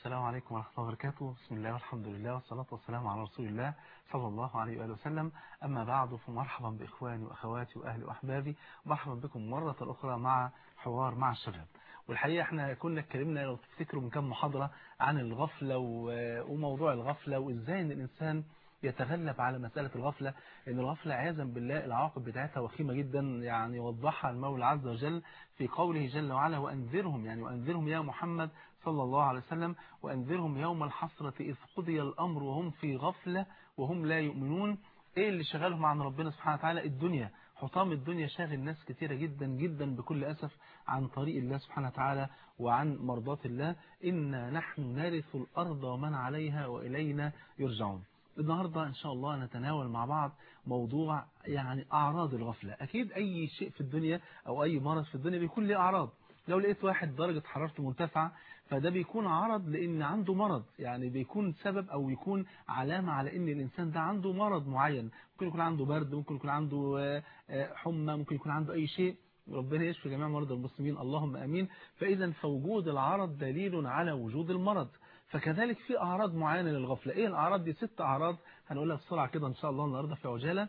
السلام عليكم ورحمة الله وبركاته بسم الله والحمد لله والصلاة والسلام على رسول الله صلى الله عليه وآله وسلم أما بعد فمرحبا بإخواني وأخواتي وأهلي وأحبابي مرحبا بكم مرة أخرى مع حوار مع الشباب والحقيقة احنا كنا اتكلمنا لو تفتكروا من كم محاضرة عن الغفلة وموضوع الغفلة وإزاي أن الإنسان يتغلب على مسألة الغفلة ان الغفلة عياذا بالله العواقب بتاعتها وخيمة جدا يعني وضحها المولى عز وجل في قوله جل وعلا وأنذرهم يعني وأنذرهم يا محمد صلى الله عليه وسلم وأنذرهم يوم الحسرة إذ قضي الأمر وهم في غفلة وهم لا يؤمنون إيه اللي شغلهم عن ربنا سبحانه وتعالى الدنيا حطام الدنيا شاغل ناس كثيرة جدا جدا بكل أسف عن طريق الله سبحانه وتعالى وعن مرضات الله إنا نحن نرث الأرض ومن عليها وإلينا يرجعون النهاردة إن شاء الله نتناول مع بعض موضوع يعني أعراض الغفلة أكيد أي شيء في الدنيا أو أي مرض في الدنيا بيكون له أعراض لو لقيت واحد درجة حرارته مرتفعة فده بيكون عرض لأن عنده مرض يعني بيكون سبب أو يكون علامة على أن الإنسان ده عنده مرض معين ممكن يكون عنده برد ممكن يكون عنده حمى ممكن يكون عنده أي شيء ربنا يشفي جميع مرضى المسلمين اللهم أمين فإذا فوجود العرض دليل على وجود المرض فكذلك في أعراض معينة للغفلة إيه الأعراض دي ست أعراض هنقولها بسرعة كده إن شاء الله النهاردة في عجالة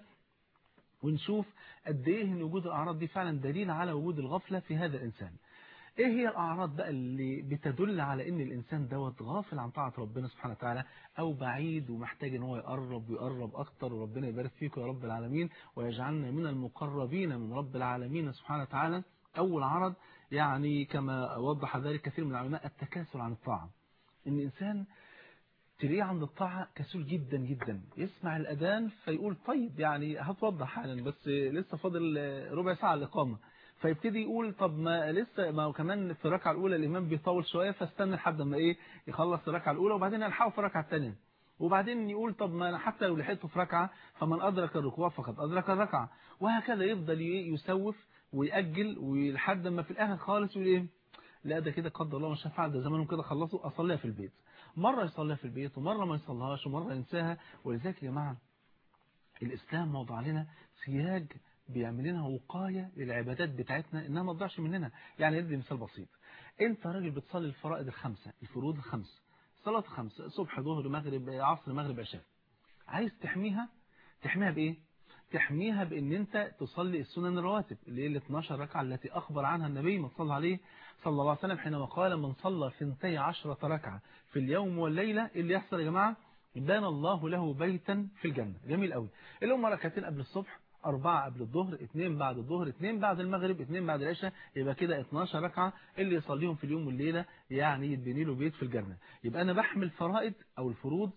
ونشوف قد إيه إن وجود الأعراض دي فعلا دليل على وجود الغفلة في هذا الإنسان ايه هي الاعراض بقى اللي بتدل على ان الانسان دوت غافل عن طاعة ربنا سبحانه وتعالى او بعيد ومحتاج ان هو يقرب ويقرب اكتر وربنا يبارك فيكم يا رب العالمين ويجعلنا من المقربين من رب العالمين سبحانه وتعالى اول عرض يعني كما وضح ذلك كثير من العلماء التكاسل عن الطاعة ان الانسان تلاقيه عند الطاعة كسول جدا جدا يسمع الأذان فيقول طيب يعني هتوضح حالا بس لسه فاضل ربع ساعة الإقامة فيبتدي يقول طب ما لسه ما كمان في الركعة الأولى الإمام بيطول شوية فاستنى لحد ما إيه يخلص الركعة الأولى وبعدين ألحقه في الركعة الثانية وبعدين يقول طب ما أنا حتى لو لحقته في ركعة فمن أدرك الركوع فقد أدرك الركعة وهكذا يفضل يسوف ويأجل ولحد ما في الآخر خالص يقول إيه لا ده كده قدر الله مش هفعل ده زمانهم كده خلصوا أصليها في البيت مرة يصليها في البيت ومرة ما يصليهاش ومرة ينساها ولذلك يا جماعة الإسلام وضع لنا سياج بيعمل لنا وقاية للعبادات بتاعتنا انها ما تضيعش مننا يعني ندي مثال بسيط انت راجل بتصلي الفرائض الخمسة الفروض الخمس صلاة خمسة صبح ظهر مغرب عصر مغرب عشاء عايز تحميها تحميها بايه تحميها بان انت تصلي السنن الرواتب اللي هي ال 12 ركعة التي اخبر عنها النبي ما صلى عليه صلى الله عليه وسلم حينما قال من صلى ثنتي عشرة ركعة في اليوم والليلة اللي يحصل يا جماعة بان الله له بيتا في الجنة جميل قوي اللي هم ركعتين قبل الصبح أربعة قبل الظهر اثنين بعد الظهر اثنين بعد المغرب اثنين بعد العشاء يبقى كده 12 ركعة اللي يصليهم في اليوم والليلة يعني يتبني له بيت في الجنة يبقى أنا بحمل فرائض أو الفروض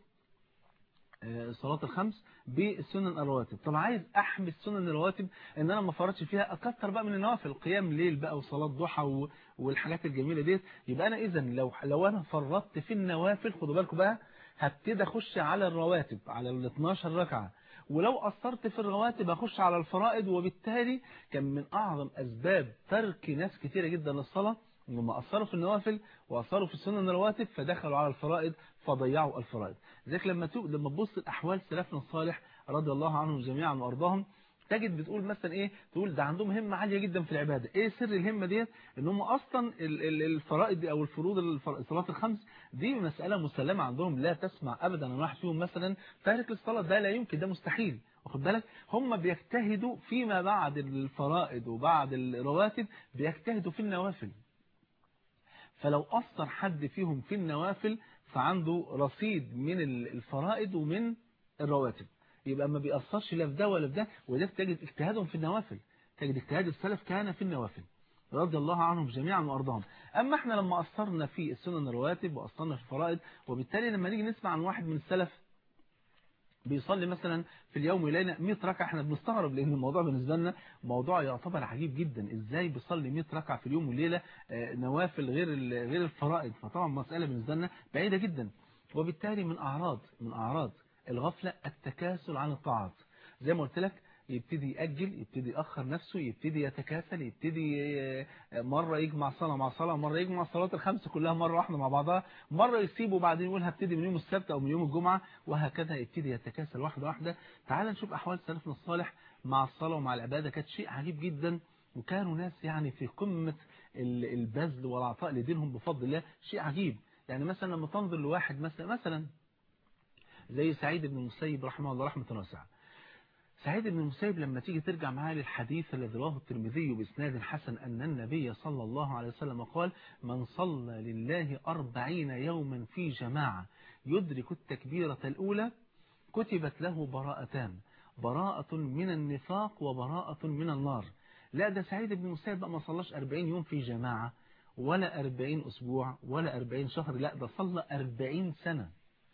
صلاة الخمس بالسنن الرواتب طب عايز أحمي السنن الرواتب إن أنا ما فرطش فيها أكتر بقى من النوافل قيام ليل بقى وصلاة ضحى والحاجات الجميلة ديت يبقى أنا إذا لو لو أنا فرطت في النوافل خدوا بالكم بقى هبتدي أخش على الرواتب على ال 12 ركعة ولو قصرت في الرواتب أخش على الفرائض وبالتالي كان من أعظم أسباب ترك ناس كثيرة جدا للصلاة لما أثروا في النوافل وأثروا في السنن الرواتب فدخلوا على الفرائض فضيعوا الفرائض ذلك لما تو... لما تبص الأحوال سلفنا الصالح رضي الله عنهم جميعا وأرضاهم تجد بتقول مثلا ايه تقول ده عندهم همة عالية جدا في العبادة ايه سر الهمة ديت ان هم اصلا الفرائض او الفروض الصلاة الخمس دي مسألة مسلمة عندهم لا تسمع ابدا ان واحد فيهم مثلا تارك الصلاة ده لا يمكن ده مستحيل واخد بالك هم بيجتهدوا فيما بعد الفرائض وبعد الرواتب بيجتهدوا في النوافل فلو أثر حد فيهم في النوافل فعنده رصيد من الفرائض ومن الرواتب يبقى ما بيأثرش لا في ده ولا في ده وده تجد اجتهادهم في النوافل تجد اجتهاد السلف كان في النوافل رضي الله عنهم جميعا وأرضاهم أما احنا لما أثرنا في السنن الرواتب وأثرنا في الفرائض وبالتالي لما نيجي نسمع عن واحد من السلف بيصلي مثلا في اليوم وليلة 100 ركعة احنا بنستغرب لأن الموضوع بالنسبة لنا موضوع يعتبر عجيب جدا ازاي بيصلي 100 ركعة في اليوم وليلة نوافل غير غير الفرائض فطبعا مسألة بالنسبة لنا بعيدة جدا وبالتالي من أعراض من أعراض الغفلة التكاسل عن الطاعات زي ما قلت لك يبتدي يأجل يبتدي يأخر نفسه يبتدي يتكاسل يبتدي مرة يجمع صلاة مع صلاة مرة يجمع صلاة الخمسة كلها مرة واحدة مع بعضها مرة يسيبه وبعدين يقول هبتدي من يوم السبت أو من يوم الجمعة وهكذا يبتدي يتكاسل واحدة واحدة تعال نشوف أحوال سلفنا الصالح مع الصلاة ومع العبادة كانت شيء عجيب جدا وكانوا ناس يعني في قمة البذل والعطاء لدينهم بفضل الله شيء عجيب يعني مثلا لما تنظر لواحد مثلا مثلا زي سعيد بن المسيب رحمه الله رحمة واسعة سعيد بن المسيب لما تيجي ترجع معاه للحديث الذي رواه الترمذي بإسناد حسن أن النبي صلى الله عليه وسلم قال من صلى لله أربعين يوما في جماعة يدرك التكبيرة الأولى كتبت له براءتان براءة من النفاق وبراءة من النار لا ده سعيد بن المسيب بقى ما صلاش 40 يوم في جماعة ولا 40 أسبوع ولا 40 شهر لا ده صلى 40 سنة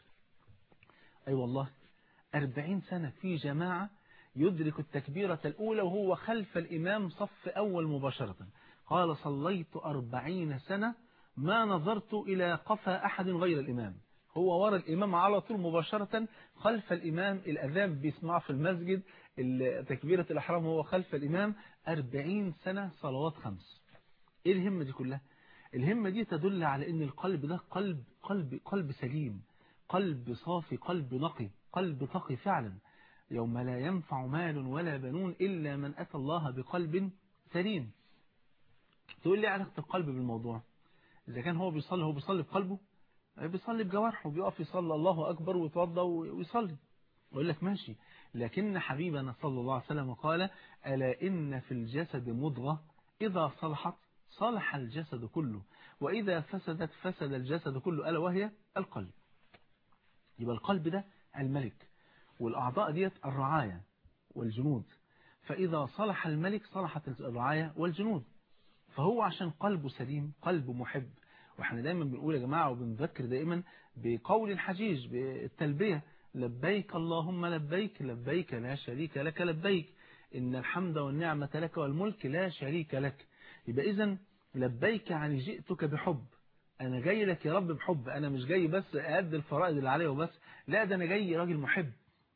أي أيوة والله 40 سنة في جماعة يدرك التكبيرة الأولى وهو خلف الإمام صف أول مباشرة قال صليت أربعين سنة ما نظرت إلى قفا أحد غير الإمام هو ورا الإمام على طول مباشرة خلف الإمام الأذان بيسمع في المسجد تكبيرة الأحرام هو خلف الإمام أربعين سنة صلوات خمس إيه الهمة دي كلها الهمة دي تدل على أن القلب ده قلب قلب قلب سليم قلب صافي قلب نقي قلب تقي فعلا يوم لا ينفع مال ولا بنون إلا من أتى الله بقلب سليم تقول لي علاقة القلب بالموضوع إذا كان هو بيصلي هو بيصلي بقلبه بيصلي بجوارحه بيقف يصلي الله أكبر ويتوضى ويصلي يقول لك ماشي لكن حبيبنا صلى الله عليه وسلم قال ألا إن في الجسد مضغة إذا صلحت صلح الجسد كله وإذا فسدت فسد الجسد كله ألا وهي القلب يبقى القلب ده الملك والأعضاء ديت الرعاية والجنود فإذا صلح الملك صلحت الرعاية والجنود فهو عشان قلبه سليم قلبه محب واحنا دايما بنقول يا جماعة وبنذكر دائما بقول الحجيج بالتلبية لبيك اللهم لبيك لبيك لا شريك لك لبيك إن الحمد والنعمة لك والملك لا شريك لك يبقى إذا لبيك يعني جئتك بحب أنا جاي لك يا رب بحب أنا مش جاي بس أدي الفرائض اللي عليا وبس لا ده أنا جاي راجل محب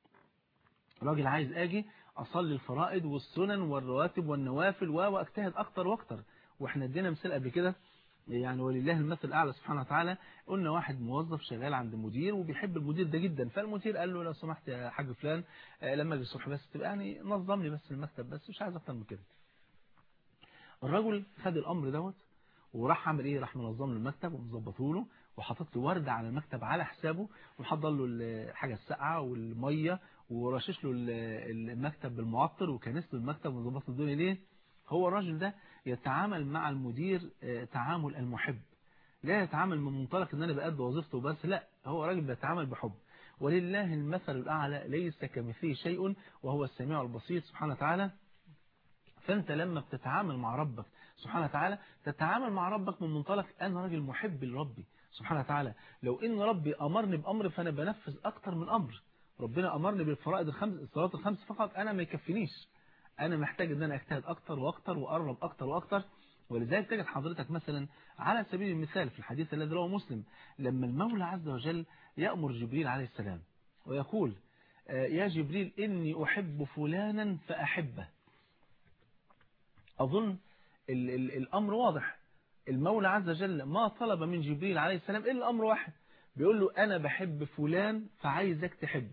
راجل عايز أجي أصلي الفرائض والسنن والرواتب والنوافل وأجتهد أكتر وأكتر وإحنا ادينا مثال قبل كده يعني ولله المثل الأعلى سبحانه وتعالى قلنا واحد موظف شغال عند مدير وبيحب المدير ده جدا فالمدير قال له لو سمحت يا حاج فلان لما اجي الصبح بس تبقى يعني نظم لي بس المكتب بس مش عايز اكتر من كده الرجل خد الامر دوت وراح عمل ايه راح منظم له المكتب ومظبطه له وحاطط له ورده على المكتب على حسابه وحضر له الحاجه الساقعه والميه ورشش له المكتب بالمعطر وكنس له المكتب وظبط له الدنيا ليه هو الراجل ده يتعامل مع المدير تعامل المحب لا يتعامل من منطلق ان انا بأدي وظيفته بس لا هو راجل بيتعامل بحب ولله المثل الأعلى ليس كمثله شيء وهو السميع البصير سبحانه وتعالى فأنت لما بتتعامل مع ربك سبحانه وتعالى تتعامل مع ربك من منطلق أنا راجل محب لربي سبحانه وتعالى لو إن ربي أمرني بأمر فأنا بنفذ أكتر من أمر ربنا أمرني بالفرائض الخمس الصلاة الخمس فقط أنا ما يكفينيش أنا محتاج أن أنا أجتهد أكتر وأكتر وأقرب أكتر وأكتر ولذلك تجد حضرتك مثلا على سبيل المثال في الحديث الذي رواه مسلم لما المولى عز وجل يأمر جبريل عليه السلام ويقول يا جبريل إني أحب فلانا فأحبه أظن ال ال الأمر واضح المولى عز وجل ما طلب من جبريل عليه السلام إلا أمر واحد بيقول له أنا بحب فلان فعايزك تحبه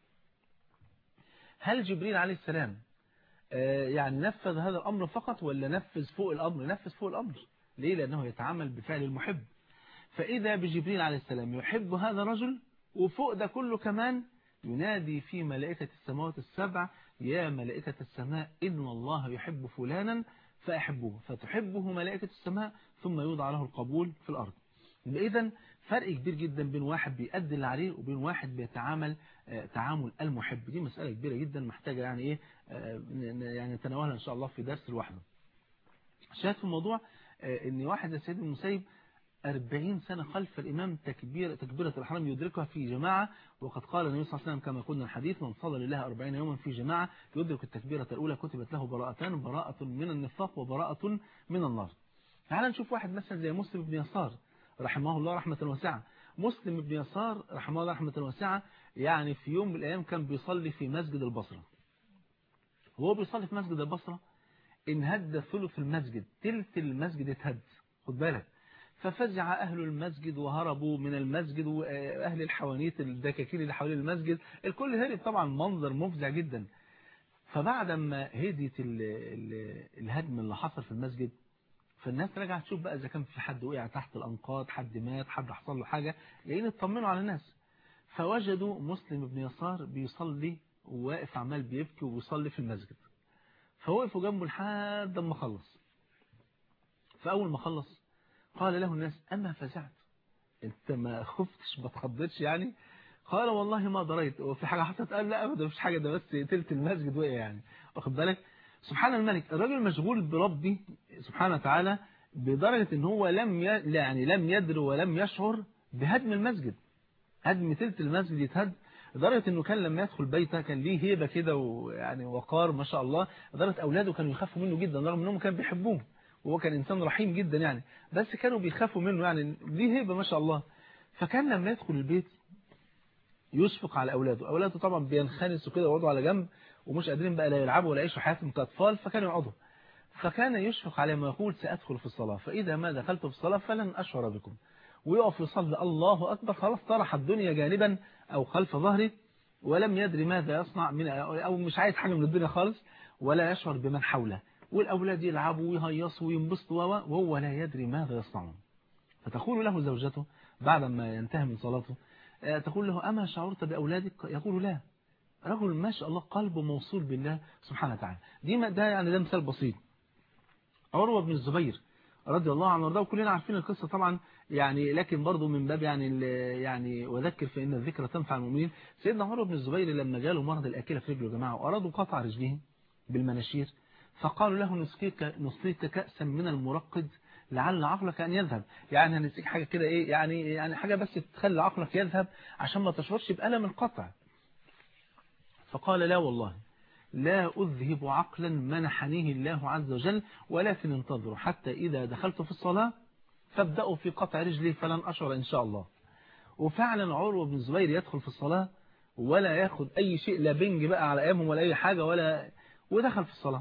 هل جبريل عليه السلام يعني نفذ هذا الأمر فقط ولا نفذ فوق الأمر نفذ فوق الأمر ليه لأنه يتعامل بفعل المحب فإذا بجبريل عليه السلام يحب هذا الرجل وفوق ده كله كمان ينادي في ملائكة السماوات السبع يا ملائكة السماء إن الله يحب فلانا فأحبوه فتحبه ملائكة السماء ثم يوضع له القبول في الأرض إذا فرق كبير جدا بين واحد بيأدي اللي عليه وبين واحد بيتعامل تعامل المحب دي مسألة كبيرة جدا محتاجة يعني إيه يعني نتناولها إن شاء الله في درس لوحده شاهد في الموضوع إن واحد زي سيد المسيب 40 سنة خلف الإمام تكبير تكبيرة الحرام يدركها في جماعة وقد قال النبي صلى الله عليه وسلم كما قلنا الحديث من صلى لله 40 يوما في جماعة يدرك التكبيرة الأولى كتبت له براءتان براءة من النفاق وبراءة من النار تعال نشوف واحد مثلا زي مسلم بن يسار رحمه الله رحمة واسعة مسلم بن يسار رحمه الله رحمة واسعة يعني في يوم من الأيام كان بيصلي في مسجد البصرة وهو بيصلي في مسجد البصرة انهد ثلث المسجد تلت المسجد اتهد خد بالك ففزع أهل المسجد وهربوا من المسجد وأهل الحوانيت الدكاكين اللي حوالين المسجد الكل هرب طبعا منظر مفزع جدا فبعد ما هديت ال ال الهدم اللي حصل في المسجد فالناس راجعه تشوف بقى إذا كان في حد وقع تحت الأنقاض حد مات حد حصل له حاجة جايين يطمنوا على الناس فوجدوا مسلم بن يسار بيصلي وواقف عمال بيبكي وبيصلي في المسجد فوقفوا جنبه لحد ما خلص فأول ما خلص قال له الناس أما فزعت انت ما خفتش ما تخضتش يعني قال والله ما دريت وفي حاجة حصلت قال لا أبدا مش حاجة ده بس تلت المسجد وقع يعني واخد بالك سبحان الملك الراجل مشغول بربي سبحانه وتعالى بدرجة ان هو لم ي... يعني لم يدر ولم يشعر بهدم المسجد هدم تلت المسجد يتهد لدرجة انه كان لما يدخل بيته كان ليه هيبة كده ويعني وقار ما شاء الله لدرجة اولاده كانوا يخافوا منه جدا رغم انهم كانوا بيحبوه وهو كان انسان رحيم جدا يعني بس كانوا بيخافوا منه يعني ليه هيبة ما شاء الله فكان لما يدخل البيت يشفق على اولاده اولاده طبعا بينخنسوا كده ويقعدوا على جنب ومش قادرين بقى لا يلعبوا ولا يعيشوا حياتهم كاطفال فكانوا يقعدوا فكان يشفق عليهم ويقول سأدخل في الصلاة فإذا ما دخلت في الصلاة فلن أشعر بكم ويقف يصلي الله أكبر خلاص طرح الدنيا جانبا أو خلف ظهره ولم يدري ماذا يصنع من أو مش عايز حاجة من الدنيا خالص ولا يشعر بمن حوله والأولاد يلعبوا ويهيصوا وينبسطوا وهو لا يدري ماذا يصنعون فتقول له زوجته بعد ما ينتهي من صلاته تقول له أما شعرت بأولادك يقول لا رجل ما شاء الله قلبه موصول بالله سبحانه وتعالى دي ما ده يعني ده مثال بسيط عروة بن الزبير رضي الله عنه وارضاه وكلنا عارفين القصة طبعا يعني لكن برضه من باب يعني يعني وذكر فإن الذكرى تنفع المؤمنين سيدنا عروة بن الزبير لما جاله مرض الأكلة في رجله يا جماعة وأرادوا قطع رجليه بالمناشير فقالوا له نسقيك نسقيك كأسا من المرقد لعل عقلك أن يذهب يعني هنسيك حاجة كده إيه يعني يعني حاجة بس تخلي عقلك يذهب عشان ما تشعرش بألم القطع فقال لا والله لا أذهب عقلا منحنيه الله عز وجل ولكن انتظروا حتى إذا دخلت في الصلاة فابدأوا في قطع رجلي فلن أشعر إن شاء الله وفعلا عروة بن الزبير يدخل في الصلاة ولا ياخد أي شيء لا بنج بقى على أيامهم ولا أي حاجة ولا ودخل في الصلاة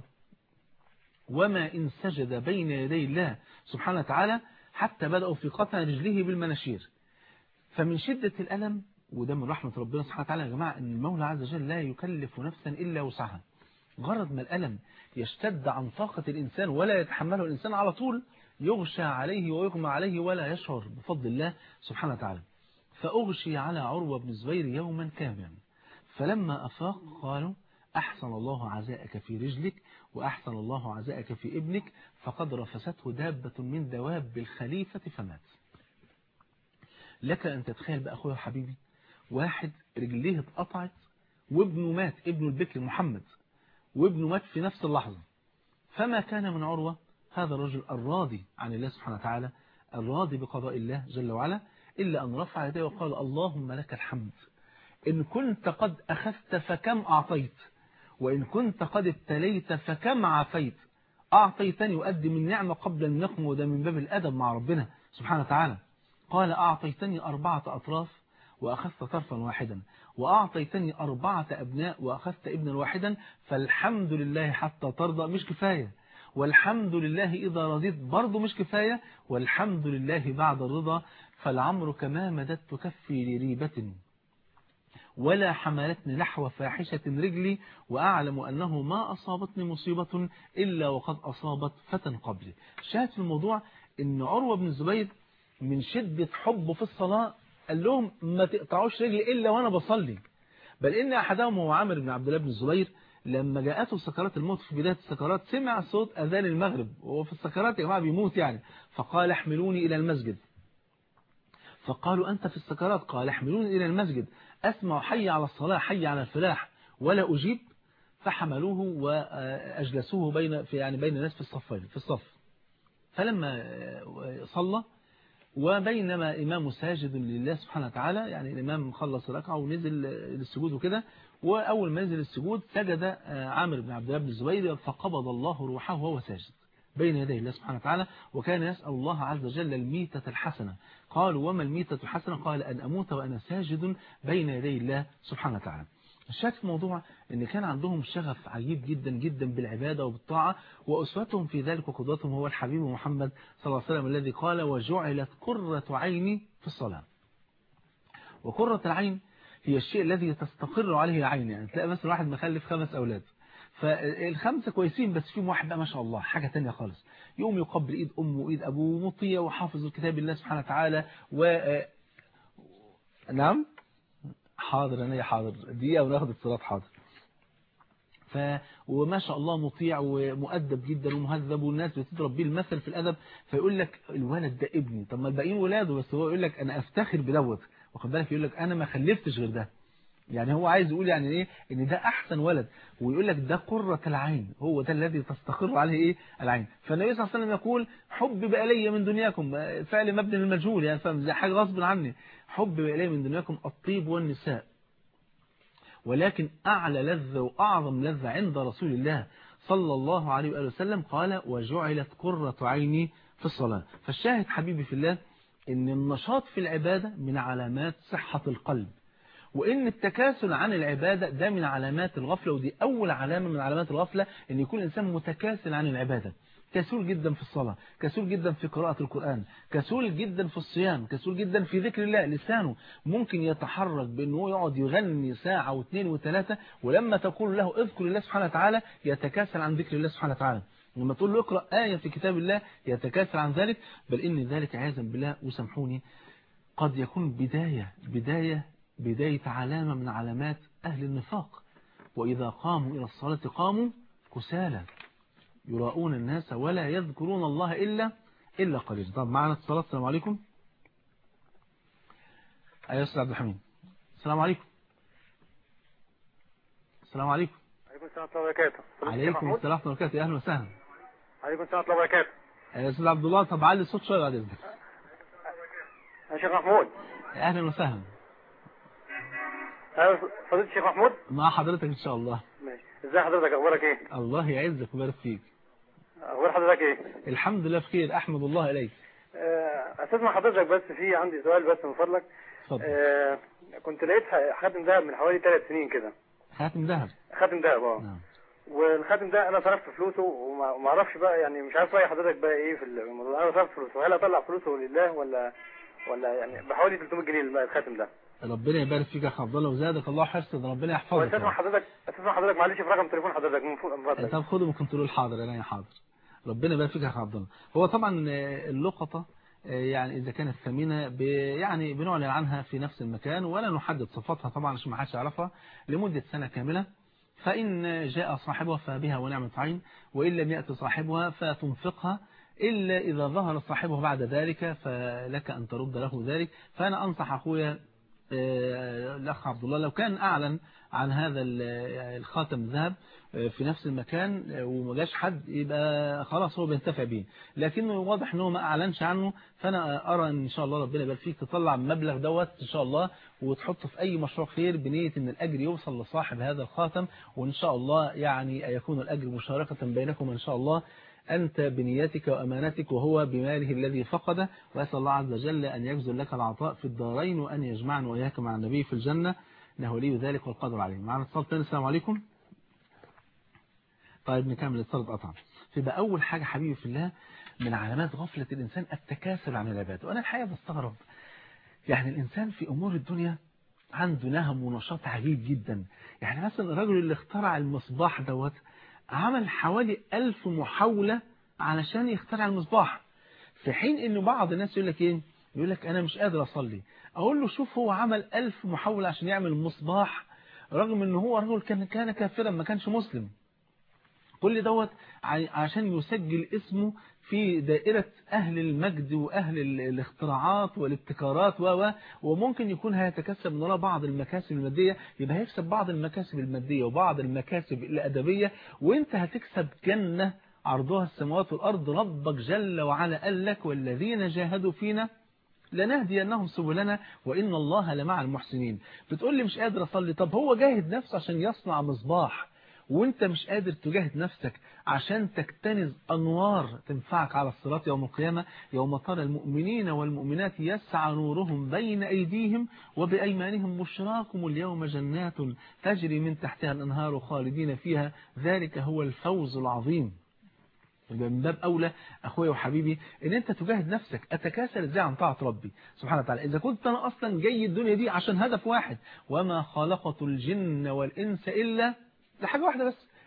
وما إن سجد بين يدي الله سبحانه وتعالى حتى بدأوا في قطع رجله بالمناشير فمن شدة الألم وده من رحمة ربنا سبحانه وتعالى يا جماعة أن المولى عز وجل لا يكلف نفسا إلا وسعها غرض ما الألم يشتد عن طاقة الإنسان ولا يتحمله الإنسان على طول يغشى عليه ويغمى عليه ولا يشعر بفضل الله سبحانه وتعالى فأغشي على عروة بن الزبير يوما كاملا فلما أفاق قالوا أحسن الله عزاءك في رجلك وأحسن الله عزاءك في ابنك فقد رفسته دابة من دواب الخليفة فمات لك أن تتخيل بقى أخويا وحبيبي واحد رجليه اتقطعت وابنه مات ابنه البكر محمد وابنه مات في نفس اللحظة فما كان من عروة هذا الرجل الراضي عن الله سبحانه وتعالى الراضي بقضاء الله جل وعلا إلا أن رفع يديه وقال اللهم لك الحمد إن كنت قد أخذت فكم أعطيت وإن كنت قد ابتليت فكم عافيت أعطيتني وأدي من نعمة قبل النقم وده من باب الأدب مع ربنا سبحانه وتعالى قال أعطيتني أربعة أطراف وأخذت طرفا واحدا وأعطيتني أربعة أبناء وأخذت ابنا واحدا فالحمد لله حتى ترضى مش كفاية والحمد لله إذا رضيت برضه مش كفاية والحمد لله بعد الرضا فالعمر ما مددت كفي لريبة ولا حملتني نحو فاحشة رجلي وأعلم أنه ما أصابتني مصيبة إلا وقد أصابت فتى قبلي شاهد في الموضوع أن عروة بن الزبير من شدة حبه في الصلاة قال لهم ما تقطعوش رجلي إلا وأنا بصلي بل إن أحدهم هو عامر بن عبد الله بن الزبير لما جاءته سكرات الموت في بداية السكرات سمع صوت أذان المغرب وهو في السكرات يا جماعة بيموت يعني فقال احملوني إلى المسجد فقالوا أنت في السكرات قال احملوني إلى المسجد أسمع حي على الصلاة حي على الفلاح ولا أجيب فحملوه وأجلسوه بين في يعني بين الناس في الصفين في الصف فلما صلى وبينما إمام ساجد لله سبحانه وتعالى يعني الإمام خلص ركعة ونزل للسجود وكده وأول ما نزل السجود سجد عامر بن عبد الله بن الزبير فقبض الله روحه وهو ساجد بين يدي الله سبحانه وتعالى وكان يسأل الله عز وجل الميتة الحسنة قالوا وما الميتة الحسنة قال أن أموت وأنا ساجد بين يدي الله سبحانه وتعالى الشاهد في الموضوع ان كان عندهم شغف عجيب جدا جدا بالعبادة وبالطاعة وأسوتهم في ذلك وقدوتهم هو الحبيب محمد صلى الله عليه وسلم الذي قال وجعلت قرة عيني في الصلاة وقرة العين هي الشيء الذي تستقر عليه العين يعني تلاقي مثلا واحد مخلف خمس أولاد فالخمسة كويسين بس فيهم واحد بقى ما شاء الله حاجة تانية خالص يقوم يقبل ايد امه وايد ابوه مطيع وحافظ الكتاب الله سبحانه وتعالى و نعم حاضر انا يا حاضر دقيقة وناخد اتصالات حاضر ف وما شاء الله مطيع ومؤدب جدا ومهذب والناس بتضرب بيه المثل في الادب فيقول لك الولد ده ابني طب ما الباقيين ولاده بس هو يقول لك انا افتخر بدوت واخد بالك يقول لك انا ما خلفتش غير ده يعني هو عايز يقول يعني ايه ان ده احسن ولد ويقول لك ده قرة العين هو ده الذي تستقر عليه ايه العين فالنبي صلى الله عليه وسلم يقول حبب الي من دنياكم فعل مبني للمجهول يعني فاهم زي حاجه غصب عني حبب الي من دنياكم الطيب والنساء ولكن اعلى لذة واعظم لذة عند رسول الله صلى الله عليه واله وسلم قال وجعلت قرة عيني في الصلاة فالشاهد حبيبي في الله ان النشاط في العبادة من علامات صحة القلب وإن التكاسل عن العبادة ده من علامات الغفلة ودي أول علامة من علامات الغفلة إن يكون الإنسان متكاسل عن العبادة كسول جدا في الصلاة كسول جدا في قراءة القرآن كسول جدا في الصيام كسول جدا في ذكر الله لسانه ممكن يتحرك بأنه يقعد يغني ساعة واثنين وثلاثة ولما تقول له اذكر الله سبحانه وتعالى يتكاسل عن ذكر الله سبحانه وتعالى لما تقول له اقرأ آية في كتاب الله يتكاسل عن ذلك بل إن ذلك عياذا بالله وسامحوني قد يكون بداية بداية بداية علامة من علامات أهل النفاق وإذا قاموا إلى الصلاة قاموا كسالى يراؤون الناس ولا يذكرون الله إلا إلا قليلا طب معنا الصلاة السلام عليكم أيها أستاذ عبد الحميد السلام عليكم السلام عليكم عليكم السلام ورحمة الله وبركاته عليكم السلام ورحمة الله وبركاته أهلا وسهلا عليكم السلام ورحمة الله وبركاته يا أستاذ عبد الله طب علي الصوت شوية بعد إذنك يا شيخ محمود أهلا وسهلا أيوة فضيلة الشيخ محمود مع حضرتك إن شاء الله ماشي ازي حضرتك اخبارك ايه الله يعزك ويبارك فيك اخبار حضرتك ايه الحمد لله بخير أحمد الله إليك آه، استاذ مع حضرتك بس في عندي سؤال بس من فضلك اتفضل آه، كنت لقيت خاتم دهب من حوالي ثلاث سنين كده خاتم ذهب خاتم دهب اه نعم والخاتم ده انا صرفت فلوسه وما وما اعرفش بقى يعني مش عارف راي حضرتك بقى ايه في الموضوع انا صرفت فلوسه هل اطلع فلوسه لله ولا ولا يعني بحوالي 300 جنيه بقى الخاتم ده ربنا يبارك فيك يا أخ عبد الله وزادك الله حرصا ربنا يحفظك يا واستسمع رب. حضرتك استسمع حضرتك معلش في رقم تليفون حضرتك من فوق- من فضلك طب خده من كنترول حاضر انا يا حاضر ربنا يبارك فيك يا اخ عبد الله هو طبعا آه، اللقطه آه، يعني اذا كانت ثمينه ب- يعني بنعلن عنها في نفس المكان ولا نحدد صفاتها طبعا عشان ما حدش يعرفها لمده سنه كامله فإن جاء صاحبها فبها ونعمة عين وإن لم يأتي صاحبها فتنفقها إلا إذا ظهر صاحبه بعد ذلك فلك أن ترد له ذلك فأنا أنصح أخويا آه، الأخ عبد الله لو كان أعلن عن هذا ال- الخاتم الذهب آه، في نفس المكان آه، وما جاش حد يبقى خلاص هو بينتفع بيه لكنه واضح ان هو ما اعلنش عنه فانا ارى ان شاء الله ربنا يبارك فيك تطلع المبلغ دوت ان شاء الله وتحطه في اي مشروع خير بنيه ان الاجر يوصل لصاحب هذا الخاتم وان شاء الله يعني يكون الاجر مشاركه بينكم ان شاء الله أنت بنيتك وأمانتك وهو بماله الذي فقده وأسأل الله عز وجل أن يجزل لك العطاء في الدارين وأن يجمعنا وإياك مع النبي في الجنة إنه ولي ذلك والقدر عليه معنا اتصال تاني السلام عليكم طيب نكمل الاتصال اتقطع فيبقى أول حاجة حبيبي في الله من علامات غفلة الإنسان التكاسل عن العبادة وأنا الحقيقة بستغرب يعني الإنسان في أمور الدنيا عنده نهم ونشاط عجيب جدا يعني مثلا الرجل اللي اخترع المصباح دوت عمل حوالي ألف محاولة علشان يخترع المصباح في حين انه بعض الناس يقول لك ايه يقول لك انا مش قادر اصلي اقول له شوف هو عمل ألف محاولة عشان يعمل مصباح رغم ان هو رجل كان كان كافرا ما كانش مسلم كل دوت ع- عشان يسجل اسمه في دائرة أهل المجد وأهل ال- الاختراعات والابتكارات و و- وممكن يكون هيتكسب من وراء بعض المكاسب المادية يبقى هيكسب بعض المكاسب المادية وبعض المكاسب الأدبية وانت هتكسب جنة عرضها السماوات والأرض ربك جل وعلا قال لك والذين جاهدوا فينا لنهدينهم سبلنا وإن الله لمع المحسنين بتقول لي مش قادر أصلي طب هو جاهد نفسه عشان يصنع مصباح وانت مش قادر تجاهد نفسك عشان تكتنز أنوار تنفعك على الصراط يوم القيامة يوم ترى المؤمنين والمؤمنات يسعى نورهم بين أيديهم وبأيمانهم بشراكم اليوم جنات تجري من تحتها الأنهار خالدين فيها ذلك هو الفوز العظيم يبقى من باب أولى أخويا وحبيبي إن أنت تجاهد نفسك أتكاسل إزاي عن طاعة ربي سبحانه وتعالى إذا كنت أنا أصلا جاي الدنيا دي عشان هدف واحد وما خلقت الجن والإنس إلا لحاجة واحدة بس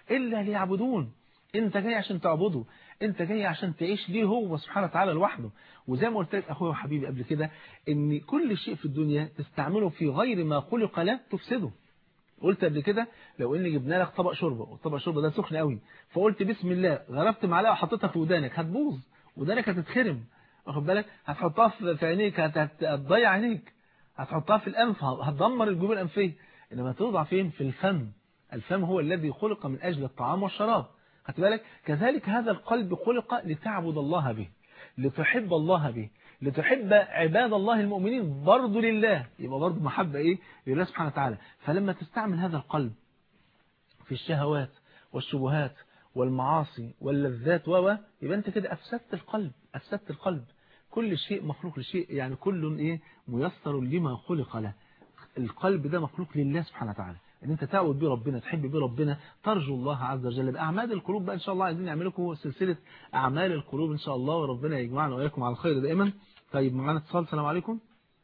إلا ليعبدون انت جاي عشان تعبده انت جاي عشان تعيش ليه هو سبحانه وتعالى لوحده وزي ما قلت لك اخويا وحبيبي قبل كده ان كل شيء في الدنيا تستعمله في غير ما خلق له تفسده قلت قبل كده لو ان جبنا لك طبق شوربه والطبق الشوربه ده سخن قوي فقلت بسم الله غرفت معلقه وحطيتها في ودانك هتبوظ ودانك هتتخرم واخد بالك هتحطها في عينيك هتضيع عينيك هتحطها في الانف هتدمر الجيوب الانفيه انما توضع فين في الفم الفم هو الذي خلق من اجل الطعام والشراب خدت بالك كذلك هذا القلب خلق لتعبد الله به لتحب الله به لتحب عباد الله المؤمنين برضه لله يبقى برضه محبة إيه لله سبحانه وتعالى فلما تستعمل هذا القلب في الشهوات والشبهات والمعاصي واللذات و يبقى أنت كده أفسدت القلب أفسدت القلب كل شيء مخلوق لشيء يعني كل إيه ميسر لما خلق له القلب ده مخلوق لله سبحانه وتعالى ان انت تعبد بيه ربنا تحب بيه ربنا ترجو الله عز وجل باعمال القلوب بقى ان شاء الله عايزين نعمل لكم سلسله اعمال القلوب ان شاء الله وربنا يجمعنا واياكم على الخير دائما طيب معانا اتصال السلام عليكم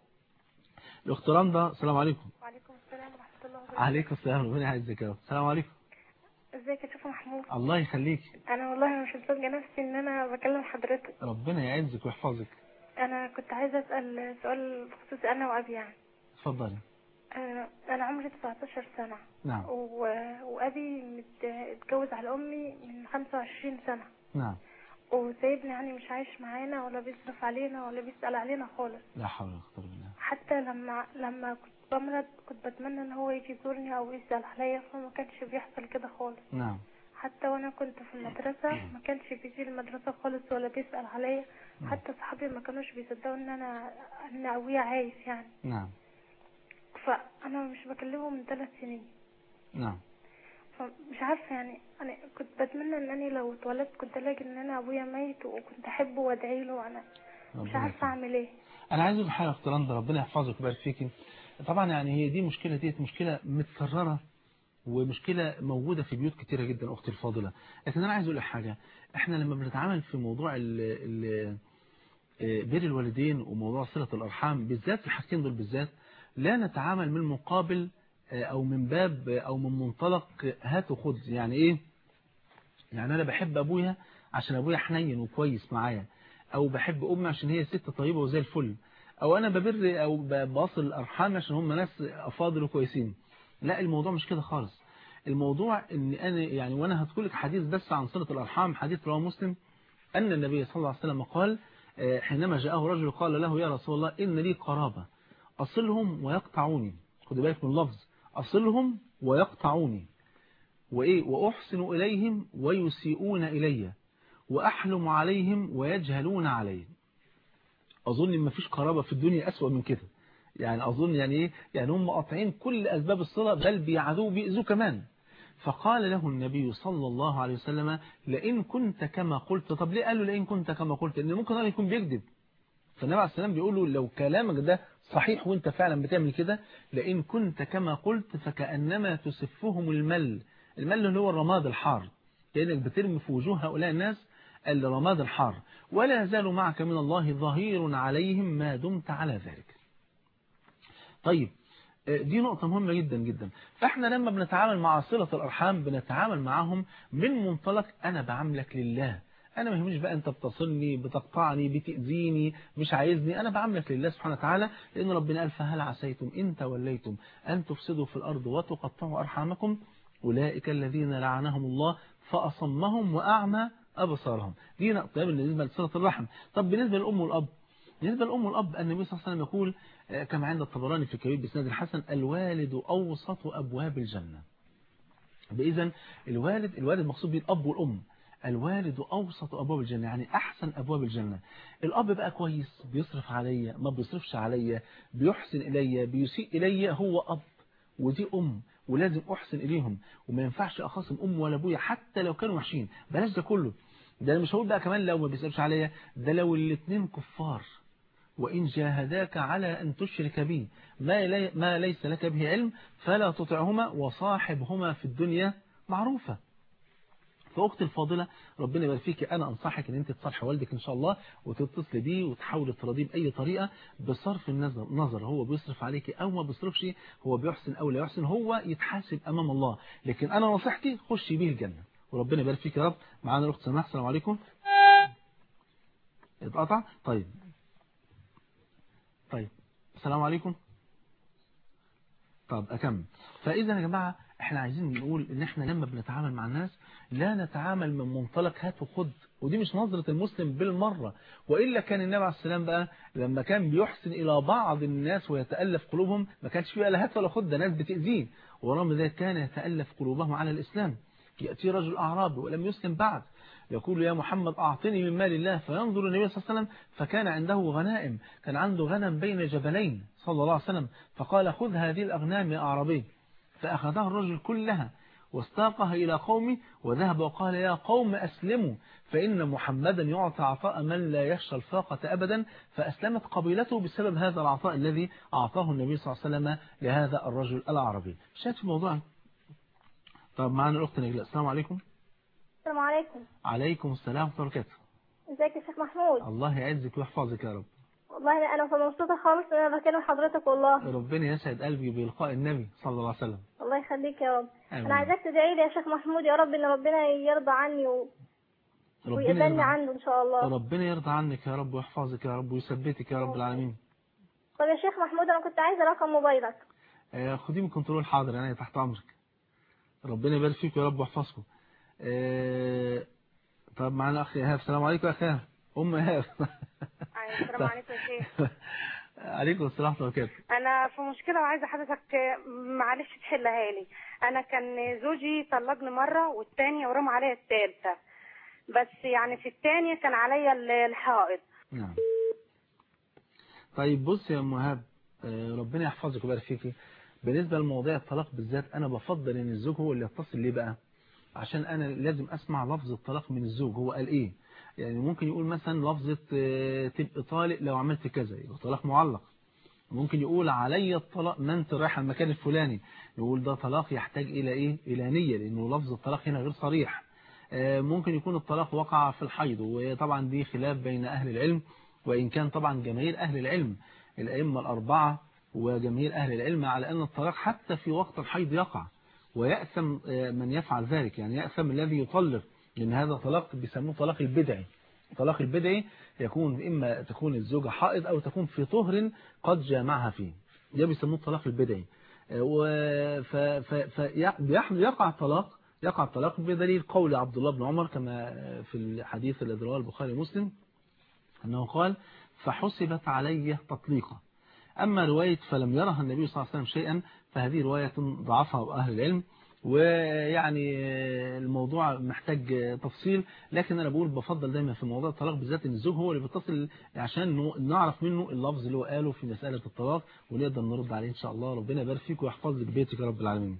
الاخت رندا السلام عليكم وعليكم السلام ورحمه الله وبركاته عليكم السلام ربنا يعزك يا رب السلام عليكم ازيك يا شيخ محمود الله يخليك انا والله مش مصدقه نفسي ان انا بكلم حضرتك ربنا يعزك ويحفظك انا كنت عايزه اسال سؤال بخصوص انا وابي يعني اتفضلي آه، انا عمري 19 سنه نعم و... وابي مت... اتجوز على امي من 25 سنه نعم وسايبني يعني مش عايش معانا ولا بيصرف علينا ولا بيسأل علينا خالص لا حول ولا قوه الا بالله حتى لما لما كنت بمرض كنت بتمنى ان هو يجي يزورني او يسأل عليا فما كانش بيحصل كده خالص نعم حتى وانا كنت في المدرسة ما كانش بيجي المدرسة خالص ولا بيسأل عليا حتى صحابي ما كانوش بيصدقوا ان انا ان ابويا عايش يعني نعم فانا مش بكلمه من ثلاث سنين نعم فمش عارفة يعني انا كنت بتمنى ان انا لو اتولدت كنت الاقي ان انا ابويا ميت وكنت احبه وادعي له وانا مش ربنا عارفة يكرمك. اعمل ايه انا عايز اقول حاجه يا اخت رندا ربنا يحفظك ويبارك فيكي طبعا يعني هي دي مشكله ديت مشكله متكرره ومشكله موجوده في بيوت كتيره جدا اختي الفاضله لكن انا عايز اقول لك حاجه احنا لما بنتعامل في موضوع ال ال بر الوالدين وموضوع صله الارحام بالذات في الحاجتين دول بالذات لا نتعامل من مقابل او من باب او من منطلق هات وخذ يعني ايه يعني انا بحب ابويا عشان ابويا حنين وكويس معايا او بحب امي عشان هي ست طيبه وزي الفل او انا ببر او ب- بصل الارحام عشان هم ناس افاضل وكويسين لا الموضوع مش كده خالص الموضوع ان انا يعني وانا هذكر لك حديث بس عن صله الارحام حديث رواه مسلم ان النبي صلى الله عليه وسلم قال آه، حينما جاءه رجل قال له يا رسول الله ان لي قرابه اصلهم ويقطعوني خد بالك من اللفظ اصلهم ويقطعوني وايه واحسن اليهم ويسيئون الي واحلم عليهم ويجهلون علي اظن ما فيش قرابه في الدنيا اسوأ من كده يعني اظن يعني ايه يعني هم قاطعين كل اسباب الصله بل بيعادوه بيأذوه كمان فقال له النبي صلى الله عليه وسلم لئن كنت كما قلت طب ليه قال له لئن كنت كما قلت لان ممكن هو يكون بيكذب فالنبي عليه السلام بيقول له لو كلامك ده صحيح وانت فعلا بتعمل كده لئن كنت كما قلت فكأنما تسفهم المل المل اللي هو الرماد الحار لأنك بترمي في وجوه هؤلاء الناس الرماد الحار ولا يزال معك من الله ظهير عليهم ما دمت على ذلك طيب آه، دي نقطة مهمة جدا جدا فاحنا لما بنتعامل مع صلة الأرحام بنتعامل معهم من منطلق أنا بعاملك لله أنا ما يهمنيش بقى أنت بتصلني بتقطعني بتأذيني مش عايزني أنا بعاملك لله سبحانه وتعالى لأن ربنا قال فهل عسيتم إن توليتم أن تفسدوا في الأرض وتقطعوا أرحامكم أولئك الذين لعنهم الله فأصمهم وأعمى أبصارهم دي نقطة بالنسبة لصلة الرحم طب بالنسبة للأم والأب بالنسبة للأم والأب النبي صلى الله عليه وسلم يقول آه، كما عند الطبراني في كبير بسناد الحسن الوالد أوسط أبواب الجنة بإذن الوالد الوالد مقصود به الأب والأم الوالد أوسط أبواب الجنة يعني أحسن أبواب الجنة الأب بقى كويس بيصرف عليا ما بيصرفش عليا بيحسن إليا بيسيء إليا هو أب ودي أم ولازم أحسن إليهم وما ينفعش أخاصم أم ولا أبويا حتى لو كانوا وحشين بلاش ده كله ده أنا مش هقول بقى كمان لو ما بيسألش عليا ده لو الاتنين كفار وإن جاهداك على أن تشرك بي ما, لي ما ليس لك به علم فلا تطعهما وصاحبهما في الدنيا معروفة فاختي الفاضله ربنا يبارك فيكي انا انصحك ان انت تصالحي والدك ان شاء الله وتتصلي بيه وتحاولي تراضيه باي طريقه بصرف النظر نظر هو بيصرف عليكي او ما بيصرفش هو بيحسن او لا يحسن هو يتحاسب امام الله لكن انا نصيحتي خشي بيه الجنه وربنا يبارك فيك يا رب معانا الاخت سماح السلام عليكم اتقطع طيب طيب السلام عليكم طب أكمل فإذا يا جماعة احنا عايزين نقول ان احنا لما بنتعامل مع الناس لا نتعامل من منطلق هات وخد ودي مش نظرة المسلم بالمرة وإلا كان النبي عليه السلام بقى لما كان بيحسن إلى بعض الناس ويتألف قلوبهم ما كانش فيه لا هات ولا خد ده ناس بتأذيه ورغم ذلك كان يتألف قلوبهم على الإسلام يأتي رجل أعرابي ولم يسلم بعد يقول يا محمد أعطني من مال الله فينظر النبي صلى الله عليه وسلم فكان عنده غنائم كان عنده غنم بين جبلين صلى الله عليه وسلم فقال خذ هذه الأغنام يا أعرابي فأخذها الرجل كلها واستاقها إلى قومه وذهب وقال يا قوم أسلموا فإن محمدا يعطى عطاء من لا يخشى الفاقة أبدا فأسلمت قبيلته بسبب هذا العطاء الذي أعطاه النبي صلى الله عليه وسلم لهذا الرجل العربي شاهد في الموضوع طب معنا الأخت نجلاء السلام عليكم السلام عليكم عليكم السلام ورحمة الله وبركاته ازيك يا شيخ محمود الله يعزك ويحفظك يا رب والله انا مبسوطه خالص ان انا بكلم حضرتك والله ربنا يسعد قلبي بلقاء النبي صلى الله عليه وسلم الله يخليك يا رب آمين. انا عايزاك تدعي لي يا شيخ محمود يا رب ان ربنا يرضى عني و... ربنا ويقبلني يرضى عنه ان شاء الله ربنا يرضى عنك يا رب ويحفظك يا رب ويثبتك يا رب العالمين طب يا شيخ محمود انا كنت عايزه رقم موبايلك آه، خديه من كنترول حاضر انا تحت امرك ربنا يبارك فيك يا رب ويحفظكم آه، طب معانا اخ ايهاب السلام عليكم يا اخ ايهاب ام ايهاب السلام عليكم يا شيخ عليكم السلام ورحمه الله وبركاته انا في مشكله وعايزه حضرتك معلش تحلها لي انا كان زوجي طلقني مره والتانية ورمى عليا الثالثه بس يعني في الثانيه كان عليا ال- الحائط نعم طيب بص يا ام ايهاب آه، ربنا يحفظك ويبارك فيكي بالنسبه لمواضيع الطلاق بالذات انا بفضل ان الزوج هو اللي يتصل ليه بقى عشان انا لازم اسمع لفظ الطلاق من الزوج هو قال ايه يعني ممكن يقول مثلا لفظة آه، تبقى طالق لو عملت كذا يبقى طلاق معلق ممكن يقول علي الطلاق ما انت رايح المكان الفلاني يقول ده طلاق يحتاج الى ايه الى نية لانه لفظ الطلاق هنا غير صريح آه، ممكن يكون الطلاق وقع في الحيض وطبعا دي خلاف بين اهل العلم وان كان طبعا جماهير اهل العلم الائمه الاربعه وجماهير اهل العلم على ان الطلاق حتى في وقت الحيض يقع ويأثم آه، من يفعل ذلك يعني يأثم الذي يطلق لأن هذا طلاق بيسموه طلاق البدعي طلاق البدعي يكون إما تكون الزوجة حائض أو تكون في طهر قد جامعها فيه ده بيسموه الطلاق البدعي آه، و- ف- ف- فيع- بيح- يقع الطلاق يقع الطلاق بدليل قول عبد الله بن عمر كما في الحديث الذي رواه البخاري ومسلم أنه قال فحسبت علي تطليقة أما رواية فلم يرها النبي صلى الله عليه وسلم شيئا فهذه رواية ضعفها أهل العلم ويعني الموضوع محتاج تفصيل لكن أنا بقول بفضل دايما في موضوع الطلاق بالذات إن الزوج هو اللي بيتصل عشان نعرف منه اللفظ اللي هو قاله في مسألة الطلاق ونقدر نرد عليه إن شاء الله ربنا يبارك فيك ويحفظ لك بيتك يا رب العالمين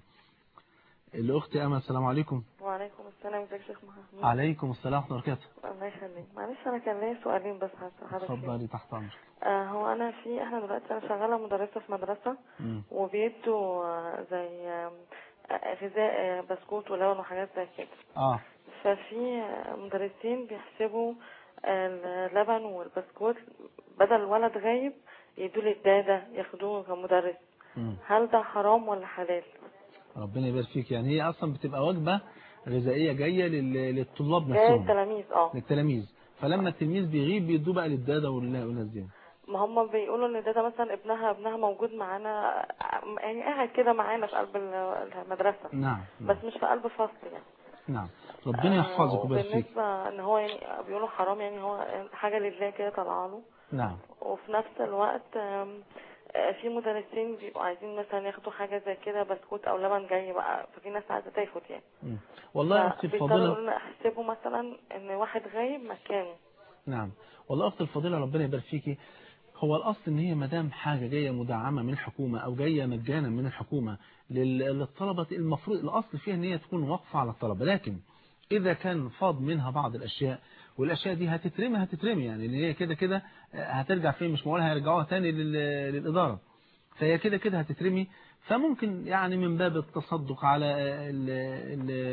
الأخت أمل السلام عليكم وعليكم السلام ازيك يا شيخ محمود عليكم السلام ورحمة الله وبركاته الله يخليك معلش انا كان ليا سؤالين بس هسأل حضرتك فيهم. اتفضلي تحت أمرك آه هو انا في احنا دلوقتي انا شغاله مدرسه في مدرسه مم. وبيدوا آه، زي آه، آه، غذاء آه، بسكوت ولبن وحاجات زي كده آه ففي آه، مدرسين بيحسبوا آه، اللبن والبسكوت بدل الولد غايب يدوا للداده ياخدوه كمدرس مم. هل ده حرام ولا حلال؟ ربنا يبارك فيك يعني هي اصلا بتبقى وجبه غذائيه جايه لل- للطلاب جاي نفسهم التلاميذ اه للتلاميذ فلما التلميذ بيغيب بيدوه بقى للداده وال- والناس دي ما هم بيقولوا ان ده, ده مثلا ابنها ابنها موجود معانا يعني قاعد كده معانا في قلب ال- المدرسه نعم بس مش في قلب فصل يعني نعم ربنا يحفظك ويبارك فيك بالنسبه ان هو يعني بيقولوا حرام يعني هو حاجه لله كده طالعه له نعم وفي نفس الوقت آم، آه، في مدرسين بيبقوا عايزين مثلا ياخدوا حاجه زي كده بسكوت او لبن جاي بقى ففي ناس عايزه تاخد يعني مم. والله يا اختي فبيضطروا الفاضله يقولوا لنا احسبوا مثلا ان واحد غايب مكانه نعم والله اختي الفاضله ربنا يبارك فيكي هو الاصل ان هي ما دام حاجه جايه مدعمه من الحكومه او جايه مجانا من الحكومه لل- للطلبه المفروض الاصل فيها ان هي تكون واقفه على الطلبه لكن اذا كان فاض منها بعض الاشياء والاشياء دي هتترمي هتترمي يعني ان هي كده كده هترجع فين مش معقول هيرجعوها تاني لل- للاداره فهي كده كده هتترمي فممكن يعني من باب التصدق على ال ال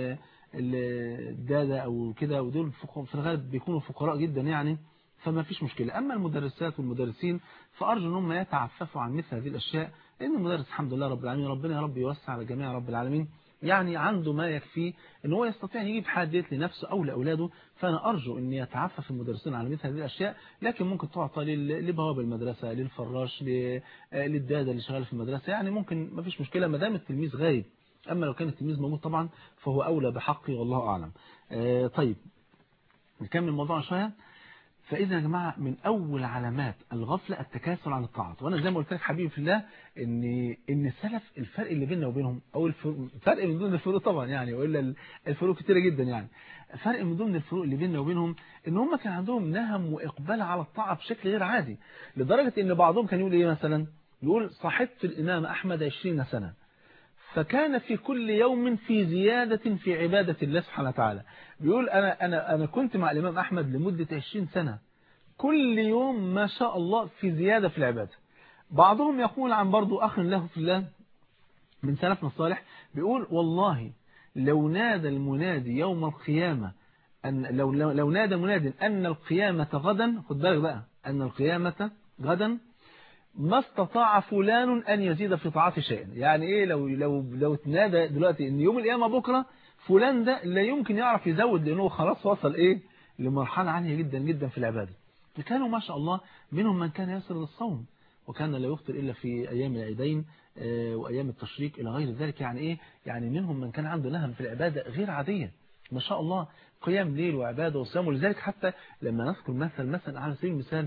الدادة أو كده ودول فق- في الغالب بيكونوا فقراء جدا يعني فما فيش مشكلة أما المدرسات والمدرسين فأرجو أن هم يتعففوا عن مثل هذه الأشياء لأن المدرس الحمد لله رب العالمين ربنا يا رب يوسع على جميع رب العالمين يعني عنده ما يكفيه ان هو يستطيع ان يجيب حاجات لنفسه او لاولاده فانا ارجو ان يتعفف المدرسين على مثل هذه الاشياء لكن ممكن تعطى لل- لبواب المدرسه للفراش ل- آه، للداده اللي شغاله في المدرسه يعني ممكن ما فيش مشكله ما دام التلميذ غايب اما لو كان التلميذ موجود طبعا فهو اولى بحقه والله اعلم آه، طيب نكمل الموضوع شويه فإذا يا جماعة من أول علامات الغفلة التكاسل عن الطاعات وأنا زي ما قلت لك حبيبي في الله إن إن السلف الفرق اللي بيننا وبينهم أو الفرق فرق من ضمن الفروق طبعا يعني وإلا الفروق كتيرة جدا يعني فرق من ضمن الفروق اللي بيننا وبينهم إن هم كان عندهم نهم وإقبال على الطاعة بشكل غير عادي لدرجة إن بعضهم كان يقول إيه مثلا يقول صاحبت الإمام أحمد 20 سنة فكان في كل يوم في زيادة في عبادة الله سبحانه وتعالى بيقول أنا, أنا, أنا كنت مع الإمام أحمد لمدة 20 سنة كل يوم ما شاء الله في زيادة في العبادة بعضهم يقول عن برضو أخ له في الله من سلفنا الصالح بيقول والله لو نادى المنادي يوم القيامة أن لو, لو, لو نادى مناد أن القيامة غدا خد بالك بقى أن القيامة غدا ما استطاع فلان أن يزيد في طاعته شيئا يعني إيه لو لو لو تنادى دلوقتي إن يوم القيامة بكرة فلان ده لا يمكن يعرف يزود لأنه خلاص وصل إيه لمرحلة عالية جدا جدا في العبادة كانوا ما شاء الله منهم من كان يصل للصوم وكان لا يفطر إلا في أيام العيدين آه، وأيام التشريق إلى غير ذلك يعني إيه يعني منهم من كان عنده نهم في العبادة غير عادية ما شاء الله قيام ليل وعبادة وصيام ولذلك حتى لما نذكر مثل مثلا على سبيل المثال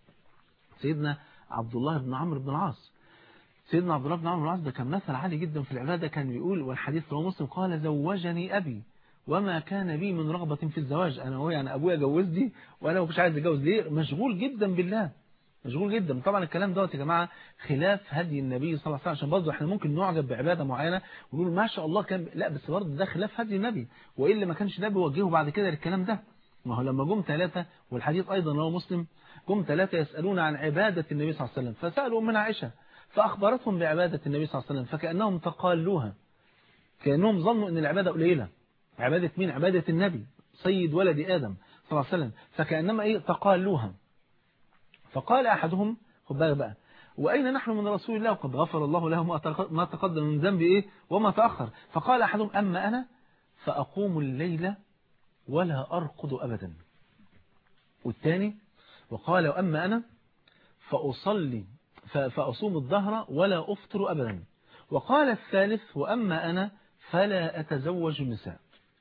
سيدنا عبد الله بن عمرو بن العاص سيدنا عبد الله بن عمرو بن العاص ده كان مثل عالي جدا في العبادة كان بيقول والحديث رواه مسلم قال زوجني أبي وما كان بي من رغبة في الزواج أنا هو يعني أبويا جوزني وأنا مش عايز أتجوز ليه مشغول جدا بالله مشغول جدا طبعا الكلام دوت يا جماعة خلاف هدي النبي صلى الله عليه وسلم عشان برضه احنا ممكن نعجب بعبادة معينة ونقول ما شاء الله كان لا بس برضه ده خلاف هدي النبي وإلا ما كانش ده بيوجهه بعد كده للكلام ده ما هو لما جم ثلاثة والحديث أيضا رواه مسلم جم ثلاثة يسألون عن عبادة النبي صلى الله عليه وسلم فسألوا من عائشة فأخبرتهم بعبادة النبي صلى الله عليه وسلم فكأنهم تقالوها كأنهم ظنوا أن العبادة قليلة عبادة مين عبادة النبي سيد ولد آدم صلى الله عليه وسلم فكأنما إيه تقالوها فقال أحدهم خد بالك بقى وأين نحن من رسول الله وقد غفر الله له ما تقدم من ذنبي إيه وما تأخر فقال أحدهم أما أنا فأقوم الليل ولا أرقد أبدا والثاني وقال وأما أنا فأصلي فأصوم الظهر ولا أفطر أبدا وقال الثالث وأما أنا فلا أتزوج النساء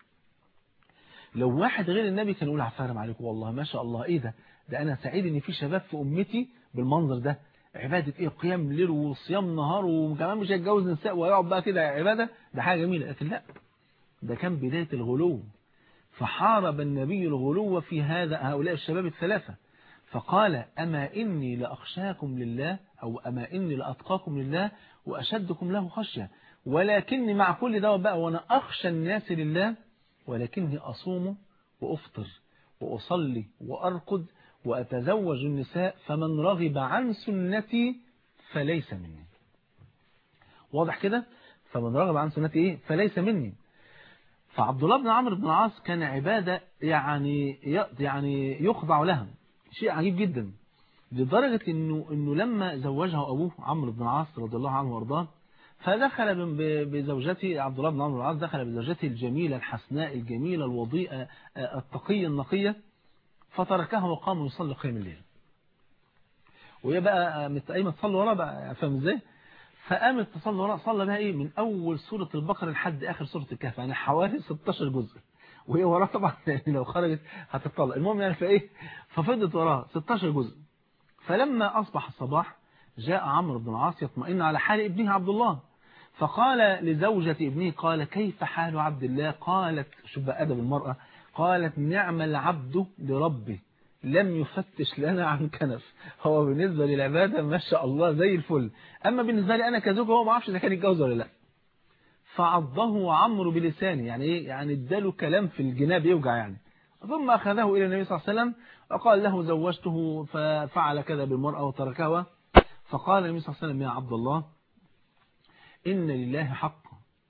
لو واحد غير النبي كان يقول عفارم عليكم والله ما شاء الله إيه ده ده أنا سعيد إن في شباب في أمتي بالمنظر ده عبادة إيه قيام ليل وصيام نهار وكمان مش هيتجوز نساء ويقعد بقى كده عبادة ده حاجة جميلة لكن لا ده كان بداية الغلو فحارب النبي الغلو في هذا هؤلاء الشباب الثلاثة فقال أما إني لأخشاكم لله أو أما إني لأتقاكم لله وأشدكم له خشية ولكني مع كل ده بقى وأنا أخشى الناس لله ولكني أصوم وأفطر وأصلي وأرقد وأتزوج النساء فمن رغب عن سنتي فليس مني واضح كده فمن رغب عن سنتي إيه فليس مني فعبد الله بن عمرو بن العاص كان عبادة يعني يعني يخضع لها شيء عجيب جدا لدرجة انه انه لما زوجها ابوه عمرو بن العاص رضي الله عنه وارضاه فدخل بزوجته عبد الله بن عمرو بن العاص دخل بزوجته الجميلة الحسناء الجميلة الوضيئة التقية النقية فتركها وقام يصلي قيام الليل وهي بقى قايمه تصلي وراه بقى فاهم ازاي فقامت تصلي وراه صلى بها ايه من اول سوره البقره لحد اخر سوره الكهف يعني حوالي 16 جزء وهي وراه طبعا لو خرجت هتطلع المهم يعني فايه ففضلت وراه 16 جزء فلما اصبح الصباح جاء عمرو بن العاص يطمئن على حال ابنه عبد الله فقال لزوجة ابنه قال كيف حال عبد الله قالت شوف بقى ادب المرأة قالت نعم العبد لربه لم يفتش لنا عن كنف هو بالنسبة للعبادة ما شاء الله زي الفل أما بالنسبة لي أنا كزوج هو ما عرفش إذا كان يتجوز ولا لا فعضه عمرو بلسانه يعني إيه يعني اداله كلام في الجناب يوجع يعني ثم أخذه إلى النبي صلى الله عليه وسلم وقال له زوجته ففعل كذا بالمرأة وتركها فقال النبي صلى الله عليه وسلم يا عبد الله إن لله حق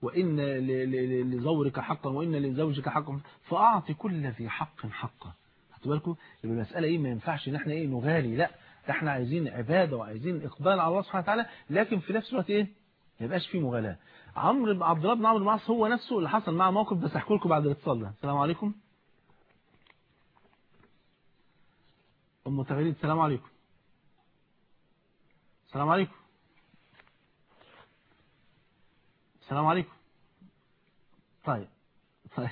وإن ل- ل- ل- لزورك حقا وإن لزوجك حقا فأعطي كل ذي حق حقه خدوا بالكم يبقى المسألة إيه ما ينفعش إن إحنا إيه نغالي لا ده إحنا عايزين عبادة وعايزين إقبال على الله سبحانه وتعالى لكن في نفس الوقت إيه ما يبقاش فيه مغالاة عمرو بن عبد الله بن عمرو بن العاص هو نفسه اللي حصل معاه موقف بس احكي لكم بعد الاتصال ده السلام عليكم ام تغريد السلام عليكم السلام عليكم السلام عليكم طيب طيب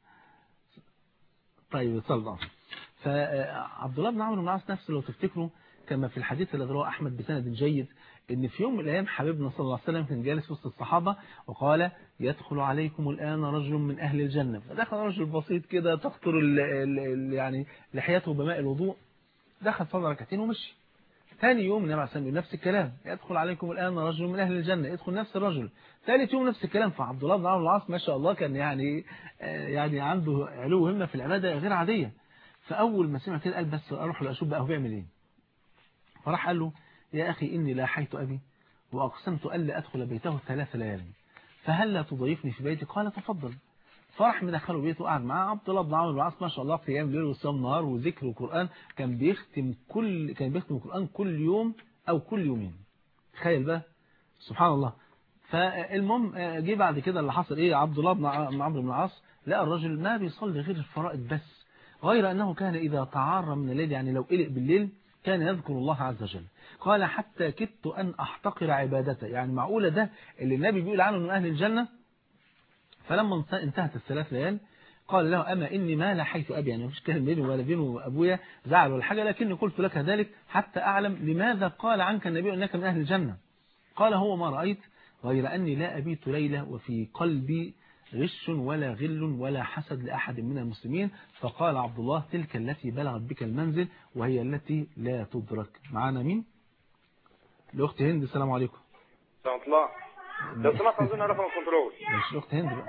طيب اتصل فعبد الله بن عمرو بن العاص نفسه لو تفتكروا كما في الحديث الذي رواه احمد بسند جيد ان في يوم من الايام حبيبنا صلى الله عليه وسلم كان جالس وسط الصحابه وقال يدخل عليكم الان رجل من اهل الجنه فدخل رجل بسيط كده تخطر ال ال يعني لحيته بماء الوضوء دخل صلى ركعتين ومشي ثاني يوم النبي عليه الصلاه والسلام نفس الكلام يدخل عليكم الان رجل من اهل الجنه يدخل نفس الرجل ثالث يوم نفس الكلام فعبد الله بن عمرو بن العاص ما شاء الله كان يعني آه يعني عنده علو همه في العباده غير عاديه فاول ما سمع كده قال بس اروح له اشوف بقى هو بيعمل ايه فراح قال له يا أخي إني لاحيت أبي وأقسمت ألا أدخل بيته ثلاث ليال فهل لا تضيفني في بيتي قال تفضل فرح مدخله بيته وقعد معاه عبد الله بن عمرو بن العاص ما شاء الله قيام ليل وصيام نهار وذكر وقرآن كان بيختم كل كان بيختم القرآن كل يوم أو كل يومين تخيل بقى سبحان الله فالمهم جه بعد كده اللي حصل ايه عبد الله بن عمرو بن العاص لقى الرجل ما بيصلي غير الفرائض بس غير أنه كان إذا تعار من الليل يعني لو قلق بالليل كان يذكر الله عز وجل قال حتى كدت أن أحتقر عبادته يعني معقولة ده اللي النبي بيقول عنه من أهل الجنة فلما انتهت الثلاث ليال قال له أما إني ما لحيت أبي يعني مفيش كلام بيني ولا بينه وأبويا زعل ولا حاجة لكني قلت لك ذلك حتى أعلم لماذا قال عنك النبي أنك من أهل الجنة قال هو ما رأيت غير أني لا أبيت ليلة وفي قلبي غش ولا غل ولا حسد لأحد من المسلمين فقال عبد الله تلك التي بلغت بك المنزل وهي التي لا تدرك معنا مين الأخت هند السلام عليكم ورحمة الله لو سمحت عاوزين رقم الكنترول مش الأخت هند بقى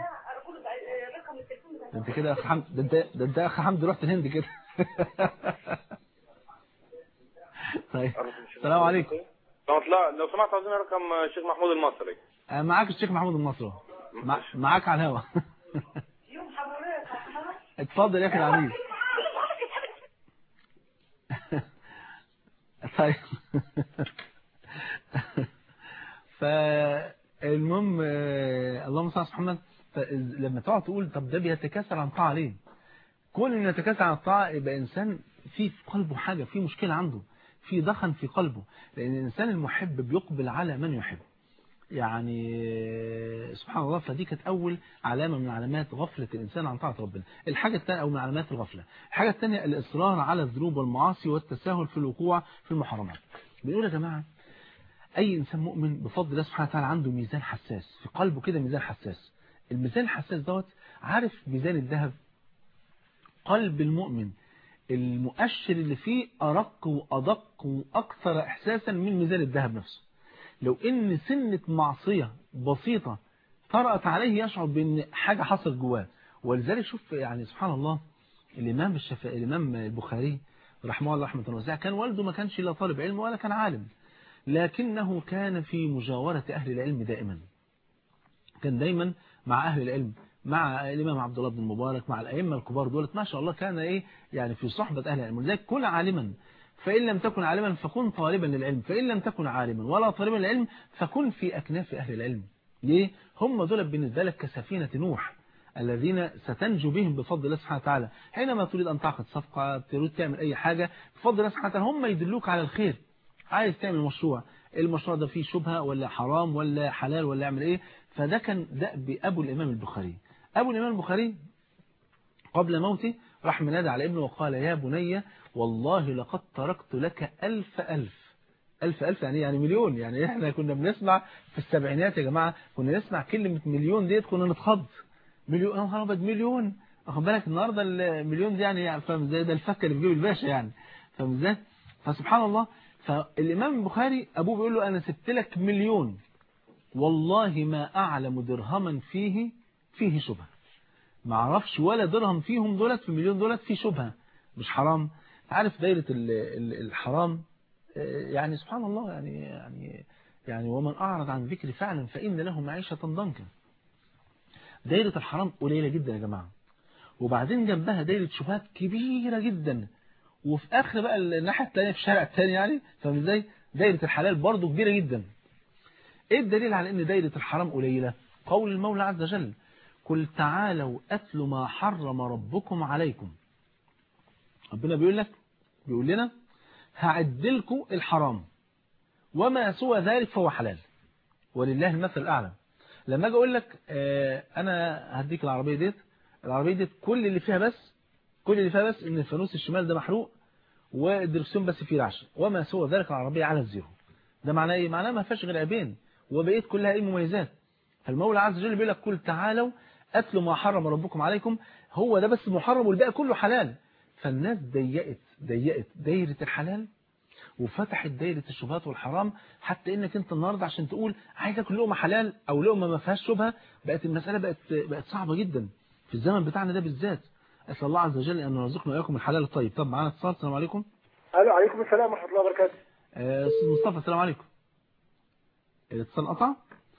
ده انت كده يا اخ حمد ده انت ده انت يا اخ حمد رحت الهند كده طيب السلام عليكم ورحمة الله لو سمحت عاوزين رقم الشيخ محمود المصري أه معاك الشيخ محمود المصري اهو. مع- معاك على الهوا اتفضل يا اخي العزيز طيب فالمهم آه، اللهم صل على محمد لما تقعد تقول طب ده بيتكاسل عن طاعه ليه؟ كون انه يتكاسل عن الطاعه يبقى انسان في في قلبه حاجه في مشكله عنده في دخن في قلبه لان الانسان المحب بيقبل على من يحب يعني سبحان الله فدي كانت أول علامة من علامات غفلة الإنسان عن طاعة ربنا الحاجة الثانية أو من علامات الغفلة الحاجة الثانية الإصرار على الذنوب والمعاصي والتساهل في الوقوع في المحرمات بنقول يا جماعة أي إنسان مؤمن بفضل الله سبحانه وتعالى عنده ميزان حساس في قلبه كده ميزان حساس الميزان الحساس دوت عارف ميزان الذهب قلب المؤمن المؤشر اللي فيه أرق وأدق وأكثر إحساسا من ميزان الذهب نفسه لو ان سنة معصية بسيطة طرأت عليه يشعر بان حاجة حصلت جواه ولذلك شوف يعني سبحان الله الامام الشفاء الامام البخاري رحمه الله رحمه الله كان والده ما كانش لا طالب علم ولا كان عالم لكنه كان في مجاورة اهل العلم دائما كان دايما مع اهل العلم مع الامام عبد الله بن المبارك مع الائمه الكبار دولت ما شاء الله كان ايه يعني في صحبة اهل العلم ولذلك كن عالما فإن لم تكن عالما فكن طالبا للعلم فإن لم تكن عالما ولا طالبا للعلم فكن في أكناف أهل العلم ليه؟ هم دول بالنسبة لك كسفينة نوح الذين ستنجو بهم بفضل الله سبحانه وتعالى حينما تريد أن تعقد صفقة تريد تعمل أي حاجة بفضل الله سبحانه وتعالى هم يدلوك على الخير عايز تعمل مشروع المشروع ده فيه شبهة ولا حرام ولا حلال ولا يعمل إيه فده كان ده بأبو الإمام البخاري أبو الإمام البخاري قبل موته راح منادى على ابنه وقال يا بني والله لقد تركت لك ألف ألف ألف ألف يعني يعني مليون يعني إحنا كنا بنسمع في السبعينات يا جماعة كنا نسمع كلمة مليون ديت كنا نتخض مليون أنا هربت مليون واخد بالك النهاردة المليون دي يعني فاهم ازاي ده الفكة اللي في جيب الباشا يعني فاهم ازاي فسبحان الله فالإمام البخاري أبوه بيقول له أنا سبت لك مليون والله ما أعلم درهما فيه فيه شبهة ما اعرفش ولا درهم فيهم دولت في المليون دولت في شبهة مش حرام عارف دايرة الحرام يعني سبحان الله يعني يعني يعني ومن أعرض عن ذكري فعلا فإن له معيشة ضنكا دايرة الحرام قليلة جدا يا جماعة وبعدين جنبها دايرة شبهات كبيرة جدا وفي اخر بقى الناحية الثانية في الشارع الثاني يعني فاهم ازاي دايرة الحلال برضه كبيرة جدا ايه الدليل على ان دايرة الحرام قليلة قول المولى عز وجل قل تعالوا اتل ما حرم ربكم عليكم ربنا بيقول لك بيقول لنا هعدلكم الحرام وما سوى ذلك فهو حلال ولله المثل الأعلى لما اجي اقول لك آه انا هديك العربية ديت العربية ديت كل اللي فيها بس كل اللي فيها بس ان الفانوس الشمال ده محروق والدركسيون بس فيه رعش وما سوى ذلك العربية على الزيرو ده معناه ايه معناه ما فيهاش غير عيبين وبقيت كلها ايه مميزات فالمولى عز وجل بيقول لك قل تعالوا اتلوا ما حرم ربكم عليكم هو ده بس محرم والباقي كله حلال فالناس ضيقت ضيقت دايرة الحلال وفتحت دايرة الشبهات والحرام حتى انك انت النهاردة عشان تقول عايز اكل لقمة حلال او لقمة ما فيهاش شبهة بقت المسألة بقت بقت صعبة جدا في الزمن بتاعنا ده بالذات اسال الله عز وجل ان يرزقنا واياكم الحلال الطيب طب معانا اتصال السلام عليكم الو عليكم السلام ورحمه الله وبركاته آه، استاذ مصطفى السلام عليكم الاتصال قطع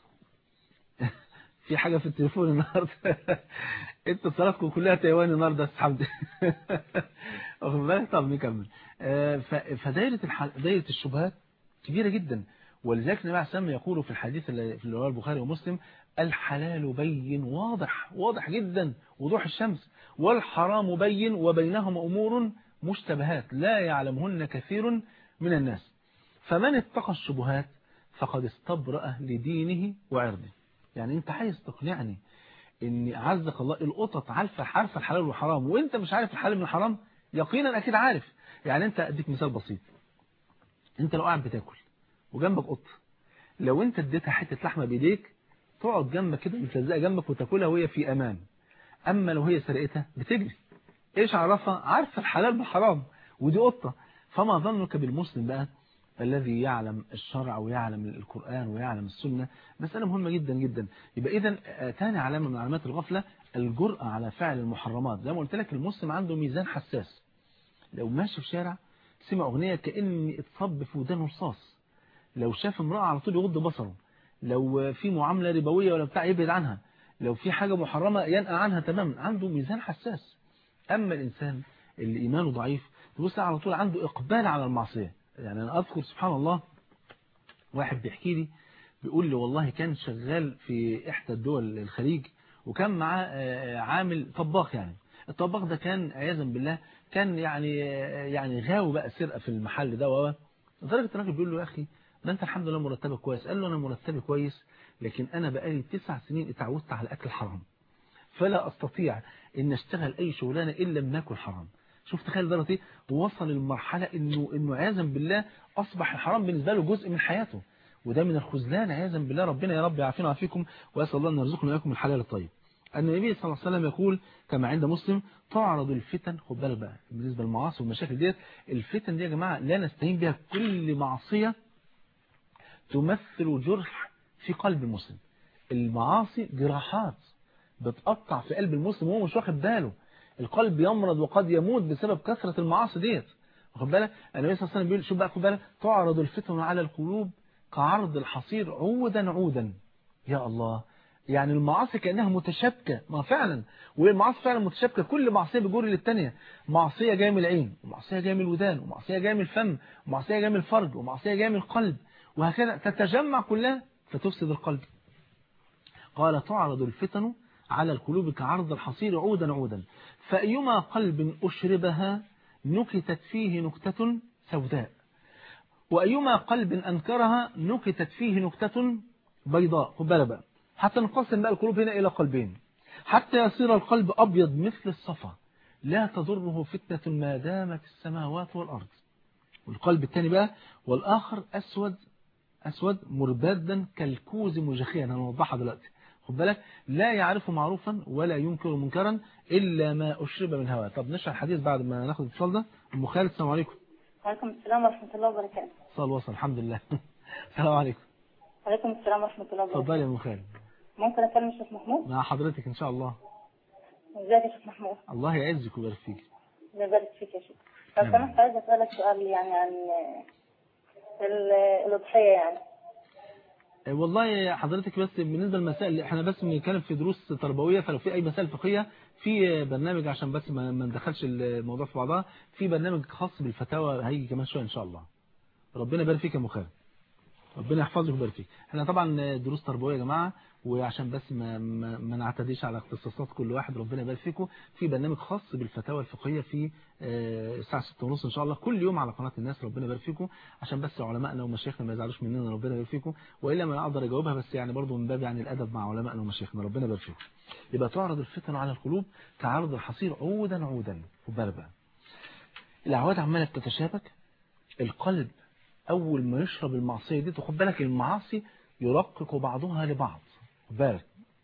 في حاجة في التليفون النهاردة انت اتصالاتكم كلها تايواني النهاردة يا حمدي واخد بالك طب نكمل آه، ف- فدايرة الح... دايرة الشبهات كبيرة جدا ولذلك النبي عليه الصلاة والسلام يقول في الحديث اللي في رواه البخاري ومسلم الحلال بين واضح واضح جدا وضوح الشمس والحرام بين وبينهما أمور مشتبهات لا يعلمهن كثير من الناس فمن اتقى الشبهات فقد استبرأ لدينه وعرضه يعني انت عايز تقنعني ان عزك الله القطط عارفه عارفه الحلال والحرام وانت مش عارف الحلال من الحرام يقينا اكيد عارف يعني انت اديك مثال بسيط انت لو قاعد بتاكل وجنبك قط لو انت اديتها حته لحمه بايديك تقعد جنبك كده متلزقه جنبك وتاكلها وهي في امان اما لو هي سرقتها بتجري ايش عرفها عارفه الحلال بالحرام ودي قطه فما ظنك بالمسلم بقى الذي يعلم الشرع ويعلم القرآن ويعلم السنة مسألة مهمة جدا جدا يبقى إذا تاني علامة من علامات الغفلة الجرأة على فعل المحرمات زي ما قلت لك المسلم عنده ميزان حساس لو ماشي في شارع سمع أغنية كأن اتصب في ودانه رصاص لو شاف امرأة على طول يغض بصره لو في معاملة ربوية ولا بتاع يبعد عنها لو في حاجة محرمة ينقى عنها تماما عنده ميزان حساس أما الإنسان اللي إيمانه ضعيف تبص على طول عنده إقبال على المعصية يعني أنا أذكر سبحان الله واحد بيحكي لي بيقول لي والله كان شغال في إحدى الدول الخليج وكان معاه آه، عامل طباخ يعني الطباخ ده كان عياذا بالله كان يعني آه، يعني غاوي بقى سرقة في المحل ده و لدرجة الراجل بيقول له يا أخي ده أنت الحمد لله مرتبك كويس قال له أنا مرتبي كويس لكن أنا بقالي تسع سنين اتعودت على الأكل الحرام فلا أستطيع إن أشتغل أي شغلانة إلا لما أكل حرام شوف تخيل درجة ايه وصل المرحلة انه انه عياذا بالله اصبح الحرام بالنسبة له جزء من حياته وده من الخذلان عياذا بالله ربنا يا رب يعافينا ويعافيكم واسال الله ان يرزقنا واياكم الحلال الطيب ان النبي صلى الله عليه وسلم يقول كما عند مسلم تعرض الفتن خد بالك بقى بالنسبه للمعاصي والمشاكل ديت الفتن دي يا جماعه لا نستهين بها كل معصيه تمثل جرح في قلب المسلم المعاصي جراحات بتقطع في قلب المسلم وهو مش واخد باله القلب يمرض وقد يموت بسبب كثرة المعاصي ديت واخد بالك النبي صلى الله عليه وسلم بيقول شوف بقى خد بالك تعرض الفتن على القلوب كعرض الحصير عودا عودا يا الله يعني المعاصي كأنها متشابكة ما فعلا والمعاصي فعلا متشابكة كل معصية بجور للتانية معصية جاية من العين ومعصية جاية من الودان ومعصية جاية من الفم ومعصية جاية من الفرج ومعصية جاية من القلب وهكذا تتجمع كلها فتفسد القلب قال تعرض الفتن على القلوب كعرض الحصير عودا عودا فأيما قلب أشربها نكتت فيه نكتة سوداء وأيما قلب أنكرها نكتت فيه نكتة بيضاء خد بالك بقى حتى نقسم بقى القلوب هنا إلى قلبين حتى يصير القلب أبيض مثل الصفا لا تضره فتنة ما دامت السماوات والأرض والقلب الثاني بقى والآخر أسود أسود مربادا كالكوز مجخيا أنا أوضحها دلوقتي خد بالك لا يعرف معروفا ولا ينكر منكرا إلا ما أشرب من هواه طب نشرح الحديث بعد ما ناخد الاتصال ده أم خالد السلام عليكم وعليكم السلام ورحمة الله وبركاته اتصال وصل الحمد لله السلام عليكم وعليكم السلام ورحمة الله وبركاته اتفضلي يا أم خالد ممكن أكلم الشيخ محمود مع حضرتك إن شاء الله ازيك يا شيخ محمود الله يعزك ويبارك فيك الله يبارك فيك يا شيخ لو نعم. سمحت عايز أسألك سؤال يعني عن ال- الأضحية يعني آه، والله يا حضرتك بس بالنسبة للمسائل احنا بس بنتكلم في دروس تربوية فلو في اي مسائل فقهية في برنامج عشان بس ما ما ندخلش الموضوع في بعضها في برنامج خاص بالفتاوى هيجي كمان شوية ان شاء الله ربنا يبارك فيك يا مخالف ربنا يحفظك ويبارك فيك احنا طبعا دروس تربويه يا جماعه وعشان بس ما, ما, ما نعتديش على اختصاصات كل واحد ربنا يبارك فيكم في برنامج خاص بالفتاوى الفقهيه في آه، الساعه 6:30 ان شاء الله كل يوم على قناه الناس ربنا يبارك فيكم عشان بس علمائنا ومشايخنا ما يزعلوش مننا ربنا يبارك فيكم والا ما اقدر اجاوبها بس يعني برضو من باب يعني الادب مع علمائنا ومشايخنا ربنا يبارك فيكم يبقى تعرض الفتن على القلوب كعرض الحصير عودا عودا خد بالك بقى الاعواد عماله بتتشابك القلب أول ما يشرب المعصية دي تاخد بالك المعاصي يرقق بعضها لبعض خد بالك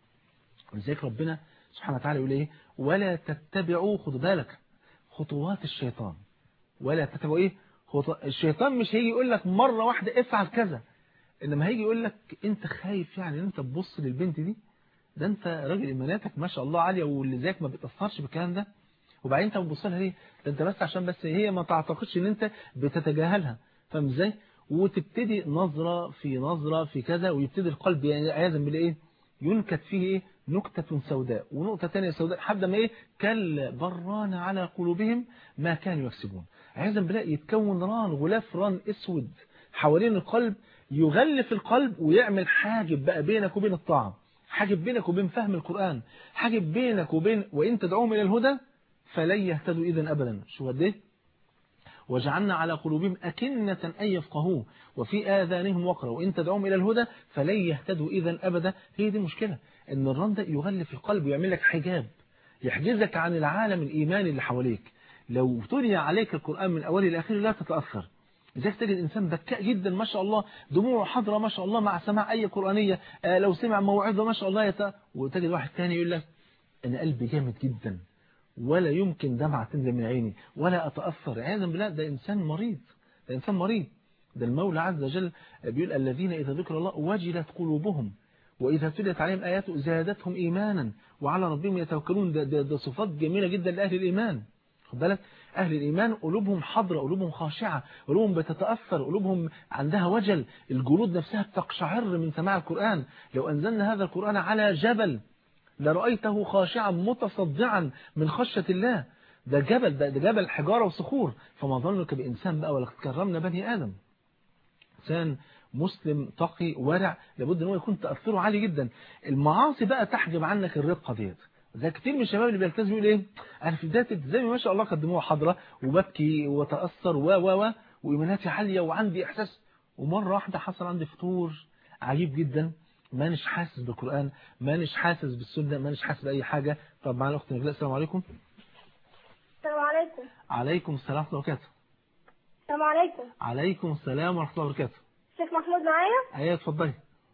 ولذلك ربنا سبحانه وتعالى يقول ايه ولا تتبعوا خد بالك خطوات الشيطان ولا تتبعوا ايه خطو... الشيطان مش هيجي يقول لك مرة واحدة افعل كذا انما هيجي يقول لك انت خايف يعني ان انت تبص للبنت دي ده انت راجل ايماناتك ما شاء الله عالية ولذلك ما بتأثرش بالكلام ده وبعدين انت بتبص لها ليه ده انت بس عشان بس هي ما تعتقدش ان انت بتتجاهلها فاهم ازاي وتبتدي نظرة في نظرة في كذا ويبتدي القلب يعني عياذا بالله ايه ينكت فيه ايه نكتة سوداء ونقطة ثانيه سوداء لحد ما ايه كل بران على قلوبهم ما كانوا يكسبون عياذا بالله يتكون ران غلاف ران اسود حوالين القلب يغلف القلب ويعمل حاجب بقى بينك وبين الطاعة حاجب بينك وبين فهم القرآن حاجب بينك وبين وإن تدعوهم إلى الهدى فلن يهتدوا إذا أبدا شو قد ايه وجعلنا على قلوبهم أكنة أن يفقهوه وفي آذانهم وقرا وإن تدعوهم إلى الهدى فلن يهتدوا إذا أبدا هي دي المشكلة إن الرن ده يغلف القلب ويعمل لك حجاب يحجزك عن العالم الإيماني اللي حواليك لو تلي عليك القرآن من أوله إلى آخره لا تتأثر لذلك تجد إنسان بكاء جدا ما شاء الله دموعه حاضرة ما شاء الله مع سماع أي قرآنية آه لو سمع موعظة ما شاء الله يت... وتجد واحد تاني يقول لك أنا قلبي جامد جدا ولا يمكن دمعة تنزل من عيني ولا أتأثر عياذا بالله ده إنسان مريض ده إنسان مريض ده المولى عز وجل بيقول الذين إذا ذكر الله وجلت قلوبهم وإذا تليت عليهم آياته زادتهم إيمانا وعلى ربهم يتوكلون ده, ده, ده صفات جميلة جدا لأهل الإيمان خد بالك أهل الإيمان قلوبهم حضرة قلوبهم خاشعة قلوبهم بتتأثر قلوبهم عندها وجل الجلود نفسها بتقشعر من سماع القرآن لو أنزلنا هذا القرآن على جبل لرأيته خاشعا متصدعا من خشية الله ده جبل ده, ده جبل حجارة وصخور فما ظنك بإنسان بقى ولقد كرمنا بني آدم إنسان مسلم تقي ورع لابد ان هو يكون تأثيره عالي جدا المعاصي بقى تحجب عنك الرقة ديت زي كتير من الشباب اللي بيلتزم يقول ايه انا في بدايه التزامي ما شاء الله قدموها حضره وببكي وتاثر و و و وايماناتي عاليه وعندي احساس ومره واحده حصل عندي فطور عجيب جدا مانيش حاسس بالقرآن مانيش حاسس بالسنة مانيش حاسس بأي حاجة طب معنا أخت نجلاء السلام عليكم السلام عليكم عليكم السلام ورحمة الله وبركاته السلام عليكم عليكم السلام ورحمة الله وبركاته شيخ محمود معايا أيوة اتفضلي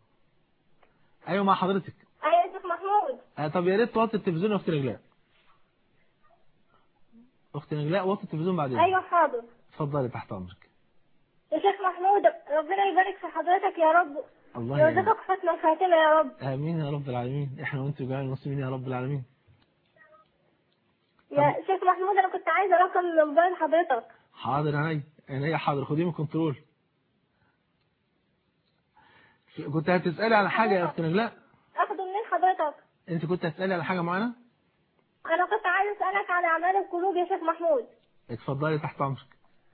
أيوة مع حضرتك ايوه يا شيخ محمود آه طب يا ريت توطي التلفزيون يا أخت نجلاء أخت نجلاء وطي التلفزيون بعدين ايوه حاضر اتفضلي تحت أمرك يا شيخ محمود ربنا يبارك في حضرتك يا رب الله يعينك. يرزقك حسن الخاتمة يا رب آمين يا رب العالمين إحنا وأنتوا جميع المسلمين يا رب العالمين يا شيخ محمود انا كنت عايزة رقم موبايل حضرتك حاضر عيني عيني حاضر خديه من كنترول كنت هتسألي على حاجة يا أخت نجلاء اخده منين حضرتك أنت كنت هتسألي على حاجة معينة انا كنت عايزة اسألك عن اعمال القلوب يا شيخ محمود اتفضلي تحت امرك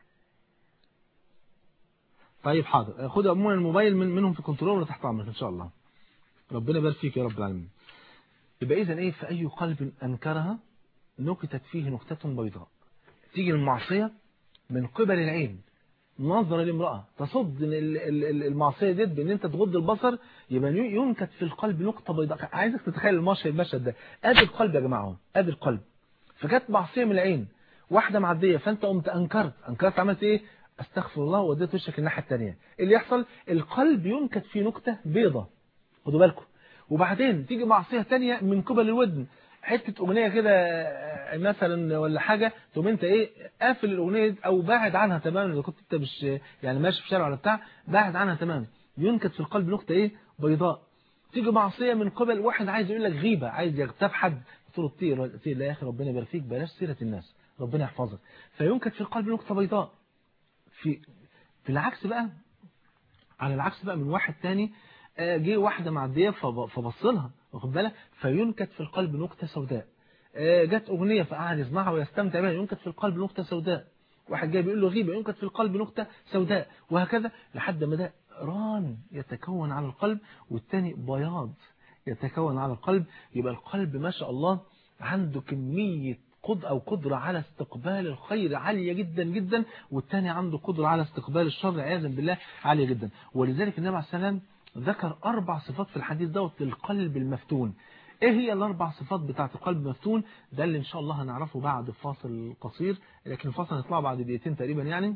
طيب حاضر خد عموما الموبايل من منهم في كنترول تحت امرك ان شاء الله ربنا يبارك فيك يا رب العالمين يبقى اذا ايه في اي قلب انكرها نكتت فيه نكتة بيضاء تيجي المعصية من قبل العين نظرة لامرأة تصد ال- ال- ال- المعصية ديت بان انت تغض البصر يبقى ينكت في القلب نقطة بيضاء عايزك تتخيل المشهد المشهد ده ادي القلب يا جماعة اهو ادي القلب فجت معصية من العين واحدة معدية فانت قمت انكرت انكرت عملت ايه استغفر الله ووديت وشك الناحية الثانية اللي يحصل القلب ينكت في نكتة بيضة خدوا بالكم وبعدين تيجي معصية تانية من قبل الودن حتة أغنية كده آه، مثلا ولا حاجة تقوم انت ايه قافل الأغنية دي او باعد عنها تماما اذا كنت انت مش يعني ماشي في شارع ولا بتاع باعد عنها تماما ينكت في القلب نكتة ايه بيضاء تيجي معصية من قبل واحد عايز يقول لك غيبة عايز يغتاب حد تقول له طير طير لا يا اخي ربنا يبارك فيك بلاش سيرة الناس ربنا يحفظك فينكت في القلب نكتة بيضاء في في العكس بقى على العكس بقى من واحد تاني آه، جه واحدة معدية فب- فبص لها واخد بالك فينكت في القلب نكتة سوداء آه، جت أغنية فقعد يسمعها ويستمتع بها ينكت في القلب نكتة سوداء واحد جاي بيقول له غيبة ينكت في القلب نكتة سوداء وهكذا لحد ما ده ران يتكون على القلب والتاني بياض يتكون على القلب يبقى القلب ما شاء الله عنده كمية قد أو قدرة على استقبال الخير عالية جدا جدا والتاني عنده قدرة على استقبال الشر عياذا بالله عالية جدا ولذلك النبي عليه السلام ذكر أربع صفات في الحديث دوت للقلب المفتون ايه هي الاربع صفات بتاعت القلب المفتون ده اللي ان شاء الله هنعرفه بعد فاصل قصير لكن الفاصل هيطلع بعد دقيقتين تقريبا يعني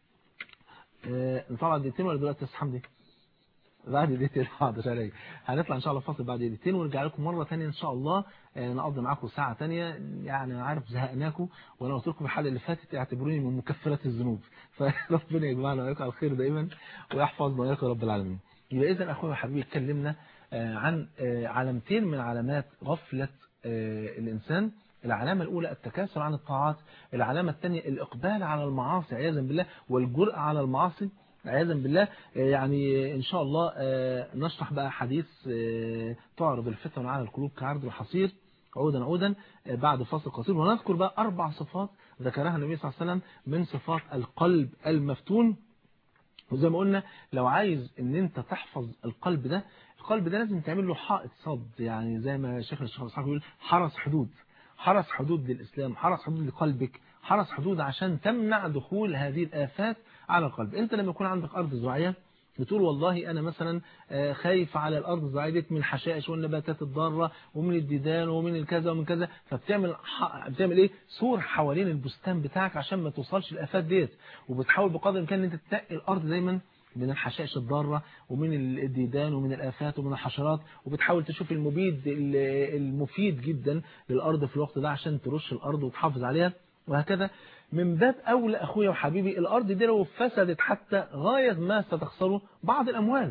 آه، نطلع بعد دقيقتين ولا دلوقتي يا أستاذ حمدي بعد دقيقتين حاضر عليك هنطلع ان شاء الله فاصل بعد دقيقتين ونرجع لكم مره ثانيه ان شاء الله آه، نقضي معاكم ساعه ثانيه يعني انا عارف زهقناكم وانا قلت لكم الحلقه اللي فاتت اعتبروني من مكفرات الذنوب فربنا يجمعنا واياكم على الخير دائما ويحفظنا واياكم يا رب العالمين يبقى اذا اخويا وحبيبي اتكلمنا آه، عن آه، علامتين من علامات غفله آه، الانسان العلامة الأولى التكاسل عن الطاعات العلامة الثانية الإقبال على المعاصي عياذا بالله والجرأة على المعاصي عياذا بالله يعني إن شاء الله آه، نشرح بقى حديث آه، تعرض الفتن على القلوب كعرض الحصير عودا عودا آه، بعد فاصل قصير ونذكر بقى أربع صفات ذكرها النبي صلى الله عليه وسلم من صفات القلب المفتون وزي ما قلنا لو عايز ان انت تحفظ القلب ده القلب ده لازم تعمل له حائط صد يعني زي ما شيخنا الشيخ الصحابي يقول حرس حدود حرس حدود للإسلام حرس حدود لقلبك حرس حدود عشان تمنع دخول هذه الآفات على القلب انت لما يكون عندك أرض زراعية بتقول والله أنا مثلا آه، خايف على الأرض الزراعية ديت من الحشائش والنباتات الضارة ومن الديدان ومن الكذا ومن كذا فبتعمل ح... بتعمل إيه سور حوالين البستان بتاعك عشان ما توصلش الآفات ديت وبتحاول بقدر الإمكان إن أنت تنقي الأرض دايما من الحشائش الضارة ومن الديدان ومن الآفات ومن الحشرات وبتحاول تشوف المبيد ال- المفيد جدا للأرض في الوقت ده عشان ترش الأرض وتحافظ عليها وهكذا من باب أولى أخويا وحبيبي الأرض دي لو فسدت حتى غاية ما ستخسره بعض الأموال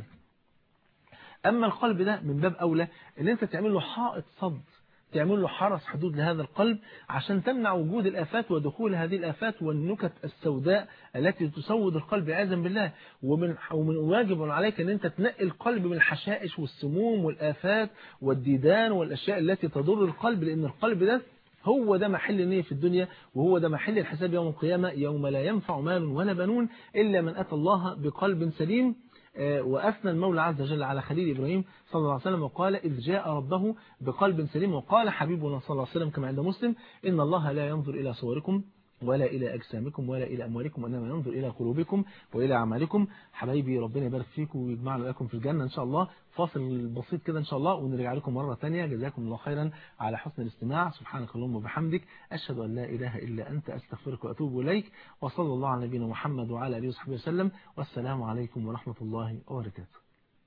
أما القلب ده من باب أولى إن أنت تعمل له حائط صد تعمل له حرس حدود لهذا القلب عشان تمنع وجود الآفات ودخول هذه الآفات والنكت السوداء التي تسود القلب عياذا بالله ومن ومن واجب عليك أن أنت تنقي القلب من الحشائش والسموم والآفات والديدان والأشياء التي تضر القلب لأن القلب ده هو ده محل النية في الدنيا وهو ده محل الحساب يوم القيامة يوم لا ينفع مال ولا بنون إلا من أتى الله بقلب سليم آه، وأثنى المولى عز وجل على خليل إبراهيم صلى الله عليه وسلم وقال إذ جاء ربه بقلب سليم وقال حبيبنا صلى الله عليه وسلم كما عند مسلم إن الله لا ينظر إلى صوركم ولا إلى أجسامكم ولا إلى أموالكم وإنما ينظر إلى قلوبكم وإلى أعمالكم حبايبي ربنا يبارك فيكم ويجمعنا لكم في الجنة إن شاء الله فاصل بسيط كده إن شاء الله ونرجع لكم مرة تانية جزاكم الله خيرا على حسن الاستماع سبحانك اللهم وبحمدك أشهد أن لا إله إلا أنت أستغفرك وأتوب إليك وصلى الله على نبينا محمد وعلى آله وصحبه وسلم والسلام عليكم ورحمة الله وبركاته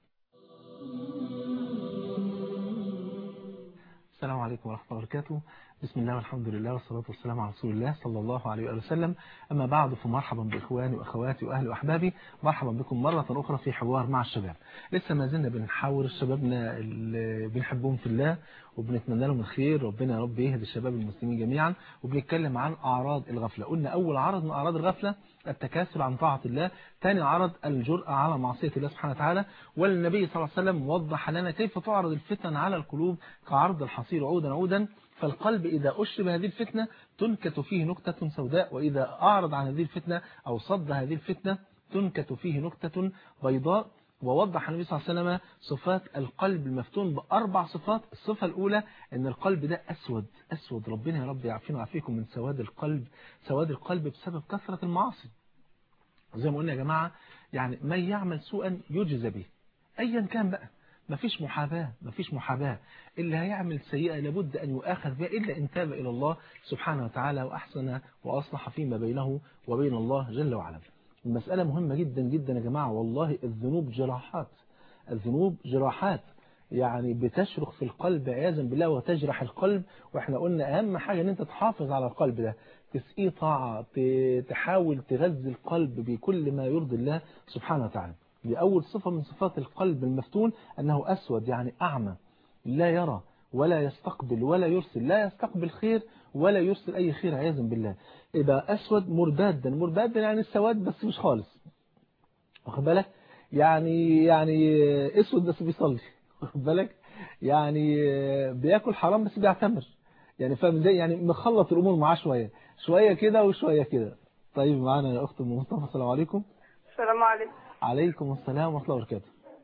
السلام عليكم ورحمة الله وبركاته بسم الله والحمد لله والصلاة والسلام على رسول الله صلى الله عليه وآله وسلم أما بعد فمرحبا بإخواني وأخواتي وأهلي وأحبابي مرحبا بكم مرة أخرى في حوار مع الشباب لسه ما زلنا بنحاور شبابنا اللي بنحبهم في الله وبنتمنى لهم الخير ربنا يا رب يهدي الشباب المسلمين جميعا وبنتكلم عن أعراض الغفلة قلنا أول عرض من أعراض الغفلة التكاسل عن طاعة الله ثاني عرض الجرأة على معصية الله سبحانه وتعالى والنبي صلى الله عليه وسلم وضح لنا كيف تعرض الفتن على القلوب كعرض الحصير عودا عودا فالقلب إذا أشرب هذه الفتنة تنكت فيه نكتة سوداء وإذا أعرض عن هذه الفتنة أو صد هذه الفتنة تنكت فيه نكتة بيضاء ووضح النبي صلى الله عليه وسلم صفات القلب المفتون بأربع صفات الصفة الأولى أن القلب ده أسود أسود ربنا يا رب يعافينا ويعافيكم من سواد القلب سواد القلب بسبب كثرة المعاصي زي ما قلنا يا جماعة يعني من يعمل سوءا يجزى به أيا كان بقى مفيش محاباة مفيش محاباة اللي هيعمل سيئة لابد أن يؤاخذ بها إلا إن تاب إلى الله سبحانه وتعالى وأحسن وأصلح فيما بينه وبين الله جل وعلا المسألة مهمة جدا جدا يا جماعة والله الذنوب جراحات الذنوب جراحات يعني بتشرخ في القلب عياذا بالله وتجرح القلب واحنا قلنا اهم حاجة ان انت تحافظ على القلب ده تسقيه طاعة ت- تحاول تغذي القلب بكل ما يرضي الله سبحانه وتعالى دي اول صفة من صفات القلب المفتون انه اسود يعني اعمى لا يرى ولا يستقبل ولا يرسل لا يستقبل خير ولا يرسل اي خير عياذا بالله يبقى اسود مربادا مربادا يعني السواد بس مش خالص واخد بالك يعني يعني اسود بس بيصلي واخد بالك يعني بياكل حرام بس بيعتمر يعني فاهم ازاي يعني مخلط الامور معاه شويه شويه كده وشويه كده طيب معانا يا اخت ام مصطفى السلام عليكم السلام عليكم عليكم السلام ورحمه الله وبركاته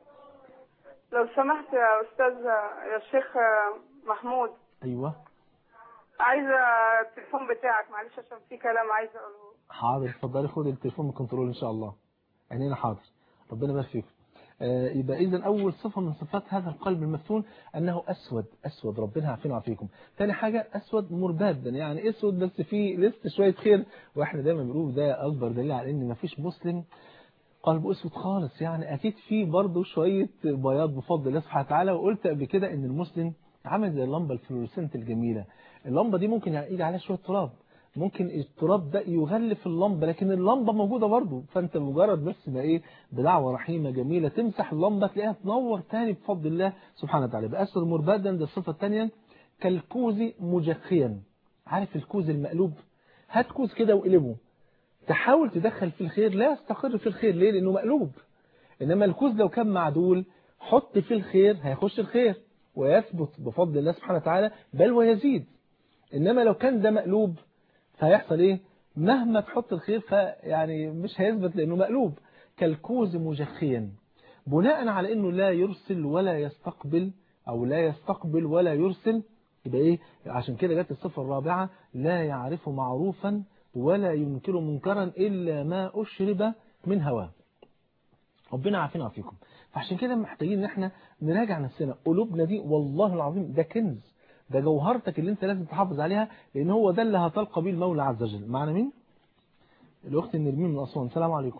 لو سمحت يا أستاذ يا شيخ محمود ايوه عايزة التليفون بتاعك معلش عشان في كلام عايزة أقوله حاضر اتفضلي خدي التليفون من الكنترول ان شاء الله عينينا حاضر ربنا يبارك فيكم آه، يبقى اذا اول صفه من صفات هذا القلب المفتون انه اسود اسود ربنا يعافينا ويعافيكم ثاني حاجه اسود مربادا يعني اسود بس فيه لسه شويه خير واحنا دايما بنقول ده اكبر دليل على ان مفيش مسلم قلبه اسود خالص يعني اكيد في برضه شويه بياض بفضل الله سبحانه وتعالى وقلت قبل كده ان المسلم عامل زي اللمبه الفلوريسنت الجميله اللمبه دي ممكن يعني يجي عليها شويه تراب ممكن التراب ده يغلف اللمبة لكن اللمبة موجودة برضه فانت مجرد بس ما ايه بدعوة رحيمة جميلة تمسح اللمبة تلاقيها تنور تاني بفضل الله سبحانه وتعالى بأسر مربادا ده الصفة الثانية كالكوز مجخيا عارف الكوز المقلوب هات كوز كده وقلبه تحاول تدخل في الخير لا يستقر في الخير ليه لانه مقلوب انما الكوز لو كان معدول حط فيه الخير هيخش الخير ويثبت بفضل الله سبحانه وتعالى بل ويزيد انما لو كان ده مقلوب فهيحصل ايه مهما تحط الخير فيعني مش هيثبت لانه مقلوب كالكوز مجخيا بناء على انه لا يرسل ولا يستقبل او لا يستقبل ولا يرسل يبقى ايه عشان كده جت الصفه الرابعه لا يعرف معروفا ولا ينكر منكرا الا ما اشرب من هواه ربنا عافينا وعافيكم فعشان كده محتاجين ان احنا نراجع نفسنا قلوبنا دي والله العظيم ده كنز ده جوهرتك اللي انت لازم تحافظ عليها لان هو ده اللي هتلقى بيه المولى عز وجل معنا مين الاخت نرمين من اسوان السلام عليكم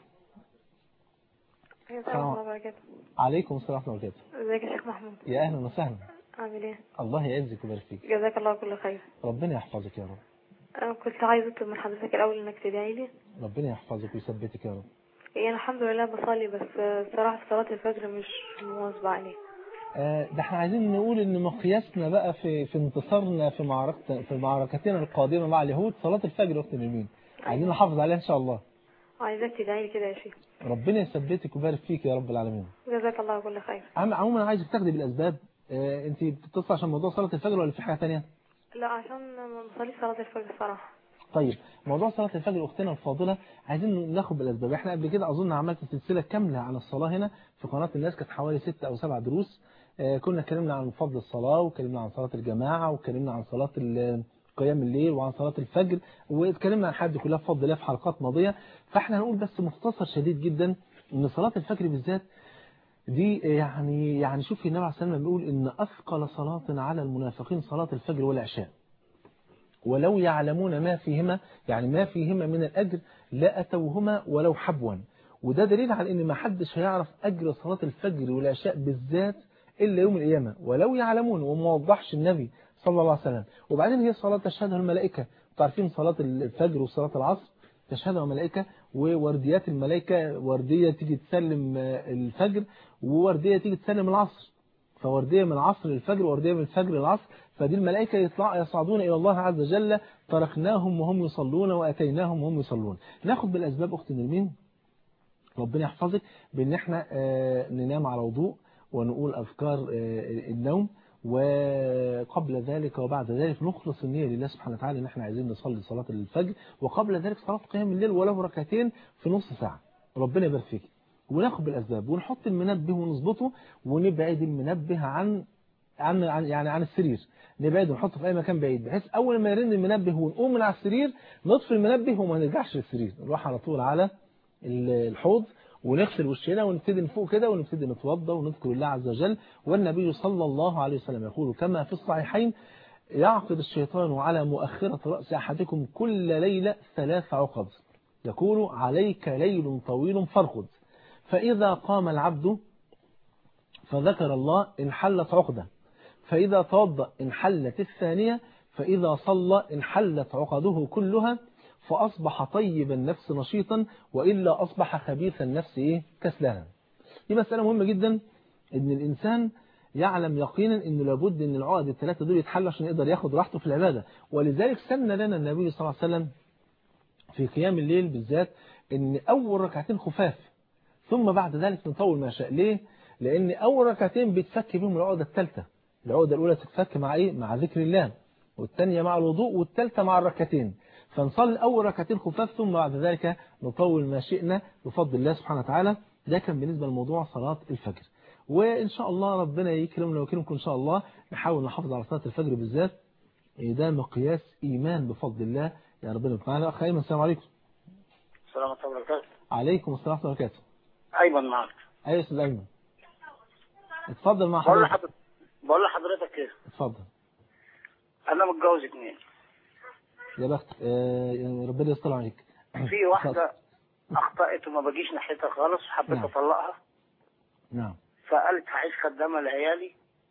السلام عليكم وبركاته عليكم السلام ورحمه الله وبركاته ازيك يا شيخ محمود يا اهلا وسهلا عامل ايه الله يعزك ويبارك فيك جزاك الله كل خير ربنا يحفظك يا رب انا كنت عايزه اطلب من حضرتك الاول انك تدعي لي ربنا يحفظك ويثبتك يا رب يعني الحمد لله بصلي بس الصراحه في صلاه الفجر مش مواظبه عليه آه، ده احنا عايزين نقول ان مقياسنا بقى في في انتصارنا في معركة في معركتنا القادمة مع اليهود صلاة الفجر وقت اليمين عايزين نحافظ عليها ان شاء الله عايزاك تدعي لي كده يا شيخ ربنا يثبتك ويبارك فيك يا رب العالمين جزاك الله كل خير عم- عموما انا عايزك تاخدي بالاسباب آه، انت بتتصل عشان موضوع صلاة الفجر ولا في حاجة تانية لا عشان ما بصليش صلاه الفجر الصراحه طيب موضوع صلاة الفجر أختنا الفاضلة عايزين ناخد بالأسباب احنا قبل كده أظن عملت سلسلة كاملة عن الصلاة هنا في قناة الناس كانت حوالي ستة أو سبع دروس آه، كنا اتكلمنا عن فضل الصلاة واتكلمنا عن صلاة الجماعة واتكلمنا عن صلاة ال- قيام الليل وعن صلاة الفجر واتكلمنا عن حد كلها بفضل الله في حلقات ماضية فاحنا هنقول بس مختصر شديد جدا ان صلاة الفجر بالذات دي يعني يعني شوفي النبي عليه الصلاة والسلام بيقول ان اثقل صلاة على المنافقين صلاة الفجر والعشاء ولو يعلمون ما فيهما يعني ما فيهما من الأجر لا أتوهما ولو حبوا وده دليل على ان ما حدش هيعرف أجر صلاة الفجر والعشاء بالذات إلا يوم القيامة ولو يعلمون وما وضحش النبي صلى الله عليه وسلم وبعدين هي صلاة تشهدها الملائكة تعرفين صلاة الفجر وصلاة العصر تشهدها الملائكة وورديات الملائكة وردية تيجي تسلم آه، الفجر ووردية تيجي تسلم العصر فوردية من العصر للفجر ووردية من الفجر للعصر فدي الملائكة يطلع يصعدون إلى الله عز وجل تركناهم وهم يصلون وأتيناهم وهم يصلون ناخد بالأسباب أخت نرمين ربنا يحفظك بأن احنا آه، ننام على وضوء ونقول أذكار آه، النوم وقبل ذلك وبعد ذلك نخلص النية لله سبحانه وتعالى ان احنا عايزين نصلي صلاة الفجر وقبل ذلك صلاة قيام الليل ولو ركعتين في نص ساعة ربنا يبارك فيك وناخد بالأسباب ونحط المنبه ونظبطه ونبعد المنبه عن عن عن- يعني عن السرير نبعده ونحطه في اي مكان بعيد بحيث اول ما يرن المنبه ونقوم من على السرير نطفي المنبه وما نرجعش للسرير نروح على طول على ال- الحوض ونغسل وشنا ونبتدي نفوق كده ونبتدي نتوضى ونذكر الله عز وجل والنبي صلى الله عليه وسلم يقول كما في الصحيحين يعقد الشيطان على مؤخرة رأس أحدكم كل ليلة ثلاث عقد يقول عليك ليل طويل فارقد فإذا قام العبد فذكر الله انحلت عقده فإذا توضأ انحلت الثانية فإذا صلى انحلت عقده كلها فأصبح طيب النفس نشيطا وإلا أصبح خبيث النفس إيه كسلانا دي مسألة مهمة جدا إن الإنسان يعلم يقينا إنه لابد إن العقد الثلاثة دول يتحلوا عشان يقدر ياخد راحته في العبادة ولذلك سن لنا النبي صلى الله عليه وسلم في قيام الليل بالذات إن أول ركعتين خفاف ثم بعد ذلك نطول ما شاء ليه لان اول ركعتين بيتفك بيهم العقده الثالثه العقده الاولى تتفك مع ايه مع ذكر الله والثانيه مع الوضوء والثالثه مع الركعتين فنصلي اول ركعتين خفاف ثم بعد ذلك نطول ما شئنا بفضل الله سبحانه وتعالى ده كان بالنسبه لموضوع صلاه الفجر وان شاء الله ربنا يكرمنا ويكرمكم ان شاء الله نحاول نحافظ على صلاه الفجر بالذات ده مقياس ايمان بفضل الله يا ربنا يبارك معانا اخ ايمن السلام عليكم السلام عليكم ورحمة الله وبركاته عليكم السلام ورحمه الله وبركاته أيمن معك ايوه يا استاذ ايمن اتفضل مع بقول حضرتك لحضرتك بقول لحضرتك إيه اتفضل أنا متجوز اتنين يا بخت آه ربنا يستر عليك في واحدة أخطأت وما بجيش ناحيتها خالص حبيت نعم. أطلقها نعم فقالت هعيش خدامة لعيالي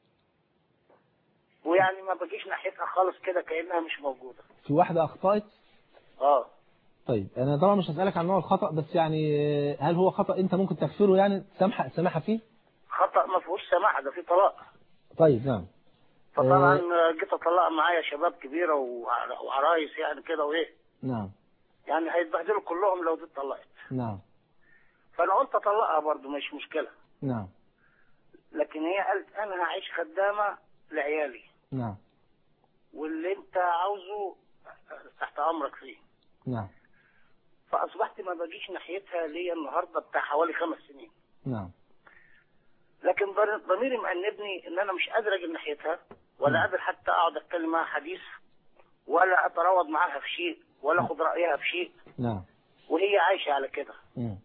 ويعني ما بجيش ناحيتها خالص كده كأنها مش موجودة في واحده اخطات اه طيب انا طبعا مش هسالك عن نوع الخطا بس يعني آه، هل هو خطا انت ممكن تغفره يعني تسامح سامحها فيه خطأ ما فيهوش سماح ده في طلاق طيب نعم فطبعا آه، جيت أطلق معايا شباب كبيرة وع- وعرايس يعني كده وإيه نعم يعني هيتبهدلوا كلهم لو دي اتطلقت نعم فأنا قلت أطلقها برضه مش مشكلة نعم لكن هي قالت أنا هعيش خدامة لعيالي نعم واللي انت عاوزه تحت امرك فيه نعم فاصبحت ما بجيش ناحيتها ليا النهارده بتاع حوالي خمس سنين نعم لكن ضر- ضميري مأنبني ان انا مش قادر اجي ناحيتها ولا قادر حتى اقعد اتكلم معاها حديث ولا اتراوض معاها في شيء ولا اخد رايها في شيء نعم وهي عايشه على كده مم.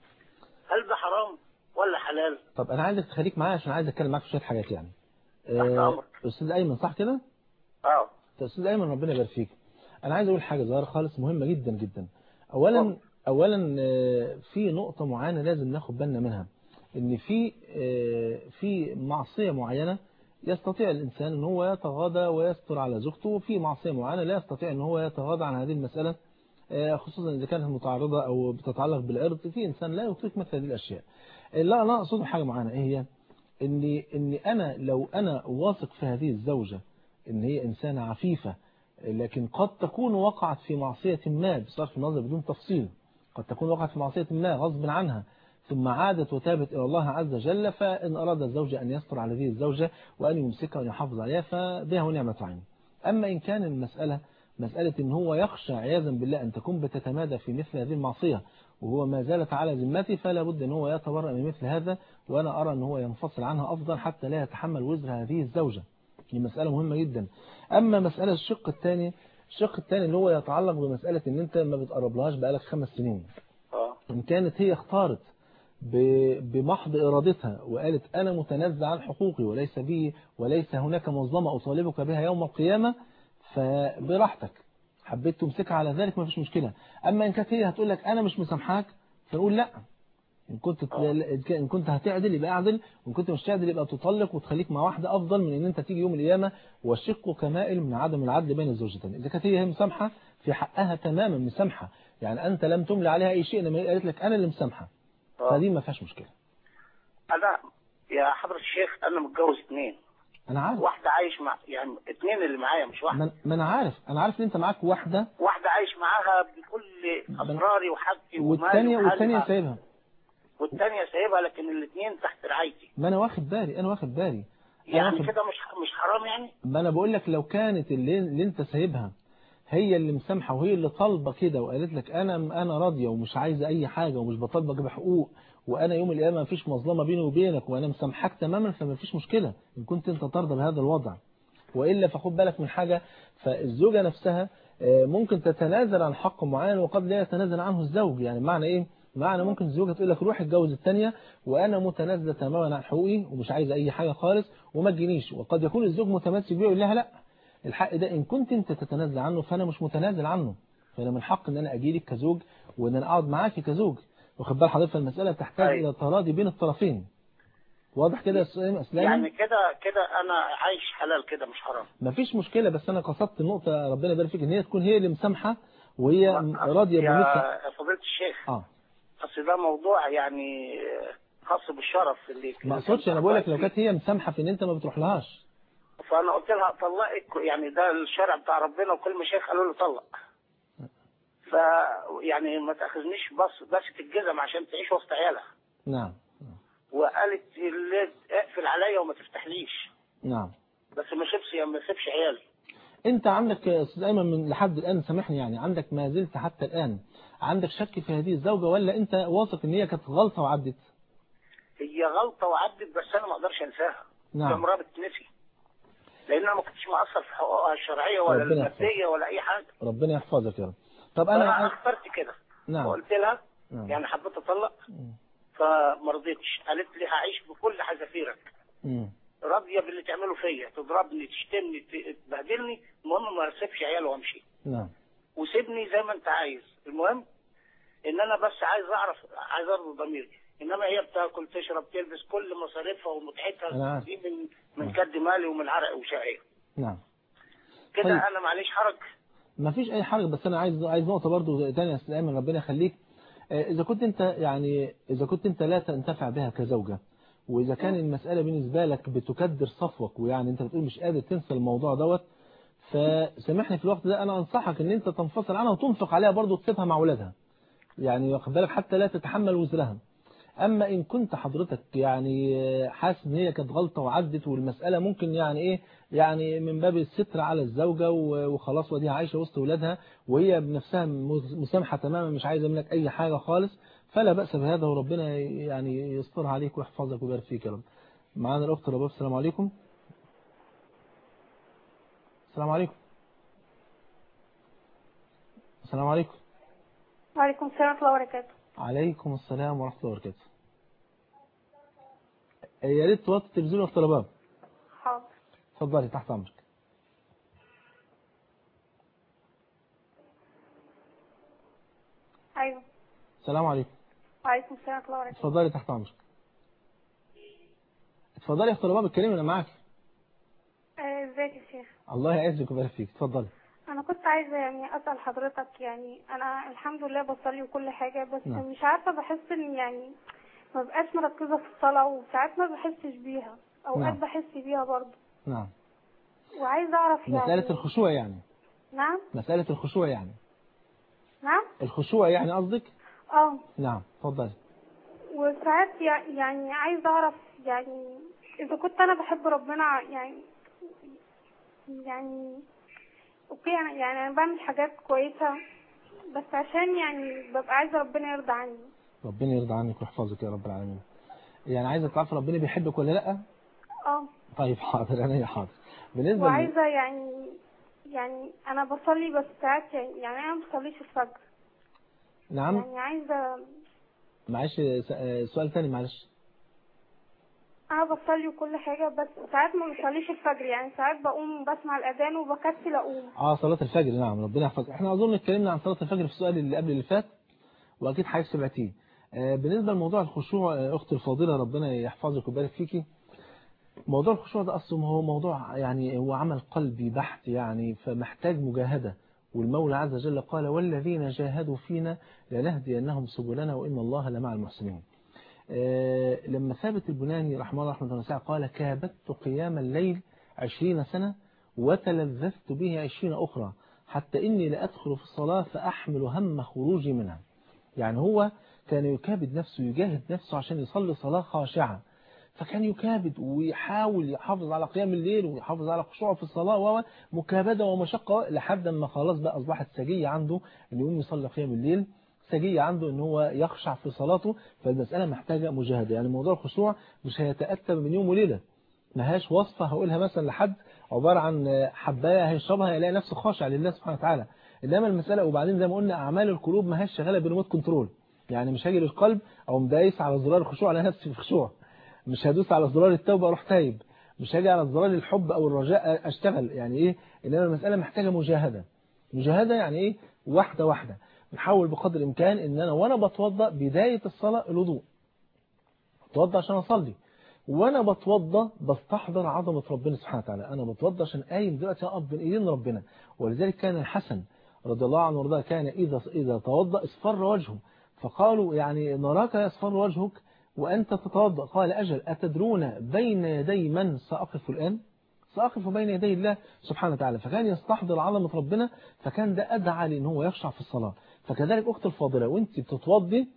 هل ده حرام ولا حلال طب انا عايزك تخليك معايا عشان عايز اتكلم معاك في شويه حاجات يعني تحت آه، أمرك. استاذ ايمن صح كده اه استاذ ايمن ربنا يبارك فيك انا عايز اقول حاجه صغيره خالص مهمه جدا جدا اولا اولا آه، في نقطه معينه لازم ناخد بالنا منها ان في آه، في معصيه معينه يستطيع الانسان ان هو يتغاضى ويستر على زوجته وفي معصيه معينه لا يستطيع ان هو يتغاضى عن هذه المساله آه، خصوصا اذا كانت متعرضه او بتتعلق بالارض في انسان لا يطيق مثل هذه الاشياء لا انا اقصد حاجه معينه ايه هي اني اني انا لو انا واثق في هذه الزوجه ان هي انسانه عفيفه لكن قد تكون وقعت في معصيه ما بصرف النظر بدون تفصيل قد تكون وقعت في معصيه ما غصب عنها ثم عادت وتابت إلى الله عز وجل فإن أراد الزوج أن يستر على هذه الزوجة وأن يمسكها وأن يحافظ عليها فبها ونعمة عين أما إن كان المسألة مسألة إن هو يخشى عياذا بالله أن تكون بتتمادى في مثل هذه المعصية وهو ما زالت على ذمته فلا بد أن هو يتبرأ من مثل هذا وأنا أرى أن هو ينفصل عنها أفضل حتى لا يتحمل وزر هذه الزوجة دي مسألة مهمة جدا أما مسألة الشق الثاني الشق الثاني اللي هو يتعلق بمسألة أن أنت ما بتقربلهاش بقالك خمس سنين اه إن كانت هي اختارت ب- بمحض إرادتها وقالت أنا متنزع عن حقوقي وليس بي وليس هناك مظلمة أطالبك بها يوم القيامة فبراحتك حبيت تمسكها على ذلك ما فيش مشكلة أما إن كانت هي هتقول لك أنا مش مسامحاك فنقول لا إن كنت إن كنت هتعدل يبقى اعدل وإن كنت مش تعدل يبقى تطلق وتخليك مع واحدة أفضل من إن أنت تيجي يوم القيامة والشق كمائل من عدم العدل بين الزوجتين إذا كانت هي مسامحة في حقها تماما مسامحة يعني أنت لم تملي عليها أي شيء إنما هي قالت لك أنا اللي مسامحة آه. فدي ما فيهاش مشكلة انا يا حضرة الشيخ انا متجوز اثنين أنا عارف واحدة عايش مع يعني اثنين اللي معايا مش واحدة ما ما أنا عارف أنا عارف إن أنت معاك واحدة واحدة عايش معاها بكل اسراري وحاجتي ومالي والثانية وحالي والثانية معاها. سايبها والثانية سايبها لكن الاثنين تحت رعايتي ما أنا واخد بالي أنا واخد بالي أنا يعني واخد- كده مش مش حرام يعني ما انا بقول لك لو كانت اللي, اللي انت سايبها هي اللي مسامحه وهي اللي طالبه كده وقالت لك انا انا راضيه ومش عايزه اي حاجه ومش بطالبك بحقوق وانا يوم القيامه ما فيش مظلمه بيني وبينك وانا مسامحاك تماما فما فيش مشكله ان كنت انت ترضى بهذا الوضع والا فخد بالك من حاجه فالزوجه نفسها آه، ممكن تتنازل عن حق معين وقد لا يتنازل عنه الزوج يعني معنى ايه معنى ممكن الزوجه تقول لك روح اتجوز الثانيه وانا متنازله تماما عن حقوقي ومش عايزه اي حاجه خالص وما تجينيش وقد يكون الزوج متمسك بيه ويقول لها لا الحق ده ان كنت انت تتنازل عنه فانا مش متنازل عنه فانا من حق ان انا اجي لك كزوج وان انا اقعد معاكي كزوج واخد بال حضرتك المساله تحتاج أيوة. الى تراضي بين الطرفين واضح كده يا استاذ اسلام يعني كده كده انا عايش حلال كده مش حرام مفيش مشكله بس انا قصدت النقطه ربنا يبارك فيك ان هي تكون هي اللي مسامحه وهي راضيه بمثل يا فضيلة الشيخ اه اصل ده موضوع يعني خاص بالشرف اللي ما اقصدش انا بقول لك لو كانت هي مسامحه في ان انت ما بتروح لهاش فانا قلت لها طلقك يعني ده الشرع بتاع ربنا وكل مشايخ قالوا له طلق ف يعني ما تاخذنيش بس بس الجزم عشان تعيش وسط عيالها نعم وقالت اللي اقفل عليا وما تفتحليش نعم بس ما سيبش ما سيبش عيالي انت عندك يا استاذ ايمن من لحد الان سامحني يعني عندك ما زلت حتى الان عندك شك في هذه الزوجه ولا انت واثق ان هي كانت غلطه وعدت هي غلطه وعدت بس انا ما اقدرش انساها نعم. عمرها بتنسي لان انا ما كنتش مقصر في حقوقها الشرعيه ولا ربنا يحفظك. الماديه ولا اي حاجه ربنا يحفظك يا رب طب انا, انا أنا عايز- اخترت كده نعم وقلت لها نعم. يعني حبيت اطلق فما رضيتش قالت لي هعيش بكل حذافيرك مم. راضيه باللي تعمله فيا تضربني تشتمني ت- تبهدلني المهم ما اسيبش عيال وامشي نعم وسيبني زي ما انت عايز المهم ان انا بس عايز اعرف عايز ارضي ضميري انما هي بتاكل تشرب تلبس كل مصاريفها أنا ومتعتها عارف. دي من من كد مالي ومن عرق وشقاية نعم كده طيب. انا معليش حرج ما فيش اي حاجه بس انا عايز عايز نقطه برضو تانية يا استاذ ايمن ربنا يخليك آه، اذا كنت انت يعني اذا كنت انت لا تنتفع بها كزوجه واذا كان المساله بالنسبه لك بتكدر صفوك ويعني انت بتقول مش قادر تنسى الموضوع دوت فسامحني في الوقت ده انا انصحك ان انت تنفصل عنها وتنفق عليها برضو وتسيبها مع اولادها يعني واخد بالك حتى لا تتحمل وزرها اما ان كنت حضرتك يعني حاسس ان هي كانت غلطه وعدت والمساله ممكن يعني ايه يعني من باب الستر على الزوجه و- وخلاص ودي عايشه وسط اولادها وهي بنفسها مز- مسامحه تماما مش عايزه منك اي حاجه خالص فلا باس بهذا وربنا يعني يسترها عليك ويحفظك ويبارك فيك يا رب معانا الاخت رباب السلام عليكم السلام عليكم السلام عليكم وعليكم السلام ورحمة الله وبركاته عليكم السلام ورحمة الله وبركاته يا ريت توطي التلفزيون واخت رباب حاضر اتفضلي تحت امرك أيوه السلام عليكم وعليكم السلام ورحمة الله وبركاته اتفضلي تحت امرك اتفضلي يا اخت رباب اتكلمي انا معاك آه، ازيك يا شيخ الله يعزك ويبارك فيك اتفضلي انا كنت عايزه يعني اسال حضرتك يعني انا الحمد لله بصلي وكل حاجه بس نعم. مش عارفه بحس ان يعني ما بقاش مركزه في الصلاه وساعات ما بحسش بيها اوقات نعم. بحس بيها برضه نعم وعايزه اعرف يعني مسألة الخشوع يعني نعم مسألة الخشوع يعني نعم الخشوع يعني قصدك اه نعم اتفضلي وساعات يع- يعني عايزه اعرف يعني اذا كنت انا بحب ربنا يعني يعني اوكي يعني يعني انا بعمل حاجات كويسه بس عشان يعني ببقى عايزه ربنا يرضى عني ربنا يرضى عنك ويحفظك يا رب العالمين يعني عايزة تعرف ربنا بيحبك ولا لا اه طيب حاضر انا حاضر بالنسبة لل- وعايزة يعني يعني أنا بصلي بس ساعات يعني, يعني أنا ما بصليش الفجر نعم يعني عايزة معلش س- آه، سؤال تاني معلش أنا بصلي وكل حاجة بس ساعات ما بصليش الفجر يعني ساعات بقوم بسمع الأذان وبكسل أقوم اه صلاة الفجر نعم ربنا يحفظك احنا اظن اتكلمنا عن صلاة الفجر في السؤال اللي قبل اللي فات واكيد حضرتك سمعتيه آه بالنسبة لموضوع الخشوع آه، اختي الفاضلة ربنا يحفظك ويبارك فيكي موضوع الخشوع ده اصلا هو موضوع يعني هو عمل قلبي بحت يعني فمحتاج مجاهدة والمولى عز وجل قال والذين جاهدوا فينا لنهدينهم سبلنا وإن الله لمع المحسنين آه، لما ثابت البناني رحمه الله رحمه الله واسعة قال كابدت قيام الليل عشرين سنة وتلذذت به عشرين أخرى حتى إني لأدخل في الصلاة فأحمل هم خروجي منها يعني هو كان يكابد نفسه يجاهد نفسه عشان يصلي صلاة خاشعة فكان يكابد ويحاول يحافظ على قيام الليل ويحافظ على خشوعه في الصلاة ومكابدة ومشقة لحد ما خلاص بقى أصبحت سجية عنده أن يقوم يصلي قيام الليل سجية عنده أن هو يخشع في صلاته فالمسألة محتاجة مجاهدة يعني موضوع الخشوع مش هيتأتى من يوم وليلة مهاش وصفة هقولها مثلا لحد عبارة عن حباية هيشربها يلاقي نفسه خاشع لله سبحانه وتعالى إنما المسألة وبعدين زي ما قلنا أعمال القلوب مهاش شغالة بريموت كنترول يعني مش هاجي للقلب أو مدايس على زرار الخشوع على نفسي في خشوع مش هدوس على زرار التوبة أروح تايب مش هاجي على زرار الحب أو الرجاء أشتغل يعني إيه إنما المسألة محتاجة مجاهدة مجاهدة يعني إيه واحدة واحدة بنحاول بقدر الإمكان إن أنا وأنا بتوضأ بداية الصلاة الوضوء بتوضأ عشان أصلي وأنا بتوضأ بستحضر عظمة ربنا سبحانه وتعالى أنا بتوضأ عشان قايم دلوقتي أقف بين إيدين ربنا ولذلك كان الحسن رضي الله عنه وارضاه كان إذا إذا توضأ اصفر وجهه فقالوا يعني نراك يصفر وجهك وأنت تتوضأ قال أجل أتدرون بين يدي من سأقف الآن سأقف بين يدي الله سبحانه وتعالى فكان يستحضر عظمة ربنا فكان ده أدعى لأن هو يخشع في الصلاة فكذلك أخت الفاضلة وانت بتتوضي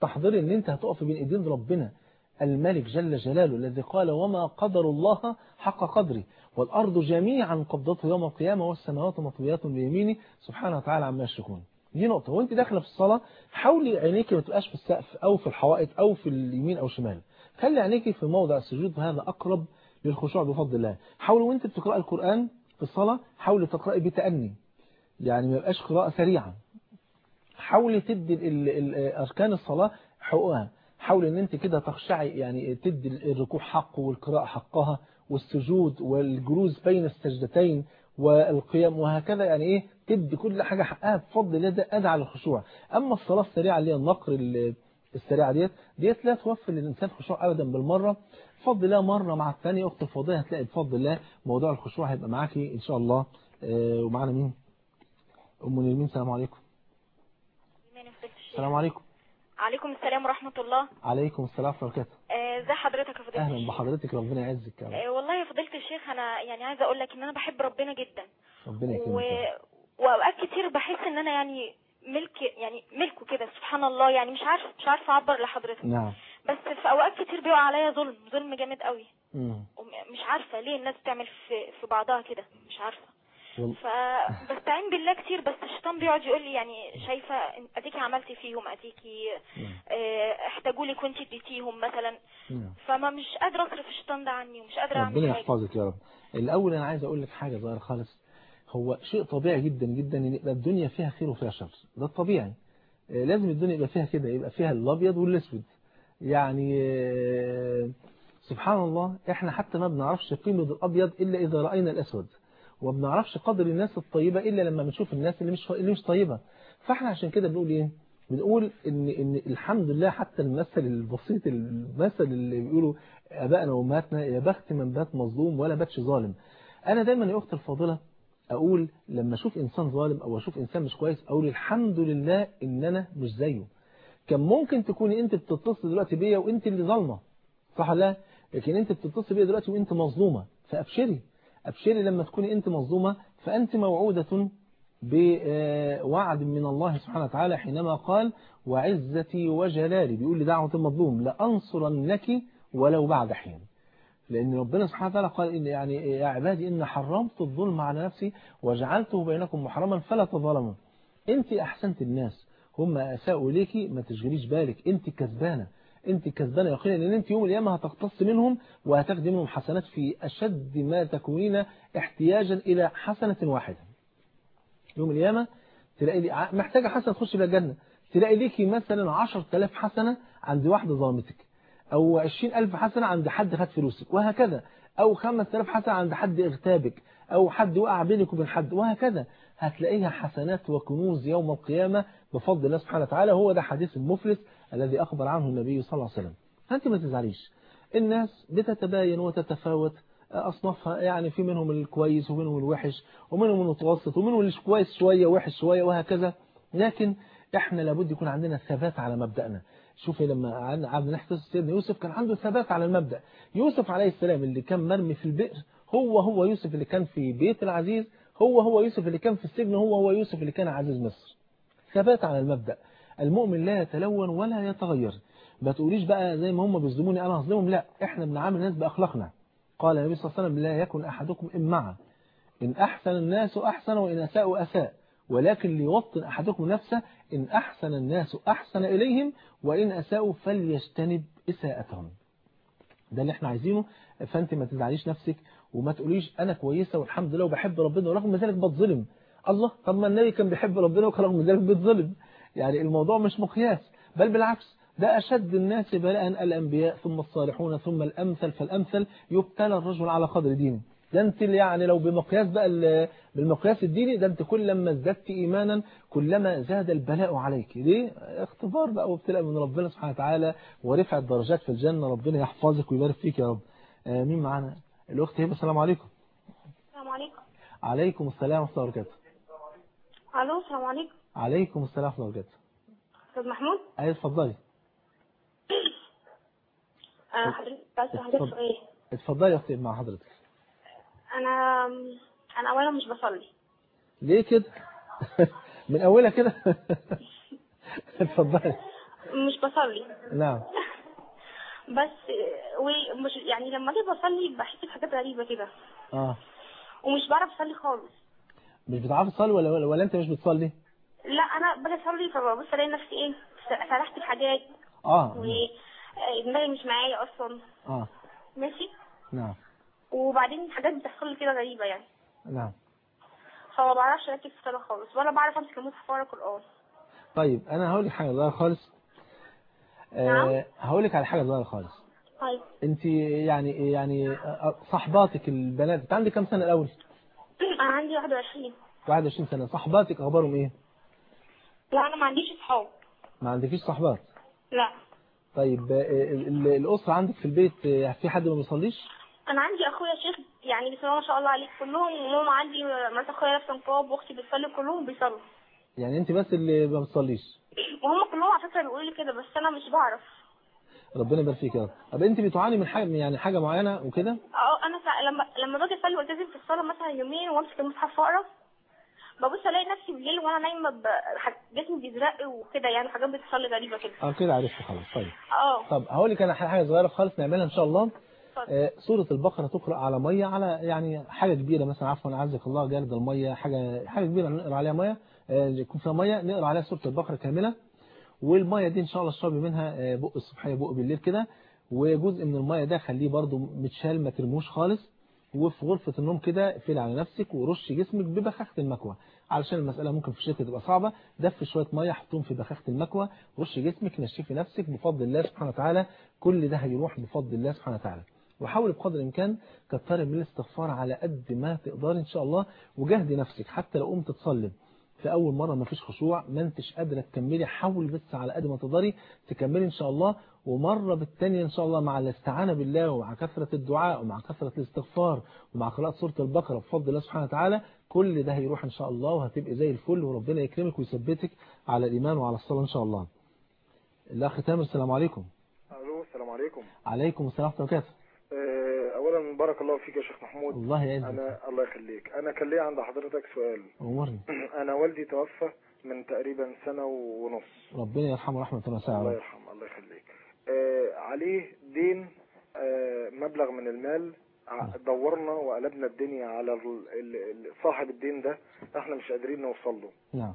استحضري ان انت هتقف بين ايدين ربنا الملك جل جلاله الذي قال وما قدر الله حق قدره والأرض جميعا قبضته يوم القيامة والسماوات مطويات بيمينه سبحانه وتعالى عما يشركون دي نقطة وانت داخلة في الصلاة حاولي عينيك ما تبقاش في السقف أو في الحوائط أو في اليمين أو الشمال خلي عينيك في موضع السجود وهذا أقرب للخشوع بفضل الله حاولي وانت بتقرأ القرآن في الصلاة حاولي تقرأي بتأني يعني ما يبقاش قراءة سريعة حاولي تدي ال- ال- أركان الصلاة حقوقها حاولي ان انت كده تخشعي يعني تدي الركوع حقه والقراءة حقها والسجود والجلوس بين السجدتين والقيام وهكذا يعني ايه تدي كل حاجة حقها بفضل الله ده أدعى للخشوع أما الصلاة السريعة اللي هي النقر ال- السريعة ديت ديت لا توفر للإنسان خشوع أبدا بالمرة بفضل الله مرة مع الثانية أخت الفضيلة هتلاقي بفضل الله موضوع الخشوع هيبقى معاكي إن شاء الله آه، ومعانا مين أم نرمين السلام عليكم السلام عليكم عليكم السلام ورحمة الله عليكم السلام ورحمة الله وبركاته آه، ازي حضرتك يا فضيلة أهلا الشيخ بحضرتك ربنا يعزك يا رب آه، والله يا فضيلة الشيخ أنا يعني عايزة أقول لك إن أنا بحب ربنا جدا ربنا و... يكرمك يا رب. وأوقات كتير بحس إن أنا يعني ملك يعني ملكه كده سبحان الله يعني مش عارف مش عارفة أعبر لحضرتك نعم بس في أوقات كتير بيقع عليا ظلم ظلم جامد قوي مم. ومش عارفة ليه الناس بتعمل في في بعضها كده مش عارفة وال- فبستعين بالله كتير بس الشيطان بيقعد يقول لي يعني شايفة إن- اديكي عملتي فيهم اديكي آه، احتاجوا لك وانت اديتيهم مثلا نعم. فما مش قادرة اصرف الشيطان ده عني ومش قادرة ربنا اعمل حاجة يحفظك يا رب الأول أنا عايز أقول لك حاجة صغيرة خالص هو شيء طبيعي جدا جدا إن يبقى الدنيا فيها خير وفيها شر ده الطبيعي آه، لازم الدنيا يبقى فيها كده يبقى فيها الأبيض والأسود يعني آه، سبحان الله إحنا حتى ما بنعرفش قيمة الأبيض إلا إذا رأينا الأسود وما بنعرفش قدر الناس الطيبة إلا لما بنشوف الناس اللي مش اللي مش طيبة فإحنا عشان كده بنقول إيه بنقول إن إن الحمد لله حتى المثل البسيط المثل اللي بيقولوا آبائنا وأمهاتنا يا بخت من بات مظلوم ولا باتش ظالم أنا دايما يا أخت الفاضلة أقول لما أشوف إنسان ظالم أو أشوف إنسان مش كويس أقول الحمد لله إن أنا مش زيه كان ممكن تكوني أنت بتتصل دلوقتي بيا وأنت اللي ظالمة صح ولا لا لكن أنت بتتصل بيا دلوقتي وأنت مظلومة فأبشري أبشري لما تكوني أنت مظلومة فأنت موعودة بوعد من الله سبحانه وتعالى حينما قال وعزتي وجلالي بيقول لدعوة المظلوم لأنصرنك ولو بعد حين لأن ربنا سبحانه وتعالى قال إن يعني يا عبادي إن حرمت الظلم على نفسي وجعلته بينكم محرما فلا تظلموا أنت أحسنت الناس هم أساءوا إليكي ما تشغليش بالك أنت كسبانة أنت كسبانة يقينا لأن أنت يوم القيامة هتقتص منهم وهتاخدي منهم حسنات في أشد ما تكونين احتياجا إلى حسنة واحدة يوم القيامة تلاقي لي ع- محتاجة حسنة تخش إلى الجنة تلاقي ليكي مثلا 10000 حسنة عند واحدة ظلمتك أو 20000 حسنة عند حد خد فلوسك وهكذا أو 5000 حسنة عند حد اغتابك أو حد وقع بينك وبين حد وهكذا هتلاقيها حسنات وكنوز يوم القيامة بفضل الله سبحانه وتعالى هو ده حديث المفلس الذي أخبر عنه النبي صلى الله عليه وسلم فأنت ما تزعليش الناس بتتباين وتتفاوت أصنافها يعني في منهم الكويس ومنهم الوحش ومنهم المتوسط ومنهم اللي كويس شوية وحش شوية وهكذا لكن احنا لابد يكون عندنا ثبات على مبدأنا شوفي لما قعدنا قعدنا نحكي قصة سيدنا يوسف كان عنده ثبات على المبدأ يوسف عليه السلام اللي كان مرمي في البئر هو هو يوسف اللي كان في بيت العزيز هو هو يوسف اللي كان في السجن هو هو يوسف اللي كان عزيز مصر ثبات على المبدأ المؤمن لا يتلون ولا يتغير ما تقوليش بقى زي ما هم بيظلموني انا هظلمهم لا احنا بنعامل الناس باخلاقنا قال النبي صلى الله عليه وسلم لا يكن احدكم امعا ان احسن الناس احسن وان اساءوا اساء ولكن ليوطن احدكم نفسه ان احسن الناس احسن اليهم وان اساءوا فليجتنب اساءتهم ده اللي احنا عايزينه فانت ما تزعليش نفسك وما تقوليش انا كويسه والحمد لله وبحب ربنا ورغم ذلك بتظلم الله طب ما النبي كان بيحب ربنا ورغم ذلك بيتظلم يعني الموضوع مش مقياس بل بالعكس ده أشد الناس بلاء الأنبياء ثم الصالحون ثم الأمثل فالأمثل يبتلى الرجل على قدر دينه ده انت اللي يعني لو بمقياس بقى ال- بالمقياس الديني ده انت كلما ازددت ايمانا كلما زاد البلاء عليك ليه اختبار بقى وابتلاء من ربنا سبحانه وتعالى ورفع الدرجات في الجنة ربنا يحفظك ويبارك فيك يا رب آه مين معانا الاخت هبه السلام عليكم السلام عليكم عليكم السلام ورحمه الله وبركاته الو السلام عليكم عليكم السلام ورحمه الله وبركاته استاذ محمود ايوه اتفضلي انا حضرتك عايز حضرتك اتفضل. سؤال اتفضلي يا اختي مع حضرتك انا انا اولا مش بصلي ليه كده من اولها كده اتفضلي مش بصلي نعم بس ومش يعني لما اجي بصلي بحس بحاجات غريبه كده اه ومش بعرف اصلي خالص مش بتعرف تصلي ولا ولا, ولا انت مش بتصلي لا انا باجي اصلي فببص الاقي نفسي ايه س- سرحت في حاجات اه ودماغي مش معايا اصلا اه ماشي نعم وبعدين حاجات بتحصل لي كده غريبه يعني نعم فما بعرفش اركز في الصلاه خالص ولا بعرف امسك المصحف واقرا قران طيب انا هقول لك حاجه صغيره خالص آه هقول لك على حاجه صغيره خالص طيب انت يعني يعني آه، صحباتك البنات انت عندك كام سنه الاول انا عندي 21 21 سنه صحباتك اخبارهم ايه لا انا ما عنديش اصحاب ما عندكيش صحبات لا طيب آه، ال- ال- الاسره عندك في البيت آه، في حد ما بيصليش انا عندي اخويا شيخ يعني بسم الله ما شاء الله عليه كلهم وماما عندي مرات اخويا لابسه نقاب واختي بتصلي كلهم بيصلوا يعني انت بس اللي ما بتصليش وهم كلهم على فكره بيقولوا لي كده بس انا مش بعرف ربنا يبارك فيك يا رب طب انت بتعاني من حاجه يعني حاجه معينه وكده اه انا سا... لما لما باجي اصلي والتزم في الصلاه مثلا يومين وامسك المصحف واقرا ببص الاقي نفسي بالليل وانا نايمه ب... ح- جسمي بيزرق وكده يعني حاجات بتحصل لي غريبه كده اه كده عرفت خلاص طيب اه طب هقول لك انا حاجه صغيره خالص نعملها ان شاء الله اتفضل. آه، سورة البقرة تقرأ على مية على يعني حاجة كبيرة مثلا عفوا عزك الله جارد المية حاجة حاجة كبيرة نقرأ عليها مية آه، يكون فيها مية نقرأ عليها سورة البقرة كاملة والمية دي إن شاء الله اشربي منها آه، بق الصبحية بق بالليل كده وجزء من المية ده خليه برضو متشال ما ترموش خالص وفي غرفة النوم كده اقفلي على نفسك ورش جسمك ببخاخة المكوى علشان المسألة ممكن في الشتاء تبقى صعبة دف شوية مية حطهم في بخاخة المكوى رش جسمك نشفي نفسك بفضل الله سبحانه وتعالى كل ده هيروح بفضل الله سبحانه وتعالى وحاول بقدر الإمكان كتري من الاستغفار على قد ما تقدري إن شاء الله وجهدي نفسك حتى لو قمت تصلي في أول مرة ما فيش خشوع ما انتش قادرة تكملي حاول بس على قد ما تقدري تكملي إن شاء الله ومرة بالتانية إن شاء الله مع الاستعانة بالله ومع كثرة الدعاء ومع كثرة الاستغفار ومع قراءة سورة البقرة بفضل الله سبحانه وتعالى كل ده هيروح إن شاء الله وهتبقي زي الفل وربنا يكرمك ويثبتك على الإيمان وعلى الصلاة إن شاء الله الأخ تامر السلام عليكم الو السلام عليكم عليكم السلام ورحمة الله وبركاته آه، اولا بارك الله فيك يا شيخ محمود الله يعزك انا الله يخليك انا كان ليا عند حضرتك سؤال أمورني انا والدي توفى من تقريبا سنة ونص ربنا يرحمه رحمة واسعة الله يرحمه الله يخليك آه عليه دين آه مبلغ من المال ع- دورنا وقلبنا الدنيا على ال- ال- ال- صاحب الدين ده احنا مش قادرين نوصل له نعم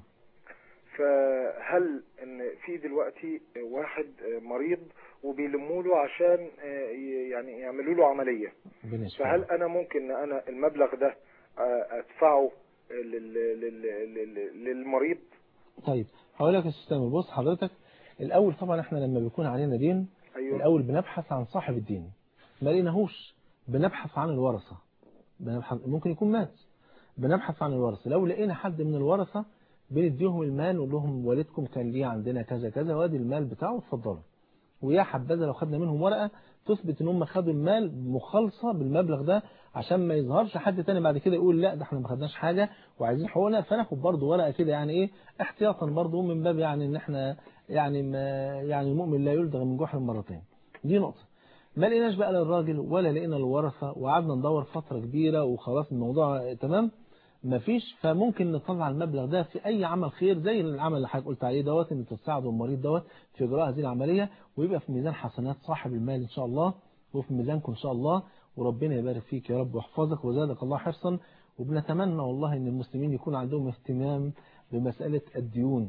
فهل ان في دلوقتي واحد آه، مريض وبيلموا له عشان آه، ي- يعني يعملوا له عملية ربنا يشفيه. فهل انا ممكن ان انا المبلغ ده آه، ادفعه لل- لل- لل- للمريض طيب هقول لك يا استاذ تامر بص حضرتك الاول طبعا احنا لما بيكون علينا دين أيوه. الاول بنبحث عن صاحب الدين ما لقيناهوش بنبحث عن الورثه بنبحث ممكن يكون مات بنبحث عن الورثه لو لقينا حد من الورثه بنديهم المال ونقول لهم والدكم كان ليه عندنا كذا كذا وادي المال بتاعه اتفضلوا ويا حبذا لو خدنا منهم ورقه تثبت ان هم خدوا المال مخالصه بالمبلغ ده عشان ما يظهرش حد تاني بعد كده يقول لا ده احنا ما خدناش حاجه وعايزين حقوقنا فناخد برضه ورقه كده يعني ايه احتياطا برضه من باب يعني ان احنا يعني ما يعني المؤمن لا يلدغ من جحر مرتين دي نقطه ما لقيناش بقى لا الراجل ولا لقينا الورثه وقعدنا ندور فتره كبيره وخلاص الموضوع تمام مفيش فممكن نطلع المبلغ ده في اي عمل خير زي العمل اللي حضرتك قلت عليه دوت ان تساعدوا المريض دوت في اجراء هذه العمليه ويبقى في ميزان حسنات صاحب المال ان شاء الله وفي ميزانكم ان شاء الله وربنا يبارك فيك يا رب ويحفظك وزادك الله حرصا وبنتمنى والله ان المسلمين يكون عندهم اهتمام بمساله الديون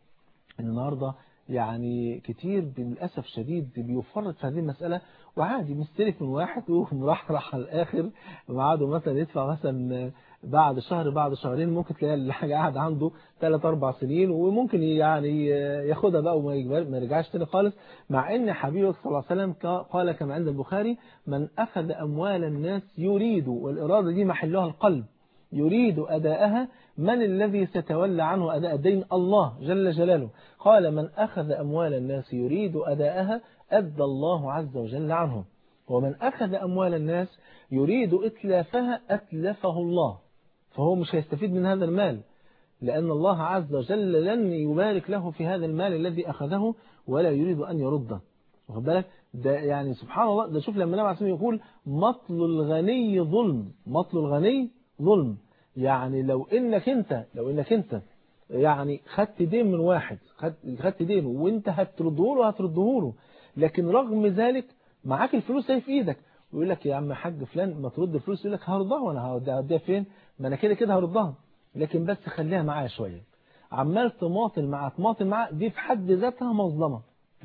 النهارده يعني كتير للاسف شديد بيفرط في هذه المساله وعادي مستلف من واحد ومرحرح على الاخر ميعاده مثلا يدفع مثلا بعد شهر بعد شهرين ممكن تلاقي الحاجه قاعد عنده 3 4 سنين وممكن يعني ياخدها بقى وما يجبر- ما يرجعش تاني خالص مع ان حبيبك صلى الله عليه وسلم ك- قال كما عند البخاري من اخذ اموال الناس يريد والاراده دي محلها القلب يريد أداءها من الذي سيتولى عنه أداء الدين الله جل جلاله قال من أخذ أموال الناس يريد أداءها أدى الله عز وجل عنه ومن أخذ أموال الناس يريد إتلافها أتلفه الله فهو مش هيستفيد من هذا المال لأن الله عز وجل لن يبارك له في هذا المال الذي أخذه ولا يريد أن يرده واخد بالك ده يعني سبحان الله ده شوف لما النبي عليه الصلاة والسلام يقول مطل الغني ظلم مطل الغني ظلم يعني لو انك انت لو انك انت يعني خدت دين من واحد خدت خدت دين وانت هترده له هترده له لكن رغم ذلك معاك الفلوس اهي في ايدك ويقول لك يا عم حاج فلان ما ترد الفلوس يقول لك هردها وانا هوديها فين ما انا كده كده هردها لكن بس خليها معايا شويه عمال تماطل معاه تماطل معاه دي في حد ذاتها مظلمه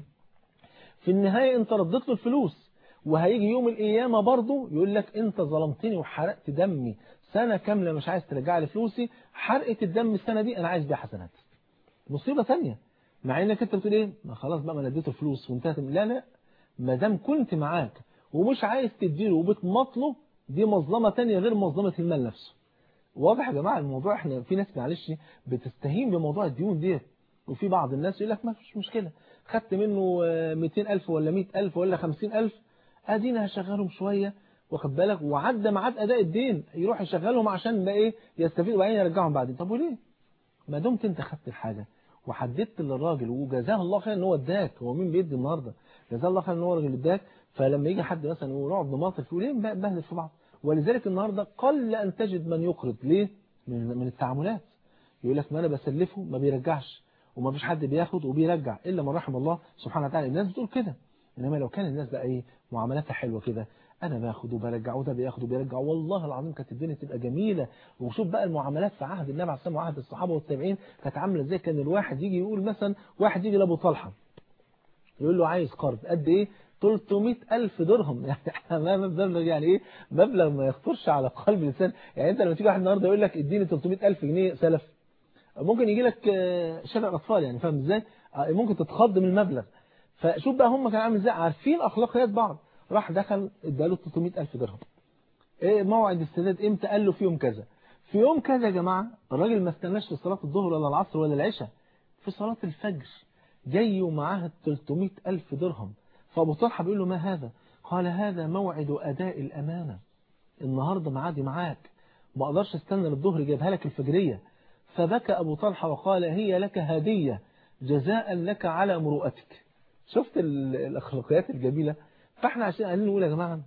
في النهايه انت رديت له الفلوس وهيجي يوم القيامه برضه يقول لك انت ظلمتني وحرقت دمي سنه كامله مش عايز ترجع لي فلوسي حرقه الدم السنه دي انا عايز بيها حسنات مصيبه ثانيه مع انك انت بتقول ايه ما خلاص بقى ما انا اديته فلوس وانتهت لا لا ما دام كنت معاك ومش عايز تديله وبتمطله دي مظلمه ثانيه غير مظلمه المال نفسه واضح يا جماعه الموضوع احنا في ناس معلش بتستهين بموضوع الديون ديت وفي بعض الناس يقول لك ما فيش مشكله خدت منه 200000 ولا 100000 ولا 50000 ادينا هشغلهم شويه واخد بالك وعدى ميعاد اداء الدين يروح يشغلهم عشان بقى ايه يستفيد وبعدين يرجعهم بعدين طب وليه ما دمت انت خدت الحاجه وحددت للراجل وجزاه الله خير ان هو اداك هو مين بيدي النهارده جزاه الله خير ان هو الراجل اداك فلما يجي حد مثلا ونقعد نماطل فيه ليه بهدل في بعض ولذلك النهارده قل ان تجد من يقرض ليه من من التعاملات يقول لك ما انا بسلفه ما بيرجعش وما فيش حد بياخد وبيرجع الا من رحم الله سبحانه وتعالى الناس بتقول كده انما لو كان الناس بقى ايه معاملاتها حلوه كده انا باخد وبرجع وده بياخد وبيرجع والله العظيم كانت الدنيا تبقى جميله وشوف بقى المعاملات في عهد النبي عليه الصلاه والسلام وعهد الصحابه والتابعين كانت عامله ازاي كان الواحد يجي يقول مثلا واحد يجي لابو طلحه يقول له عايز قرض قد ايه 300 ألف درهم يعني ما مبلغ يعني ايه مبلغ ما يخطرش على قلب الانسان يعني انت لما تيجي واحد النهارده يقول لك اديني 300 ألف جنيه سلف ممكن يجي لك شارع الاطفال يعني فاهم ازاي ممكن تتخض من المبلغ فشوف بقى هم كانوا عامل ازاي عارفين اخلاقيات بعض راح دخل اداله 300 ألف درهم ايه موعد السداد امتى قال له في يوم كذا في يوم كذا يا جماعه الراجل ما استناش في صلاه الظهر ولا العصر ولا العشاء في صلاه الفجر جاي ومعاه 300 ألف درهم فأبو طلحة بيقول له ما هذا قال هذا موعد أداء الأمانة النهاردة معادي معاك ما أقدرش استنى للظهر جايبها لك الفجرية فبكى أبو طلحة وقال هي لك هدية جزاء لك على مروءتك شفت الأخلاقيات الجميلة فاحنا عشان قاعدين نقول يا جماعة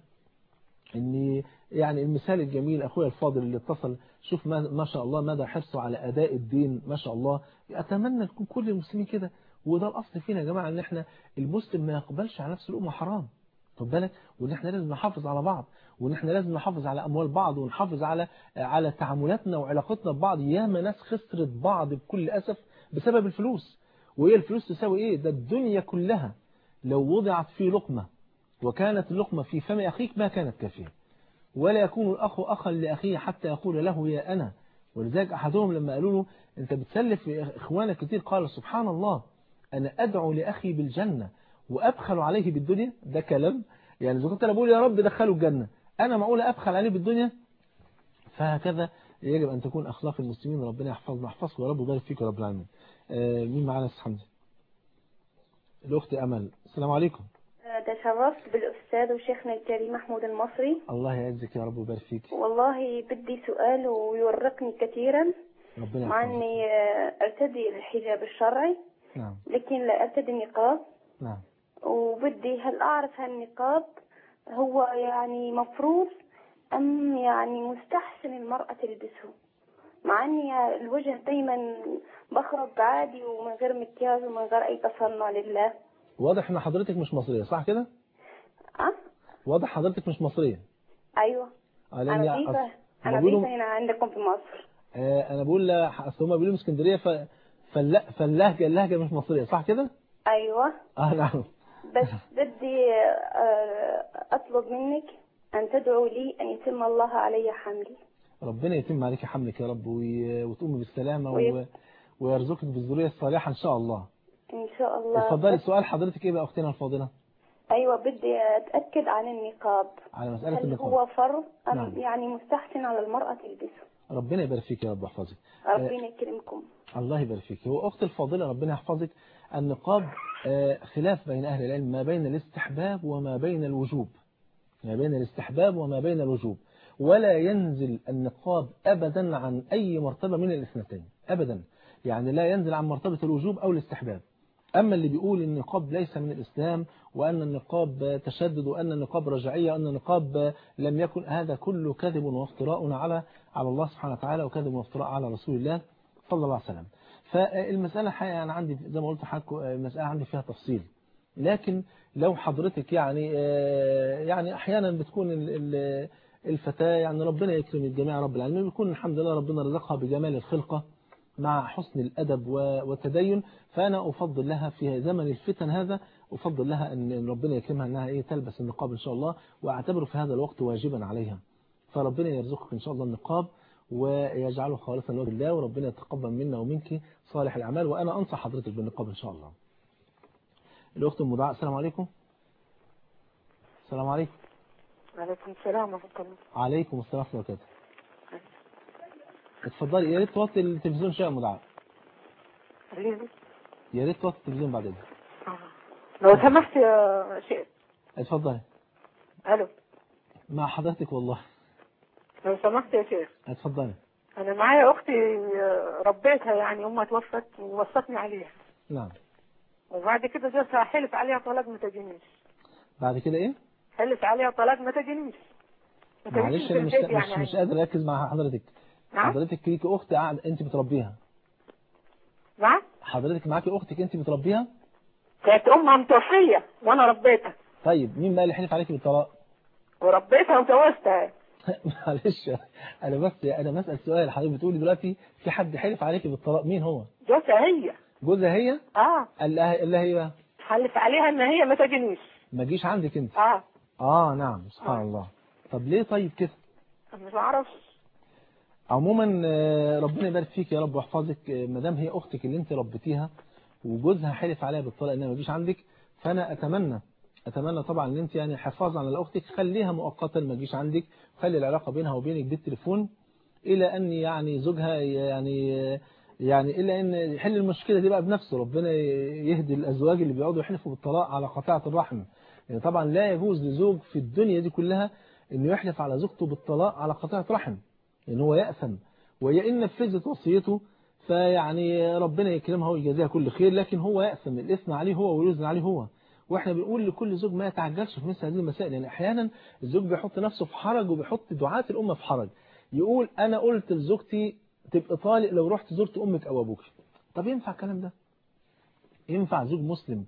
ان يعني المثال الجميل اخويا الفاضل اللي اتصل شوف ما, ما شاء الله مدى حرصه على اداء الدين ما شاء الله اتمنى تكون كل المسلمين كده وده الاصل فينا يا جماعه ان احنا المسلم ما يقبلش على نفسه الامه حرام خد بالك وان احنا لازم نحافظ على بعض وان احنا لازم نحافظ على اموال بعض ونحافظ على على تعاملاتنا وعلاقتنا ببعض ياما ناس خسرت بعض بكل اسف بسبب الفلوس وهي الفلوس تساوي ايه ده الدنيا كلها لو وضعت في لقمه وكانت اللقمه في فم اخيك ما كانت كافيه ولا يكون الاخ اخا لاخيه حتى يقول له يا انا ولذلك احدهم لما قالوا له انت بتسلف اخوانك كتير قال سبحان الله أنا أدعو لأخي بالجنة وأبخل عليه بالدنيا ده كلام يعني إذا كنت أنا بقول يا رب دخله الجنة أنا معقول أبخل عليه بالدنيا فهكذا يجب أن تكون أخلاق المسلمين ربنا يحفظنا يحفظك يا رب ويبارك فيك يا رب العالمين آه مين معانا أستاذ حمزة الأخت أمل السلام عليكم تشرفت بالأستاذ وشيخنا الكريم محمود المصري الله يعزك يا رب ويبارك فيك والله بدي سؤال ويورقني كثيرا ربنا مع أني أرتدي الحجاب الشرعي نعم لكن لا أرتدي النقاب نعم وبدي هل أعرف هالنقاب هو يعني مفروض أم يعني مستحسن المرأة تلبسه مع أني الوجه دايما بخرج عادي ومن غير مكياج ومن غير أي تصنع لله واضح ان حضرتك مش مصرية صح كده أه؟ واضح حضرتك مش مصرية أيوة آه، أنا لأن ضيفة أص- أنا هما بيقولوا- ضيفة هنا عندكم في مصر آه، انا بقول لا- اصل هم بيقولوا من اسكندريه ف... فالل... فاللهجه اللهجه مش مصريه صح كده؟ أيوة اه نعم بس بدي آه، أطلب منك أن تدعو لي أن يتم الله علي حملي ربنا يتم عليك حملك يا رب وي... وتقومي بالسلامه و... وي- ويرزقك بالذريه الصالحه ان شاء الله إن شاء الله اتفضلي بس- سؤال حضرتك ايه بقى اختنا الفاضله أيوة بدي أتأكد عن النقاب على مساله هل النقاب هو فرض أم نعم. يعني مستحسن على المرأة تلبسه ربنا يبارك فيك يا رب ويحفظك آه، ربنا يكرمكم الله يبارك فيك هو أخت الفاضلة ربنا يحفظك النقاب آه، خلاف بين أهل العلم ما بين الاستحباب وما بين الوجوب ما بين الاستحباب وما بين الوجوب ولا ينزل النقاب أبدا عن أي مرتبة من الاثنتين أبدا يعني لا ينزل عن مرتبة الوجوب أو الاستحباب أما اللي بيقول إن النقاب ليس من الإسلام وأن النقاب تشدد وأن النقاب رجعية وأن النقاب لم يكن هذا كله كذب وافتراء على على الله سبحانه وتعالى وكذب وافتراء على رسول الله صلى الله عليه وسلم فالمسألة الحقيقة أنا عندي زي ما قلت لحضرتك المسألة عندي فيها تفصيل لكن لو حضرتك يعني يعني أحيانا بتكون الفتاة يعني ربنا يكرم الجميع رب العالمين بيكون الحمد لله ربنا رزقها بجمال الخلقة مع حسن الأدب والتدين فأنا أفضل لها في زمن الفتن هذا أفضل لها أن ربنا يكرمها أنها إيه تلبس النقاب إن شاء الله وأعتبره في هذا الوقت واجبا عليها فربنا يرزقك إن شاء الله النقاب ويجعله خالصا لوجه الله وربنا يتقبل منا ومنك صالح الأعمال وأنا أنصح حضرتك بالنقاب إن شاء الله الأخت المدعاء السلام عليكم السلام عليكم وعليكم السلام ورحمة الله عليكم السلام ورحمة الله وبركاته اتفضلي يا ريت توطي التلفزيون شويه مدعاء يا ريت توطي التلفزيون بعدين لو سمحت يا شيخ اتفضلي الو مع حضرتك والله لو سمحت يا شيخ اتفضلي انا معايا اختي ربيتها يعني امها توفت ووصتني عليها نعم وبعد كده جوزها حلف عليها طلاق ما تجينيش بعد كده ايه حلف عليها طلاق ما تجينيش ما معلش تجينيش انا مش في البيت مش, يعني. مش قادر اركز مع حضرتك نعم حضرتك ليكي اخت قاعد انت بتربيها نعم حضرتك معاكي اختك انت بتربيها كانت امها متوفيه وانا ربيتها طيب مين بقى اللي حلف عليكي بالطلاق وربيتها وجوزتها معلش انا بس انا بسال سؤال حضرتك بتقولي دلوقتي في حد حلف عليكي بالطلاق مين هو جوزها هي جوزها هي اه قال لها قال لها ايه بقى حلف عليها ان هي ما تجينيش ما جيش عندك انت اه اه نعم سبحان الله طب ليه طيب كده مش عارفش عموما آه، ربنا يبارك فيك يا رب ويحفظك آه، ما دام هي اختك اللي انت ربيتيها وجوزها حلف عليها بالطلاق انها ما تجيش عندك فانا اتمنى اتمنى طبعا ان انت يعني الحفاظ على اختك خليها مؤقتا ما تجيش عندك خلي العلاقه بينها وبينك بالتليفون الى ان يعني زوجها يعني يعني الا ان يحل المشكله دي بقى بنفسه ربنا يهدي الازواج اللي بيقعدوا يحلفوا بالطلاق على قطيعه الرحم يعني طبعا لا يجوز لزوج في الدنيا دي كلها انه يحلف على زوجته بالطلاق على قطيعه رحم ان هو يأثم وهي إن نفذت وصيته فيعني ربنا يكرمها ويجازيها كل خير لكن هو يأثم الإثم عليه هو ويوزن عليه هو واحنا بنقول لكل زوج ما يتعجلش في مثل هذه المسائل يعني احيانا الزوج بيحط نفسه في حرج وبيحط دعاة الأمة في حرج يقول أنا قلت لزوجتي تبقى طالق لو رحت زرت أمك أو أبوك طب ينفع الكلام ده ينفع زوج مسلم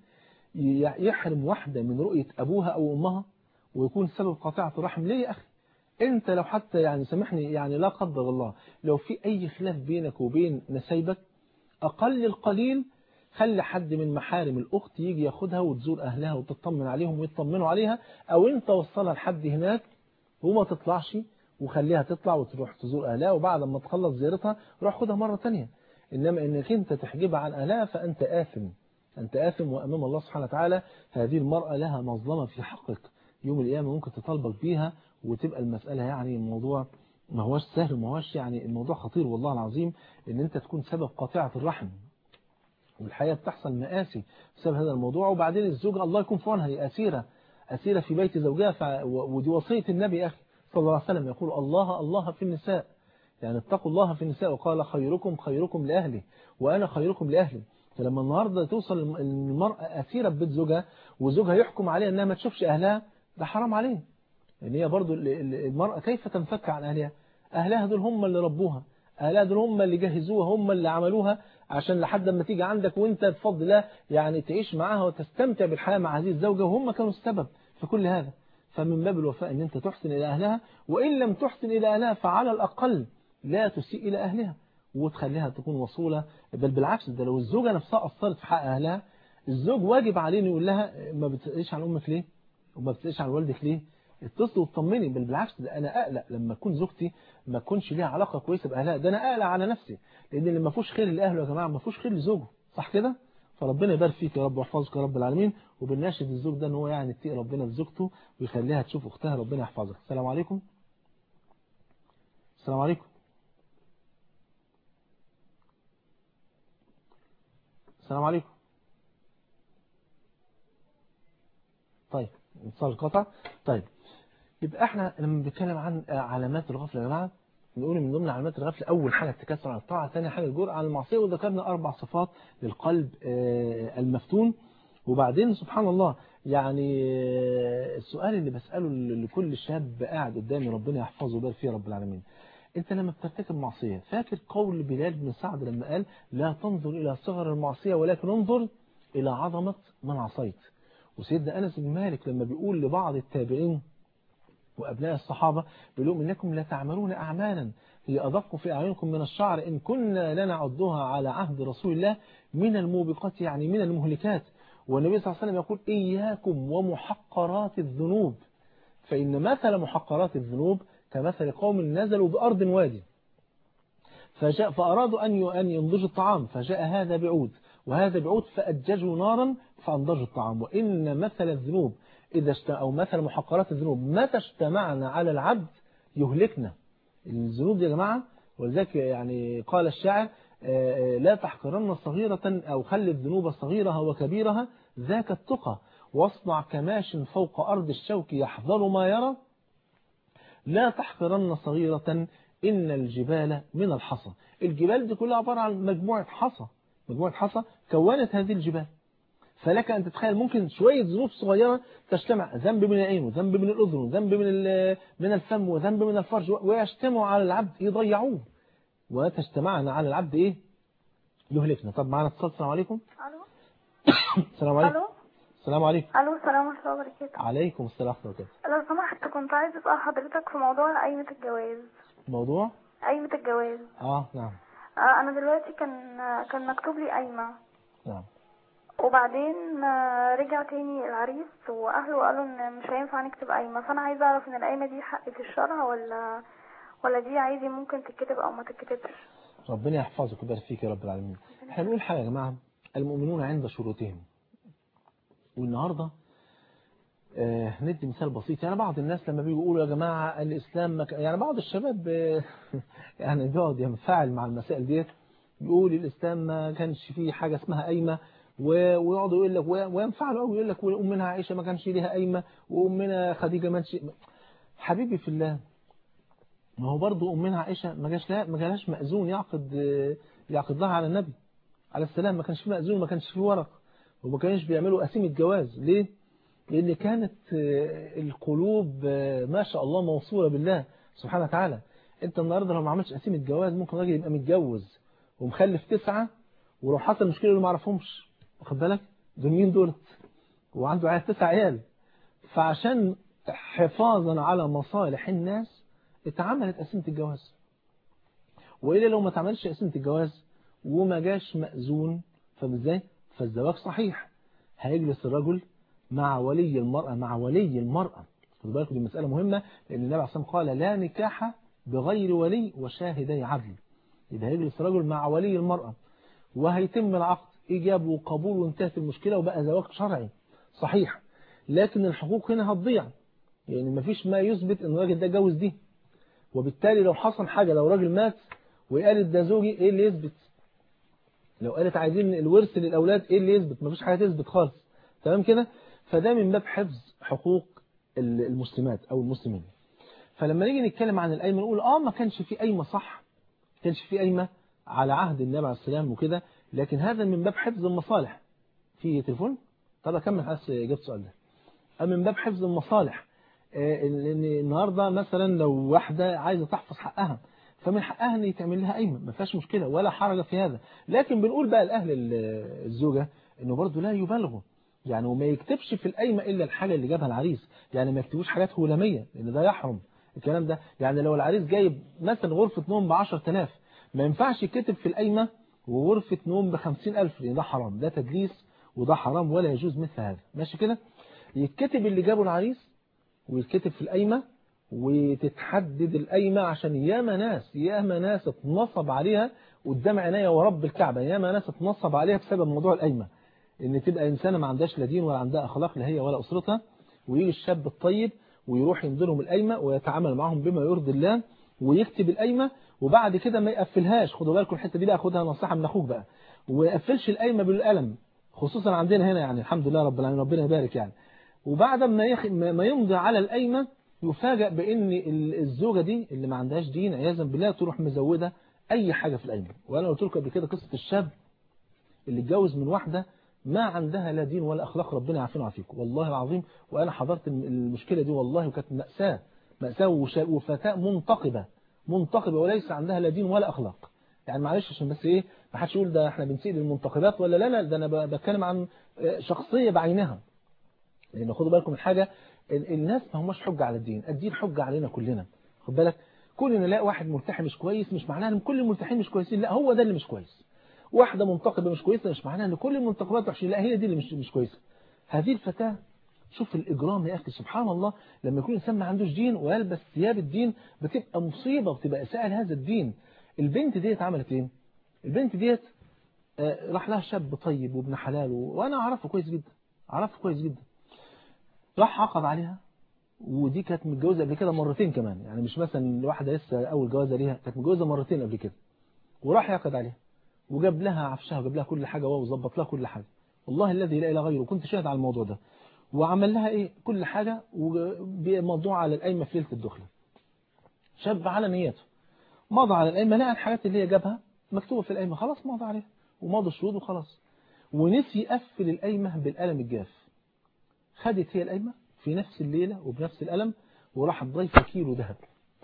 يحرم واحدة من رؤية أبوها أو أمها ويكون سبب قطيعة الرحم ليه يا أخي انت لو حتى يعني سامحني يعني لا قدر الله لو في اي خلاف بينك وبين نسايبك اقل القليل خلي حد من محارم الاخت يجي ياخدها وتزور اهلها وتطمن عليهم ويطمنوا عليها او انت وصلها لحد هناك وما تطلعش وخليها تطلع وتروح تزور اهلها وبعد ما تخلص زيارتها روح خدها مرة تانية انما انك انت تحجبها عن اهلها فانت آثم انت آثم وامام الله سبحانه وتعالى هذه المرأة لها مظلمة في حقك يوم القيامة ممكن تطالبك بيها وتبقى المسألة يعني الموضوع ما هوش سهل وما هوش يعني الموضوع خطير والله العظيم ان انت تكون سبب قاطعة الرحم والحقيقة بتحصل مآسي بسبب هذا الموضوع وبعدين الزوجة الله يكون في عونها هي أسيرة أسيرة في بيت زوجها ف... ودي وصية النبي يا أخي صلى الله عليه وسلم يقول الله الله في النساء يعني اتقوا الله في النساء وقال خيركم خيركم لأهله وأنا خيركم لأهلي فلما النهاردة توصل المرأة أسيرة ببيت زوجها وزوجها يحكم عليها أنها ما تشوفش أهلها ده حرام عليه ان هي برضو المرأة كيف تنفك عن أهلها أهلها دول هم اللي ربوها أهلها دول هم اللي جهزوها هم اللي عملوها عشان لحد ما تيجي عندك وانت بفضل الله يعني تعيش معاها وتستمتع بالحياة مع هذه الزوجة وهم كانوا السبب في كل هذا فمن باب الوفاء ان انت تحسن إلى أهلها وإن لم تحسن إلى أهلها فعلى الأقل لا تسيء إلى أهلها وتخليها تكون وصولة بل بالعكس ده لو الزوجة نفسها قصرت في حق أهلها الزوج واجب عليه انه يقول لها ما بتسأليش عن أمك ليه وما بتسأليش عن والدك ليه اتصل وطمني بل بالعكس ده انا اقلق لما تكون زوجتي ما تكونش ليها علاقه كويسه باهلها ده انا اقلق على نفسي لان اللي ما فيهوش خير لاهله يا جماعه ما فيهوش خير لزوجه صح كده فربنا يبارك فيك يا رب ويحفظك يا رب العالمين وبنناشد الزوج ده ان هو يعني يتقي ربنا في زوجته ويخليها تشوف اختها ربنا يحفظك السلام عليكم السلام عليكم السلام عليكم طيب اتصال قطع طيب يبقى احنا لما بنتكلم عن علامات الغفله يا جماعه نقول من ضمن علامات الغفله اول حاجه التكاسل على الطاعه ثاني حاجه الجرأه على المعصيه وذكرنا اربع صفات للقلب المفتون وبعدين سبحان الله يعني السؤال اللي بساله لكل شاب قاعد قدامي ربنا يحفظه ويبارك فيه رب العالمين انت لما بترتكب معصية فاكر قول بلال بن سعد لما قال لا تنظر إلى صغر المعصية ولكن انظر إلى عظمة من عصيت وسيدنا أنس بن مالك لما بيقول لبعض التابعين وأبناء الصحابة بيقول لهم إنكم لا تعملون أعمالا هي أدق في أعينكم من الشعر إن كنا لنعدها على عهد رسول الله من الموبقات يعني من المهلكات والنبي صلى الله عليه وسلم يقول إياكم ومحقرات الذنوب فإن مثل محقرات الذنوب كمثل قوم نزلوا بأرض وادي فجاء فأرادوا أن أن ينضجوا الطعام فجاء هذا بعود وهذا بعود فأججوا نارا فأنضجوا الطعام وإن مثل الذنوب إذا اشت... أو مثل محقرات الذنوب متى اجتمعنا على العبد يهلكنا الذنوب دي يا جماعة ولذلك يعني قال الشاعر لا تحقرن صغيرة أو خل الذنوب صغيرها وكبيرها ذاك التقى واصنع كماش فوق أرض الشوك يحذر ما يرى لا تحقرن صغيرة إن الجبال من الحصى الجبال دي كلها عبارة عن مجموعة حصى مجموعة حصى كونت هذه الجبال فلك أن تتخيل ممكن شوية ذنوب صغيرة تجتمع ذنب من العين وذنب من الأذن وذنب من من الفم وذنب من الفرج ويجتمعوا على العبد يضيعوه وتجتمعنا على العبد إيه يهلكنا طب معنا اتصال السلام عليكم الو السلام عليكم الو السلام عليكم الو السلام ورحمه الله وبركاته عليكم السلام ورحمة الله وبركاته لو سمحت كنت عايزه اسال حضرتك في موضوع قايمه الجواز موضوع قايمه الجواز اه نعم آه انا دلوقتي كان كان مكتوب لي قايمه نعم وبعدين آه، رجع تاني العريس واهله قالوا ان مش هينفع نكتب قايمه فانا عايزه اعرف ان القايمه دي حق في الشرع ولا ولا دي عادي ممكن تتكتب او ما تتكتبش ربنا يحفظك ويبارك فيك يا رب العالمين احنا بنقول حاجة يا جماعة المؤمنون عند شروطهم والنهاردة آه ندي مثال بسيط يعني بعض الناس لما بيجوا يقولوا يا جماعة الإسلام مك... يعني بعض الشباب آه، يعني بيقعد ينفعل مع المسائل ديت يقول الإسلام ما كانش فيه حاجة اسمها قايمة و- ويقعدوا يقول لك و- وينفعلوا قوي يقول لك وأمنا عائشة ما كانش ليها قايمة وأمنا خديجة ما كانش حبيبي في الله ما هو برضه أمنا عائشة ما جاش لها ما جالهاش مأذون يعقد آه، يعقد لها على النبي عليه السلام ما كانش فيه مأذون ما كانش فيه ورق وما كانش بيعملوا قسيمة جواز ليه؟ لأن كانت آه، القلوب آه، ما شاء الله موصولة بالله سبحانه وتعالى أنت النهاردة لو ما عملتش قسيمة جواز ممكن راجل يبقى متجوز ومخلف تسعة ولو حصل مشكلة اللي ما عرفهمش واخد بالك دول مين دولت وعنده عيال تسع عيال فعشان حفاظا على مصالح الناس اتعملت قسيمة الجواز وإلا لو ما اتعملش قسيمة الجواز وما جاش مأذون فازاي فالزواج صحيح هيجلس الرجل مع ولي المرأة مع ولي المرأة خدوا بالكم دي مسألة مهمة لأن النبي عليه الصلاة والسلام قال لا نكاح بغير ولي وشاهدي عدل يبقى هيجلس الرجل مع ولي المرأة وهيتم العقد إيجاب وقبول وانتهت المشكلة وبقى زواج شرعي صحيح لكن الحقوق هنا هتضيع يعني مفيش ما يثبت ان الراجل ده جوز دي وبالتالي لو حصل حاجة لو راجل مات وقالت ده زوجي ايه اللي يثبت لو قالت عايزين الورث للأولاد ايه اللي يثبت مفيش حاجة تثبت خالص تمام كده فده من باب حفظ حقوق المسلمات أو المسلمين فلما نيجي نتكلم عن القايمة نقول اه ما كانش في قايمة صح ما كانش في قايمة على عهد النبي عليه السلام وكده لكن هذا من باب حفظ المصالح في تليفون طب اكمل بس اجابه السؤال ده من باب حفظ المصالح آه، لان النهارده مثلا لو واحده عايزه تحفظ حقها فمن حقها ان يتعمل لها قايمه ما فيهاش مشكله ولا حرج في هذا لكن بنقول بقى لاهل ال- الزوجه انه برضه لا يبالغوا يعني وما يكتبش في القايمه الا الحاجه اللي جابها العريس يعني ما يكتبوش حاجات هلاميه لان ده يحرم الكلام ده يعني لو العريس جايب مثلا غرفه نوم ب 10000 ما ينفعش يكتب في القايمه وغرفه نوم ب 50000 لان ده حرام ده تدليس وده حرام ولا يجوز مثل هذا ماشي كده يتكتب اللي جابه العريس ويتكتب في القايمه وتتحدد القايمه عشان ياما ناس ياما ناس اتنصب عليها قدام عينيا ورب الكعبه ياما ناس اتنصب عليها بسبب موضوع القايمه ان تبقى انسانه ما عندهاش لا دين ولا عندها اخلاق لا هي ولا اسرتها ويجي الشاب الطيب ويروح ينزلهم القايمه ويتعامل معهم بما يرضي الله ويكتب القايمه وبعد كده ما يقفلهاش خدوا بالكم الحته دي بقى خدها نصيحه من اخوك بقى وما يقفلش القايمه بالقلم خصوصا عندنا هنا يعني الحمد لله رب العالمين ربنا يبارك يعني وبعد ما يخ... ما يمضي على القايمه يفاجأ بان ال- الزوجه دي اللي ما عندهاش دين عياذا بالله تروح مزوده اي حاجه في القايمه وانا قلت لكم قبل كده قصه الشاب اللي اتجوز من واحده ما عندها لا دين ولا اخلاق ربنا يعافينا ويعافيكم والله العظيم وانا حضرت الم- المشكله دي والله وكانت ماساه ماساه وش- وفتاه منتقبه منتقبة وليس عندها لا دين ولا أخلاق يعني معلش عشان بس إيه ما حدش يقول ده احنا بنسيء للمنتقبات ولا لا لا ده أنا بتكلم عن شخصية بعينها لأن خدوا بالكم من حاجة الناس ما هماش حجة على الدين الدين حجة علينا كلنا خد بالك كل ان نلاقي واحد ملتحي مش كويس مش معناها ان كل الملتحين مش كويسين لا هو ده اللي مش كويس واحدة منتقبة مش كويسة مش معناها ان كل المنتقبات وحشين لا هي دي اللي مش مش كويسة هذه الفتاة شوف الإجرام يا أخي سبحان الله لما يكون إنسان ما عندوش دين ويلبس ثياب الدين بتبقى مصيبة وبتبقى إساءة لهذا الدين البنت ديت عملت إيه؟ البنت ديت آه راح لها شاب طيب وابن حلال وأنا أعرفه كويس جدا أعرفه كويس جدا راح عقد عليها ودي كانت متجوزة قبل كده مرتين كمان يعني مش مثلا واحدة لسه أول جوازة ليها كانت متجوزة مرتين قبل كده وراح يعقد عليها وجاب لها عفشها وجاب لها كل حاجة وظبط لها كل حاجة والله الذي لا إله غيره كنت شاهد على الموضوع ده وعمل لها ايه كل حاجة وموضوع على القايمة في ليلة الدخلة شاب على نيته مضى على القايمة لقى الحاجات اللي هي جابها مكتوبة في القايمة خلاص مضى عليها ومضى الشهود وخلاص ونسي يقفل القايمة بالقلم الجاف خدت هي القايمة في نفس الليلة وبنفس القلم وراحت ضيفة كيلو ذهب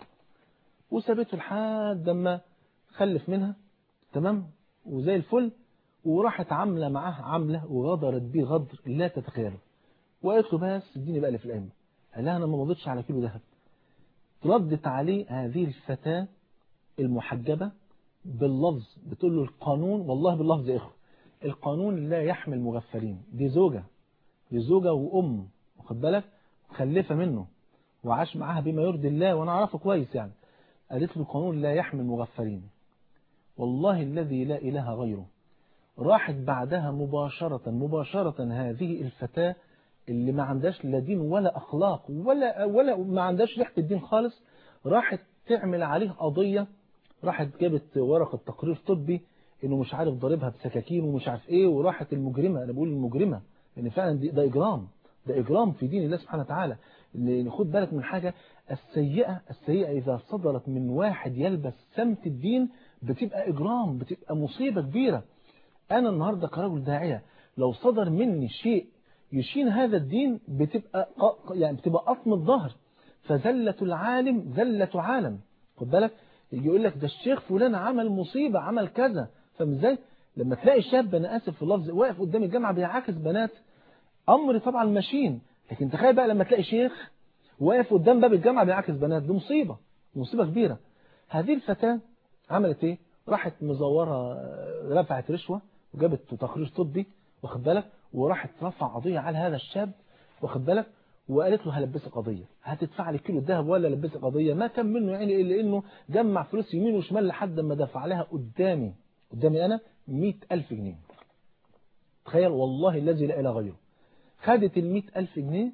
وسابته لحد ما خلف منها تمام وزي الفل وراحت عاملة معاه عاملة وغدرت بيه غدر لا تتخيله وقالت له بس اديني بقى اللي في القايمة قال لها انا ما مضيتش على كيلو ذهب ردت عليه هذه الفتاة المحجبة باللفظ بتقول له القانون والله باللفظ يا اخوه القانون لا يحمل مغفلين دي زوجة دي زوجة وام واخد بالك مخلفة منه وعاش معاها بما يرضي الله وانا اعرفه كويس يعني قالت له القانون لا يحمل مغفلين والله الذي لا اله غيره راحت بعدها مباشرة مباشرة هذه الفتاة اللي ما عندهاش لا دين ولا أخلاق ولا ولا ما عندهاش ريحة الدين خالص راحت تعمل عليه قضية راحت جابت ورقة تقرير طبي انه مش عارف ضاربها بسكاكين ومش عارف ايه وراحت المجرمة انا بقول المجرمة لان فعلا دي ده اجرام ده اجرام في دين الله سبحانه وتعالى لان خد بالك من حاجة السيئة السيئة اذا صدرت من واحد يلبس سمت الدين بتبقى اجرام بتبقى مصيبة كبيرة انا النهاردة كرجل داعية لو صدر مني شيء يشين هذا الدين بتبقى يعني بتبقى قطم الظهر فزلة العالم زلة عالم خد بالك يجي يقول لك ده الشيخ فلان عمل مصيبة عمل كذا فاهم ازاي لما تلاقي شاب انا اسف في اللفظ واقف قدام الجامعة بيعاكس بنات امر طبعا ماشين لكن تخيل بقى لما تلاقي شيخ واقف قدام باب الجامعة بيعاكس بنات دي مصيبة مصيبة كبيرة هذه الفتاة عملت ايه راحت مزورة رفعت رشوة وجابت تقرير طبي واخد بالك وراحت رفع قضية على هذا الشاب واخد بالك وقالت له هلبسك قضية هتدفع لي كيلو ذهب ولا لبسك قضية ما كان منه يعني إلا إنه جمع فلوس يمين وشمال لحد ما دفع لها قدامي قدامي أنا مئة ألف جنيه تخيل والله الذي لا إله غيره خدت المئة ألف جنيه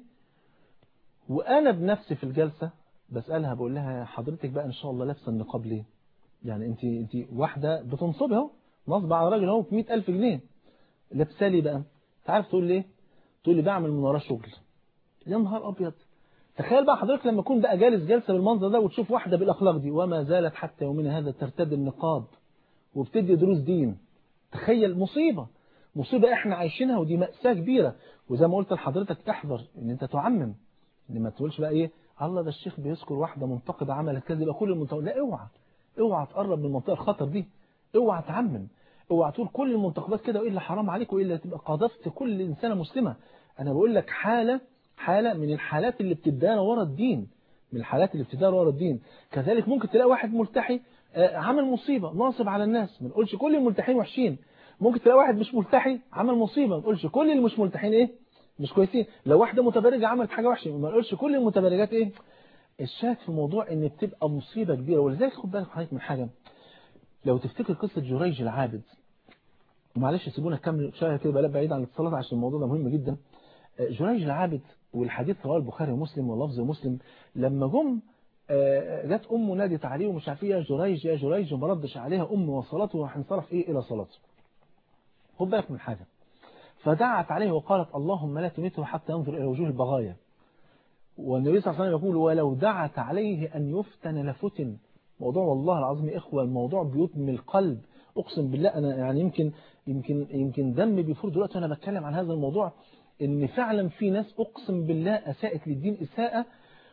وأنا بنفسي في الجلسة بسألها بقول لها حضرتك بقى إن شاء الله لابسه النقاب ليه يعني أنت أنت واحدة بتنصبي اهو نصب على راجل اهو ب 100000 جنيه لابسه لي بقى تعرف تقول ليه تقول لي بعمل من وراه شغل يا نهار ابيض تخيل بقى حضرتك لما تكون بقى جالس جلسه بالمنظر ده وتشوف واحده بالاخلاق دي وما زالت حتى يومنا هذا ترتدي النقاب وبتدي دروس دين تخيل مصيبه مصيبه احنا عايشينها ودي ماساه كبيره وزي ما قلت لحضرتك احذر ان انت تعمم ان ما تقولش بقى ايه الله ده الشيخ بيذكر واحده منتقده عملت كذا يبقى كل المنتقد لا اوعى اوعى تقرب من المنطقه الخطر دي اوعى تعمم اوعى تقول كل المنتقدات كده والا حرام عليك والا تبقى قذفت كل انسانه مسلمه انا بقول لك حاله حاله من الحالات اللي بتدانا ورا الدين من الحالات اللي بتدانا ورا الدين كذلك ممكن تلاقي واحد ملتحي عمل مصيبه ناصب على الناس ما نقولش كل الملتحين وحشين ممكن تلاقي واحد مش ملتحي عمل مصيبه ما نقولش كل اللي مش ملتحين ايه مش كويسين لو واحده متبرجه عملت حاجه وحشه ما نقولش كل المتبرجات ايه الشاهد في الموضوع ان بتبقى مصيبه كبيره ولذلك خد بالك حضرتك من حاجه لو تفتكر قصة جريج العابد ومعلش سيبونا نكمل شوية كده بقى بعيد عن الاتصالات عشان الموضوع ده مهم جدا جريج العابد والحديث رواه البخاري ومسلم ولفظ مسلم لما جم جت امه نادت عليه ومش عارف يا جريج يا جريج وما ردش عليها امه وصلاته وراح انصرف ايه الى صلاته خد بالك من حاجه فدعت عليه وقالت اللهم لا تميته حتى ينظر الى وجوه البغايا والنبي صلى الله عليه وسلم يقول ولو دعت عليه ان يفتن لفتن موضوع والله العظيم يا إخوة الموضوع بيطمي القلب أقسم بالله أنا يعني يمكن يمكن يمكن دمي بيفور دلوقتي وأنا بتكلم عن هذا الموضوع إن فعلا في ناس أقسم بالله أساءت للدين إساءة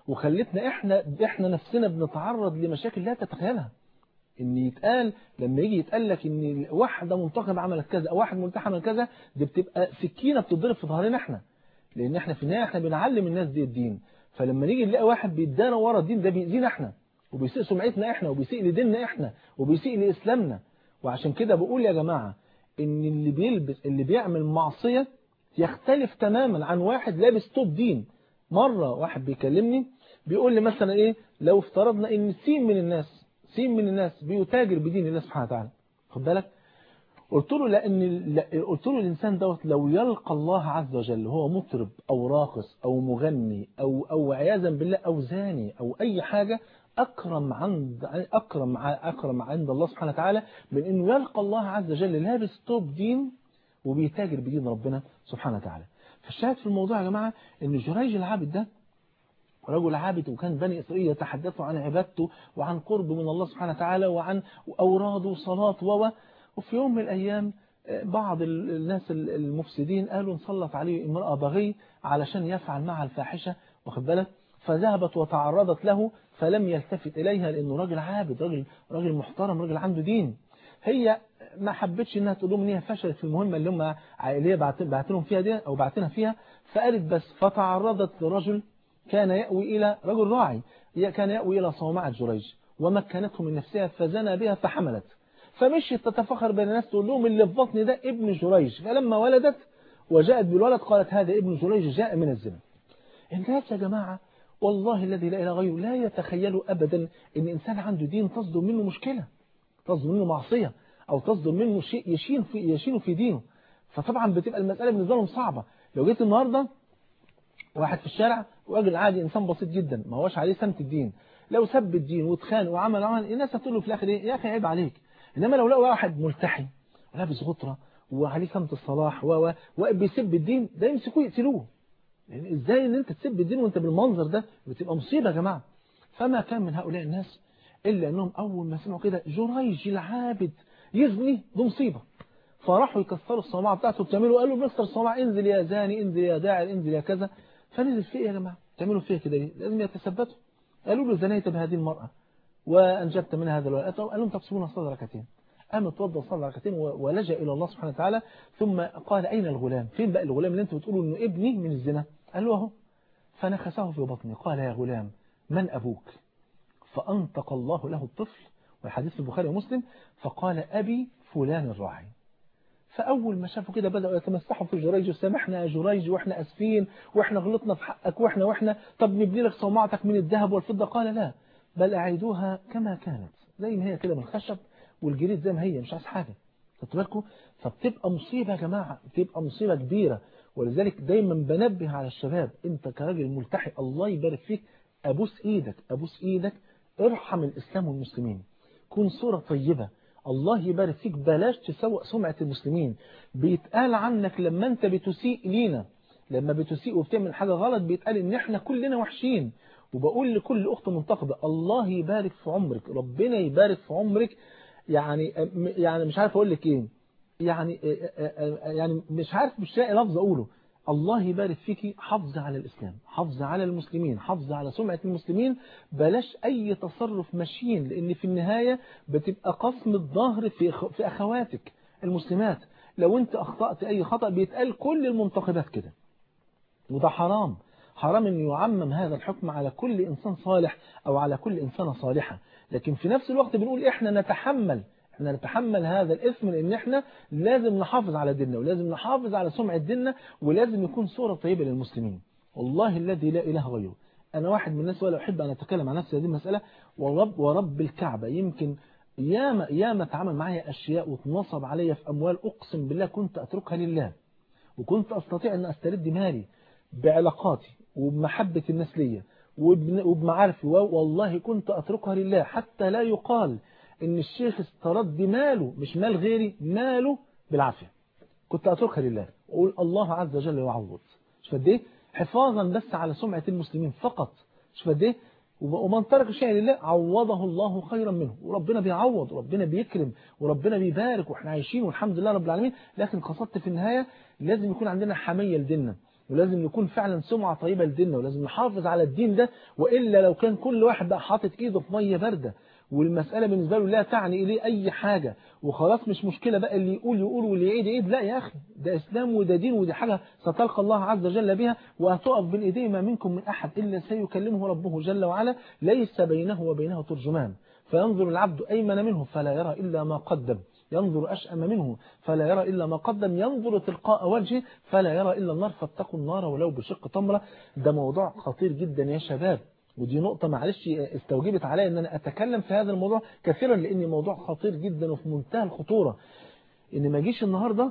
وخلتنا احنا احنا نفسنا بنتعرض لمشاكل لا تتخيلها ان يتقال لما يجي يتقال لك ان واحده منتخب عملت كذا او واحد ملتحي عمل كذا دي بتبقى سكينه بتضرب في ظهرنا احنا لان احنا في النهايه احنا بنعلم الناس دي الدين فلما نيجي نلاقي واحد بيدانا ورا الدين ده بيأذينا احنا وبيسيء سمعتنا احنا وبيسيء لديننا احنا وبيسيء لاسلامنا وعشان كده بقول يا جماعه ان اللي بيلبس اللي بيعمل معصيه يختلف تماما عن واحد لابس توب دين مره واحد بيكلمني بيقول لي مثلا ايه لو افترضنا ان سين من الناس سين من الناس بيتاجر بدين الله سبحانه وتعالى خد بالك قلت له لان لا قلت له الانسان دوت لو يلقى الله عز وجل هو مطرب او راقص او مغني او او عياذا بالله او زاني او اي حاجه اكرم عند اكرم اكرم عند الله سبحانه وتعالى من انه يلقى الله عز وجل لابس توب دين وبيتاجر بدين ربنا سبحانه وتعالى فالشاهد في الموضوع يا جماعه ان جريج العابد ده رجل عابد وكان بني إسرائيل يتحدثوا عن عبادته وعن قرب من الله سبحانه وتعالى وعن أوراده وصلاة و وفي يوم من الأيام بعض الناس المفسدين قالوا نسلط عليه امرأة بغي علشان يفعل معها الفاحشة واخد بالك فذهبت وتعرضت له فلم يلتفت إليها لأنه راجل عابد راجل راجل محترم راجل عنده دين هي ما حبتش انها تقول لهم ان هي فشلت في المهمه اللي هم عائليه بعت لهم فيها دي او بعتنا فيها فقالت بس فتعرضت لرجل كان يأوي إلى رجل راعي كان يأوي إلى صومعة جريج ومكنته من نفسها فزنى بها فحملت فمشيت تتفخر بين الناس تقول لهم اللي في بطني ده ابن جريج فلما ولدت وجاءت بالولد قالت هذا ابن جريج جاء من الزنا الناس يا جماعة والله الذي لا إله غيره لا يتخيلوا أبدا أن إنسان عنده دين تصدر منه مشكلة تصدر منه معصية أو تصدر منه شيء يشين في, يشين في دينه فطبعا بتبقى المسألة بالنسبة لهم صعبة لو جيت النهاردة واحد في الشارع راجل عادي انسان بسيط جدا ما هوش عليه سمت الدين لو سب الدين واتخان وعمل عمل الناس هتقول له في الاخر ايه يا اخي عيب عليك انما لو لقوا واحد ملتحي ولابس غطره وعليه سمت الصلاح و وبيسب الدين ده يمسكوه يقتلوه يعني ازاي ان انت تسب الدين وانت بالمنظر ده بتبقى مصيبه يا جماعه فما كان من هؤلاء الناس الا انهم اول ما سمعوا كده جريج العابد يزني دي مصيبه فراحوا يكسروا الصومعه بتاعته بتعملوا قالوا بنكسر الصومعه انزل يا زاني انزل يا داعي انزل يا كذا فنزل فيه يا جماعة تعملوا فيها كده ليه لازم يتثبتوا قالوا له زنيت بهذه المرأة وأنجبت منها هذا الولد قال لهم تقسمون صلى ركعتين قام اتوضى صلى ركعتين ولجأ إلى الله سبحانه وتعالى ثم قال أين الغلام فين بقى الغلام اللي انتوا بتقولوا إنه ابني من الزنا قال له أهو فنخسه في بطني قال يا غلام من أبوك فأنطق الله له الطفل والحديث في البخاري ومسلم فقال أبي فلان الراعي فأول ما شافوا كده بدأوا يتمسحوا في جريج وسامحنا يا جريج وإحنا أسفين وإحنا غلطنا في حقك وإحنا وإحنا طب نبني لك صومعتك من الذهب والفضة قال لا بل أعيدوها كما كانت زي ما هي كده من الخشب والجريد زي ما هي مش عايز حاجة خدتوا بالكم فبتبقى مصيبة يا جماعة بتبقى مصيبة كبيرة ولذلك دايما بنبه على الشباب انت كراجل ملتحي الله يبارك فيك ابوس ايدك ابوس ايدك ارحم الاسلام والمسلمين كن صورة طيبة الله يبارك فيك بلاش تسوء سمعة المسلمين بيتقال عنك لما انت بتسيء لينا لما بتسيء وبتعمل حاجة غلط بيتقال ان احنا كلنا وحشين وبقول لكل اخت منتقبة الله يبارك في عمرك ربنا يبارك في عمرك يعني يعني مش عارف اقول لك ايه يعني يعني مش عارف مش لاقي لفظ اقوله الله يبارك فيكي حافظ على الإسلام حافظ على المسلمين حافظ على سمعة المسلمين بلاش أي تصرف ماشيين لأن في النهاية بتبقى قسم الظهر في في أخواتك المسلمات لو أنت أخطأت أي خطأ بيتقال كل المنتقبات كده وده حرام حرام أن يعمم هذا الحكم على كل إنسان صالح أو على كل إنسانة صالحة لكن في نفس الوقت بنقول إحنا نتحمل احنا نتحمل هذا الاسم لان احنا لازم نحافظ على ديننا ولازم نحافظ على سمعة ديننا ولازم يكون صورة طيبة للمسلمين والله الذي لا اله غيره انا واحد من الناس ولا احب ان اتكلم عن نفسي هذه المسألة ورب ورب الكعبة يمكن ياما ياما اتعامل معايا اشياء واتنصب عليا في اموال اقسم بالله كنت اتركها لله وكنت استطيع ان استرد مالي بعلاقاتي وبمحبة الناس ليا وبمعارفي والله كنت اتركها لله حتى لا يقال ان الشيخ استرد ماله مش مال غيري ماله بالعافية كنت اتركها لله واقول الله عز وجل يعوض شوف قد ايه حفاظا بس على سمعة المسلمين فقط شوف قد ايه ومن ترك شيء لله عوضه الله خيرا منه وربنا بيعوض وربنا بيكرم وربنا بيبارك واحنا عايشين والحمد لله رب العالمين لكن قصدت في النهاية لازم يكون عندنا حمية لديننا ولازم نكون فعلا سمعة طيبة لديننا ولازم نحافظ على الدين ده وإلا لو كان كل واحد بقى حاطط إيده في مية باردة والمسألة بالنسبة له لا تعني إليه أي حاجة وخلاص مش مشكلة بقى اللي يقول يقول واللي يعيد يعيد لا يا أخي ده إسلام وده دين ودي حاجة ستلقى الله عز وجل بها وهتقف بين إيديه ما منكم من أحد إلا سيكلمه ربه جل وعلا ليس بينه وبينه ترجمان فينظر العبد أيمن منه فلا يرى إلا ما قدم ينظر أشأم منه فلا يرى إلا ما قدم ينظر تلقاء وجهه فلا يرى إلا النار فاتقوا النار ولو بشق تمرة ده موضوع خطير جدا يا شباب ودي نقطة معلش استوجبت علي ان انا اتكلم في هذا الموضوع كثيرا لان موضوع خطير جدا وفي منتهى الخطورة ان ما اجيش النهاردة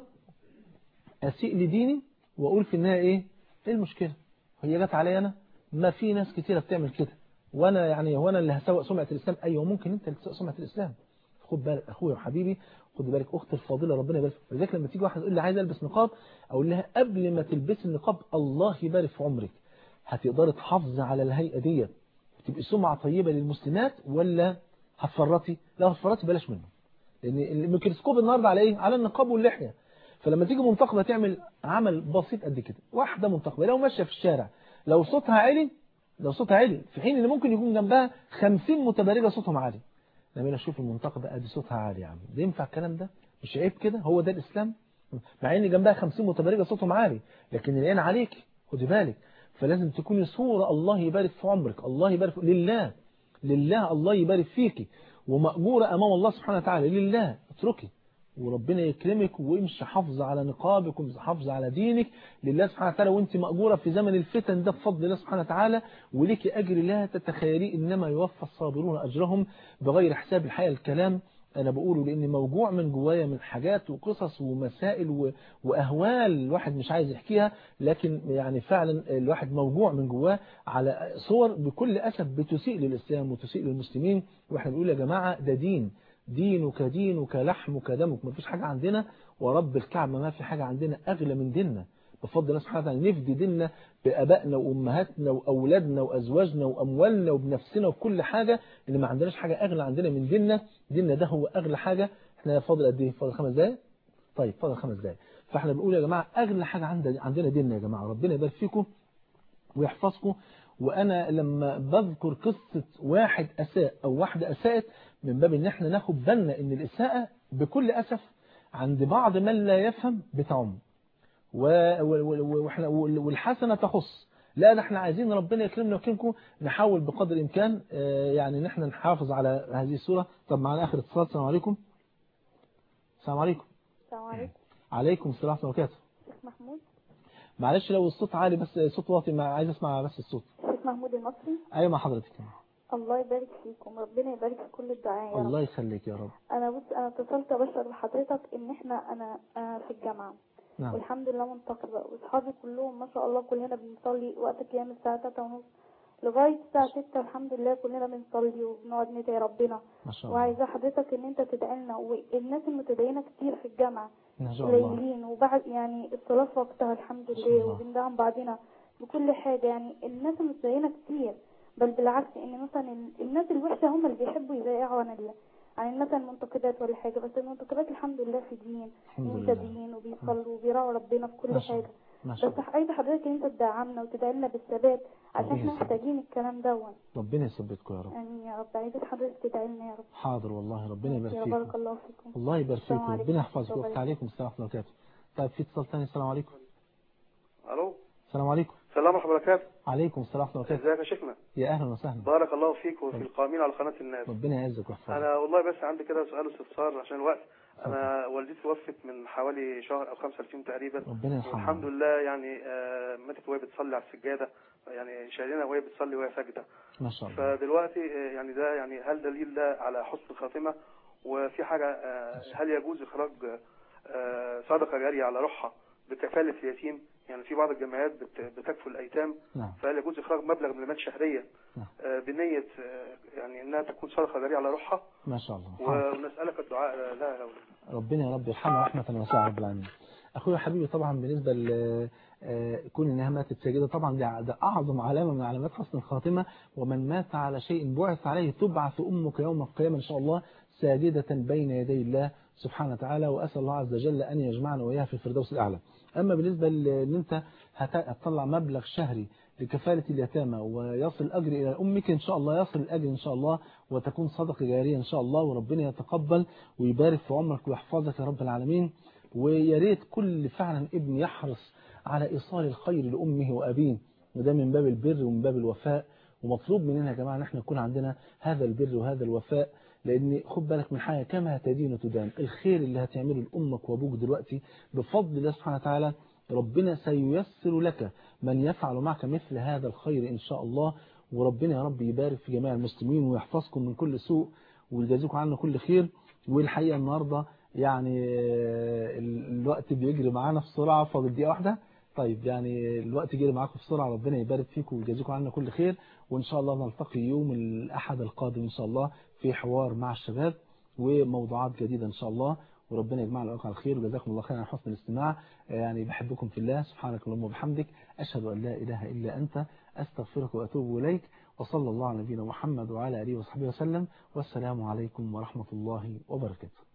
اسيء لديني واقول في النهاية ايه ايه المشكلة هي جت علي انا ما في ناس كتيرة بتعمل كده وانا يعني هو انا اللي هسوق سمعة الاسلام ايوه ممكن انت اللي تسوق سمعة الاسلام خد بالك اخويا وحبيبي خد بالك اختي الفاضله ربنا يبارك فيك لذلك لما تيجي واحد يقول لي عايز البس نقاب اقول لها قبل ما تلبسي النقاب الله يبارك في عمرك هتقدري تحافظي على الهيئه ديت تبقي سمعه طيبه للمسلمات ولا هتفرطي لا هتفرطي بلاش منه لان الميكروسكوب النهارده على ايه على النقاب واللحيه فلما تيجي منتقبه تعمل عمل بسيط قد كده واحده منتقبه لو ماشيه في الشارع لو صوتها عالي لو صوتها عالي في حين ان ممكن يكون جنبها 50 متبرجه صوتهم عالي لما اشوف المنتقبه ادي صوتها عالي يا عم ده ينفع الكلام ده مش عيب كده هو ده الاسلام مع ان جنبها 50 متبرجه صوتهم عالي لكن العين عليك خدي بالك فلازم تكوني صورة الله يبارك في عمرك الله يبارك لله لله الله يبارك فيك ومأجورة أمام الله سبحانه وتعالى لله اتركي وربنا يكرمك وامشي حافظ على نقابك وامشي حافظ على دينك لله سبحانه وتعالى وانت مأجورة في زمن الفتن ده بفضل الله سبحانه وتعالى ولك أجر لا تتخيلي إنما يوفى الصابرون أجرهم بغير حساب الحقيقة الكلام أنا بقوله لأني موجوع من جوايا من حاجات وقصص ومسائل و... وأهوال الواحد مش عايز يحكيها لكن يعني فعلا الواحد موجوع من جواه على صور بكل أسف بتسيء للإسلام وتسيء للمسلمين وإحنا بنقول يا جماعة ده دين دينك دينك لحمك دمك ما فيش حاجة عندنا ورب الكعبة ما في حاجة عندنا أغلى من ديننا بفضل الله سبحانه وتعالى نفدي ديننا بأبائنا وأمهاتنا وأولادنا وأزواجنا وأموالنا وبنفسنا وكل حاجة اللي ما عندناش حاجة أغلى عندنا من ديننا ديننا ده هو أغلى حاجة احنا فاضل قد ايه فاضل خمس دقايق طيب فاضل خمس دقايق فاحنا بنقول يا جماعة أغلى حاجة عندنا ديننا يا جماعة ربنا يبارك فيكم ويحفظكم وأنا لما بذكر قصة واحد أساء أو واحدة أساءت من باب إن احنا ناخد بالنا إن الإساءة بكل أسف عند بعض من لا يفهم بتعم والحسنة تخص لا ده احنا عايزين ربنا يكرمنا ويكرمكم نحاول بقدر الإمكان يعني ان احنا نحافظ على هذه الصورة طب معنا آخر اتصال السلام عليكم السلام عليكم السلام عليكم عليكم السلام ورحمة الله وبركاته شيخ محمود معلش لو الصوت عالي بس صوت واطي ما عايز اسمع بس الصوت شيخ محمود المصري ايوه مع حضرتك الله يبارك فيكم ربنا يبارك في كل الدعاء يا الله رب يخليك يا رب انا بص انا اتصلت ابشر لحضرتك ان احنا انا آه، في الجامعه نعم والحمد لله منتقبه واصحابي كلهم ما شاء الله كلنا بنصلي وقت قيام الساعه 3 ونص لغايه الساعه 6 الحمد لله كلنا بنصلي وبنقعد ندعي ربنا ما شاء الله وعايزه حضرتك ان انت تدعي لنا والناس المتدينه كتير في الجامعه ما شاء الله قليلين وبعد يعني الصلاه في وقتها الحمد ما شاء لله الله. وبندعم بعضنا بكل حاجه يعني الناس المتدينه كتير بل بالعكس ان مثلا ال- الناس الوحشه هم اللي بيحبوا يبيعوا عن ال... عن مثلا المنتقدات ولا حاجه بس المنتقدات الحمد لله في دين الحمد لله مهتدين وبيصلوا وبيراعوا ربنا في كل ما شاء حاجه ما شاء بس الله عايزه حضرتك ان انت تدعمنا وتدعي لنا بالثبات عشان ربنا احنا يسلمك. محتاجين الكلام دون ربنا يثبتكم يا رب امين يا رب عايزه حضرتك تدعي لنا يا رب حاضر والله ربنا يبارك يا فيكم بارك الله فيكم الله يبارك السلام فيكم عليكم ربنا يحفظك ورحمة الله وقت عليكم السلام ورحمة الله وبركاته طيب في اتصال ثاني السلام عليكم الو السلام عليكم السلام ورحمه الله وبركاته عليكم السلام ورحمة الله وبركاته ازيك يا شيخنا يا اهلا وسهلا بارك الله فيك وفي القائمين على قناه الناس ربنا يعزك ويحفظك انا والله بس عندي كده سؤال استفسار عشان الوقت انا والدتي توفت من حوالي شهر او 35 تقريبا ربنا يرحمها والحمد لله يعني آه، ماتت وهي بتصلي على السجاده يعني شايلينها وهي بتصلي وهي ساجده ما شاء الله فدلوقتي آه، يعني ده يعني هل دليل ده على حسن الخاتمه وفي حاجه آه، هل يجوز اخراج آه، صدقه جاريه على روحها بكفاله اليتيم يعني في بعض الجمعيات بت- بتكفل الايتام نعم فهل يجوز اخراج مبلغ من المال شهريا نعم. آه، بنيه آه، يعني انها تكون صدقه جاريه على روحها ما شاء الله حاضر. ونسالك الدعاء آه، لا يا ولد. ربنا يا رب يرحمها رحمة واسعة رب العالمين أخويا حبيبي طبعا بالنسبة ل آه، كون إنها ماتت ساجدة طبعا ده, ده أعظم علامة من علامات حسن الخاتمة ومن مات على شيء بعث عليه تبعث أمك يوم القيامة إن شاء الله ساجدة بين يدي الله سبحانه وتعالى وأسأل الله عز وجل أن يجمعنا وإياها في الفردوس الأعلى أما بالنسبة لأن أنت هتطلع مبلغ شهري لكفالة اليتامى ويصل الأجر إلى أمك إن شاء الله يصل الأجر إن شاء الله وتكون صدقة جارية إن شاء الله وربنا يتقبل ويبارك في عمرك ويحفظك يا رب العالمين ويا ريت كل فعلا ابن يحرص على إيصال الخير لأمه وأبيه وده من باب البر ومن باب الوفاء ومطلوب مننا يا جماعة ان احنا يكون عندنا هذا البر وهذا الوفاء لان خد بالك من حاجة كما تدين تدان الخير اللي هتعمله لأمك وأبوك دلوقتي بفضل الله سبحانه وتعالى ربنا سييسر لك من يفعل معك مثل هذا الخير إن شاء الله وربنا يا رب يبارك في جميع المسلمين ويحفظكم من كل سوء ويجازيكم عنا كل خير والحقيقة النهاردة يعني الوقت بيجري معانا بسرعة فاضل دقيقة واحدة طيب يعني الوقت جري معاكم بسرعة ربنا يبارك فيكم ويجازيكم عنا كل خير وإن شاء الله نلتقي يوم الأحد القادم إن شاء الله في حوار مع الشباب وموضوعات جديدة إن شاء الله وربنا يجمعنا على الخير وجزاكم الله خيرا على حسن الاستماع يعني بحبكم في الله سبحانك اللهم وبحمدك أشهد أن لا إله إلا أنت أستغفرك وأتوب إليك وصلى الله على نبينا محمد وعلى آله وصحبه وسلم والسلام عليكم ورحمة الله وبركاته